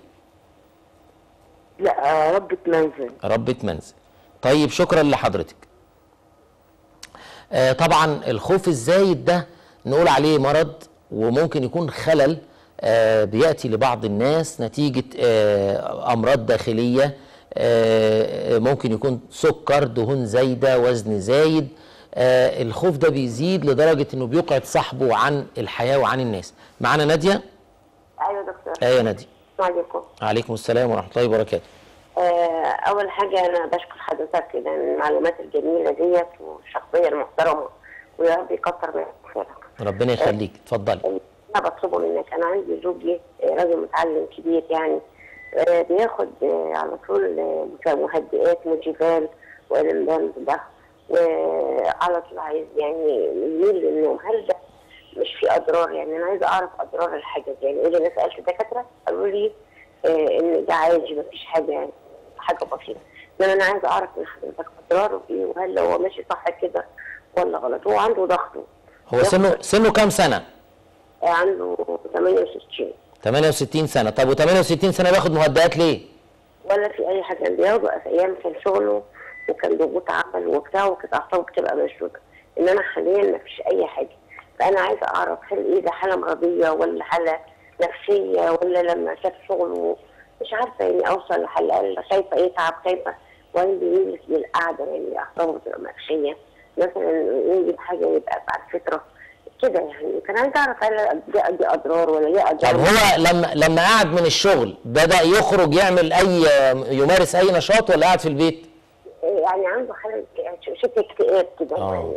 لا آه، ربة منزل ربة منزل طيب شكرا لحضرتك آه طبعا الخوف الزايد ده نقول عليه مرض وممكن يكون خلل آه بيأتي لبعض الناس نتيجة آه أمراض داخلية آه ممكن يكون سكر دهون زايدة وزن زايد آه الخوف ده بيزيد لدرجه انه بيقعد صاحبه عن الحياه وعن الناس معانا ناديه ايوه دكتور ايه يا ناديه السلام عليكم عليكم السلام ورحمه الله وبركاته آه، اول حاجه انا بشكر حضرتك كده من المعلومات الجميله ديت والشخصيه المحترمه ويا رب يكتر من خيرك ربنا يخليك اتفضلي انا بطلبه منك انا عندي زوجي آه، راجل متعلم كبير يعني آه، بياخد آه، على طول آه، مهدئات موجيفال والمبان ده وعلى طول عايز يعني يميل للنوم هل ده مش في اضرار يعني انا عايزه اعرف اضرار الحاجه دي يعني ايه انا سالت الدكاتره قالوا لي آه ان ده عادي مفيش حاجه يعني حاجه بسيطه انما انا عايزه اعرف من حضرتك اضراره ايه وهل هو ماشي صح كده ولا غلط هو عنده ضغطه هو سنه سنه كام سنه آه عنده 68 68 سنه طب و68 سنه بياخد مهدئات ليه ولا في اي حاجه بياخده في ايام كان شغله وكان ضغوط عمل وبتاع وكانت اعصابه بتبقى مشدوده انما حاليا مفيش اي حاجه فانا عايزه اعرف هل ايه ده حاله مرضيه ولا حاله نفسيه ولا لما شاف شغله مش عارفه يعني اوصل لحل قال خايفه يتعب خايفه وين بيميل للقعده يعني اعصابه بتبقى مغشيه مثلا يجيب حاجه يبقى بعد فتره كده يعني كان عايزه اعرف هل دي, دي اضرار ولا دي اضرار طب هو لما لما قعد من الشغل بدا يخرج يعمل اي يمارس اي نشاط ولا قاعد في البيت يعني عنده حاله شبه اكتئاب كده يعني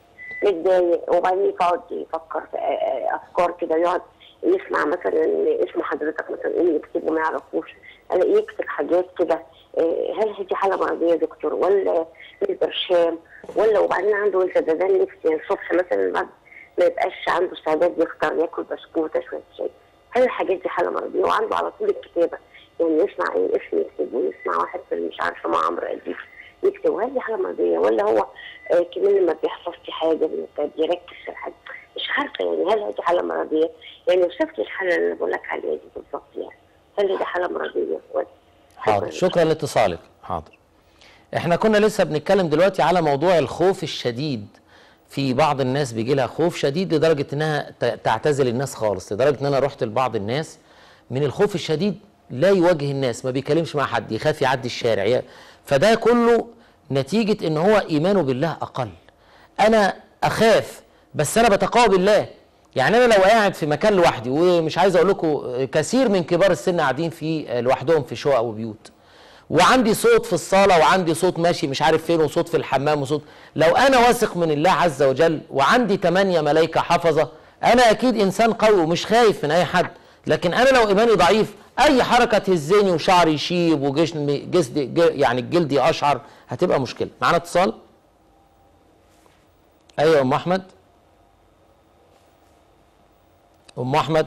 متضايق وبعدين يقعد يفكر في افكار كده يقعد يسمع مثلا اسم حضرتك مثلا ايه يكتبه ما يعرفوش الاقيه يكتب حاجات كده هل هي دي حاله مرضيه يا دكتور ولا مش برشام ولا وبعدين عنده انسدادات نفس يعني الصبح مثلا بعد ما يبقاش عنده استعداد يفطر ياكل بسكوته شويه شاي هل الحاجات دي حاله مرضيه وعنده على طول الكتابه يعني يسمع اي اسم يكتبه ويسمع واحد مش عارفه مع عمرو اديب يكتب هل دي حاجه مرضيه ولا هو آه كمان لما بيحفظش حاجه بيركز في الحاجه مش عارفه يعني هل دي حاله مرضيه؟ يعني وصفت الحاله اللي انا بقول لك عليها دي بالظبط يعني هل دي حاله مرضيه ولا حاضر شكرا لاتصالك حاضر احنا كنا لسه بنتكلم دلوقتي على موضوع الخوف الشديد في بعض الناس بيجي لها خوف شديد لدرجه انها تعتزل الناس خالص لدرجه ان انا رحت لبعض الناس من الخوف الشديد لا يواجه الناس ما بيكلمش مع حد يخاف يعدي الشارع فده كله نتيجه ان هو ايمانه بالله اقل انا اخاف بس انا بتقوى بالله يعني انا لو قاعد في مكان لوحدي ومش عايز اقول لكم كثير من كبار السن قاعدين في لوحدهم في شقق وبيوت وعندي صوت في الصاله وعندي صوت ماشي مش عارف فين وصوت في الحمام وصوت لو انا واثق من الله عز وجل وعندي ثمانية ملائكه حفظه انا اكيد انسان قوي ومش خايف من اي حد لكن انا لو ايماني ضعيف اي حركه تهزني وشعري يشيب وجسمي جسدي يعني جلدي اشعر هتبقى مشكله معانا اتصال ايوه ام احمد ام احمد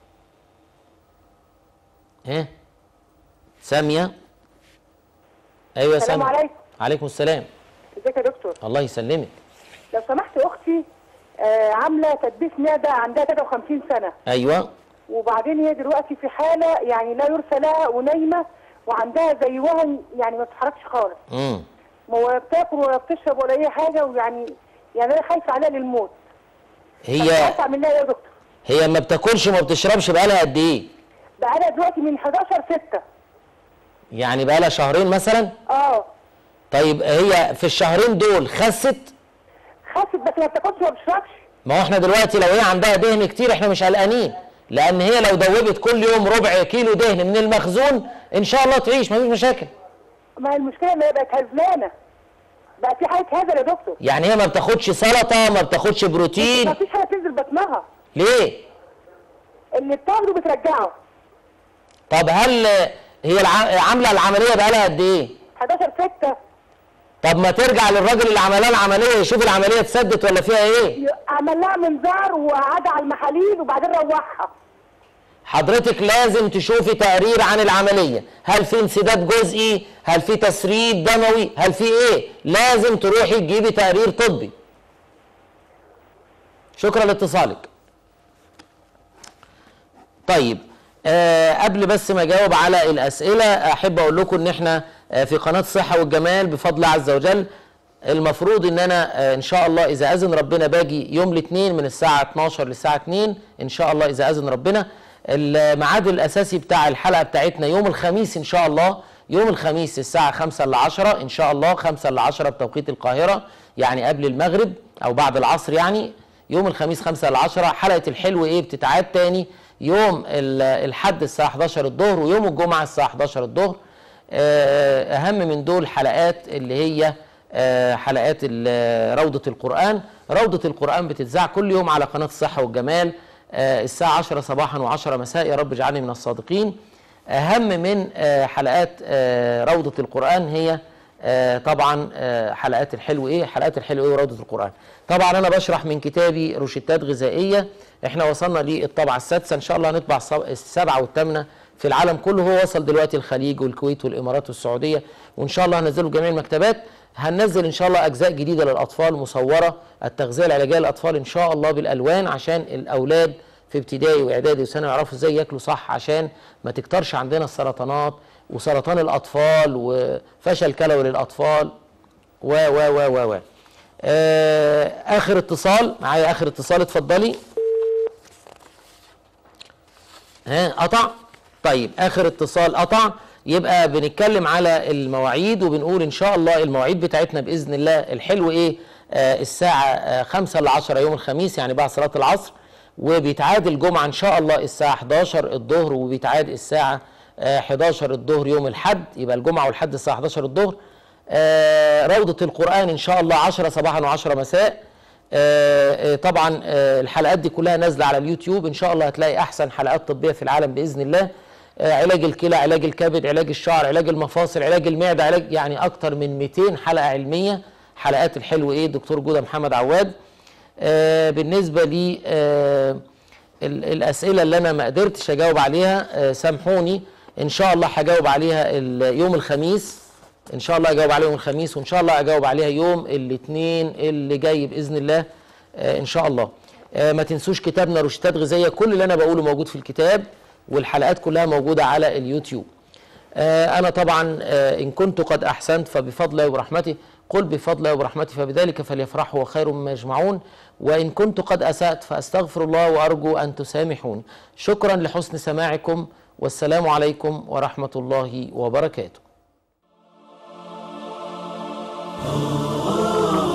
ايه ساميه ايوه السلام ساميه عليكم عليكم السلام ازيك يا دكتور الله يسلمك لو سمحت اختي آه عامله تدبيس معده عندها 53 سنه ايوه وبعدين هي دلوقتي في حاله يعني لا يرثى لها ونايمه وعندها زي وهن يعني ما بتتحركش خالص امم ولا بتاكل ولا بتشرب ولا اي حاجه ويعني يعني انا خايفه عليها للموت هي مش اعمل لها ايه يا دكتور هي ما بتاكلش وما بتشربش بقالها قد ايه بقالها دلوقتي من 11 6 يعني بقالها شهرين مثلا اه طيب هي في الشهرين دول خست خست بس ما بتاكلش وما بتشربش ما هو احنا دلوقتي لو هي عندها دهن كتير احنا مش قلقانين لان هي لو دوبت كل يوم ربع كيلو دهن من المخزون ان شاء الله تعيش مفيش مشاكل ما هي المشكله ان هي بقت هزلانه بقى في حاجه هزل يا دكتور يعني هي ما بتاخدش سلطه ما بتاخدش بروتين ما فيش حاجه تنزل بطنها ليه اللي بتاخده بترجعه طب هل هي الع... عامله العمليه بقالها قد ايه 11 6 طب ما ترجع للراجل اللي عمل لها العمليه يشوف العمليه اتسدت ولا فيها ايه عمل لها منظار وقعد على المحاليل وبعدين روحها حضرتك لازم تشوفي تقرير عن العمليه هل في انسداد جزئي هل في تسريب دموي هل في ايه لازم تروحي تجيبي تقرير طبي شكرا لاتصالك طيب آه قبل بس ما اجاوب على الاسئله احب اقول لكم ان احنا آه في قناه الصحه والجمال بفضل الله عز وجل المفروض ان انا آه ان شاء الله اذا اذن ربنا باجي يوم الاثنين من الساعه 12 للساعه 2 ان شاء الله اذا اذن ربنا الميعاد الاساسي بتاع الحلقه بتاعتنا يوم الخميس ان شاء الله يوم الخميس الساعة 5 ل 10 إن شاء الله 5 ل 10 بتوقيت القاهرة يعني قبل المغرب أو بعد العصر يعني يوم الخميس 5 ل 10 حلقة الحلو إيه بتتعاد تاني يوم ال- الحد الساعة 11 الظهر ويوم الجمعة الساعة 11 الظهر آه، أهم من دول حلقات اللي هي آه، حلقات ال- روضة القرآن روضة القرآن بتتذاع كل يوم على قناة الصحة والجمال آه، الساعة 10 صباحا و10 مساء يا رب اجعلني من الصادقين أهم من آه، حلقات آه، روضة القرآن هي آه، طبعا آه، حلقات الحلو ايه حلقات الحلو ايه وروضة القرآن طبعا انا بشرح من كتابي روشتات غذائية احنا وصلنا للطبعة السادسة ان شاء الله هنطبع الصب- السبعة والثامنة في العالم كله هو وصل دلوقتي الخليج والكويت والامارات والسعودية وان شاء الله هنزله في جميع المكتبات هننزل ان شاء الله اجزاء جديدة للاطفال مصورة التغذية العلاجية للاطفال ان شاء الله بالالوان عشان الاولاد في ابتدائي واعدادي وثانوي يعرفوا ازاي ياكلوا صح عشان ما تكترش عندنا السرطانات وسرطان الاطفال وفشل كلوي للاطفال و و و و و آه اخر اتصال معايا اخر اتصال اتفضلي ها قطع طيب اخر اتصال قطع يبقى بنتكلم على المواعيد وبنقول ان شاء الله المواعيد بتاعتنا باذن الله الحلو ايه آه الساعه آه 5 ل 10 يوم الخميس يعني بعد صلاه العصر وبيتعاد الجمعه ان شاء الله الساعه 11 الظهر وبيتعاد الساعه آه 11 الظهر يوم الحد يبقى الجمعه والحد الساعه 11 الظهر آه روضه القران ان شاء الله 10 صباحا و10 مساء آه، آه، طبعا آه، الحلقات دي كلها نازله على اليوتيوب ان شاء الله هتلاقي احسن حلقات طبيه في العالم باذن الله آه، علاج الكلى علاج الكبد علاج الشعر علاج المفاصل علاج المعده علاج يعني اكتر من 200 حلقه علميه حلقات الحلو ايه دكتور جوده محمد عواد آه، بالنسبه لي آه، ال- الاسئله اللي انا ما قدرتش اجاوب عليها آه، سامحوني ان شاء الله هجاوب عليها ال- يوم الخميس ان شاء الله اجاوب عليها يوم الخميس وان شاء الله اجاوب عليها يوم الاثنين اللي جاي باذن الله آه، ان شاء الله آه، ما تنسوش كتابنا روشتات غذائيه كل اللي انا بقوله موجود في الكتاب والحلقات كلها موجوده على اليوتيوب آه، انا طبعا آه، ان كنت قد احسنت فبفضل الله وبرحمته قل بفضل الله وبرحمته فبذلك فليفرحوا وخير مما يجمعون وان كنت قد اسات فاستغفر الله وارجو ان تسامحون شكرا لحسن سماعكم والسلام عليكم ورحمه الله وبركاته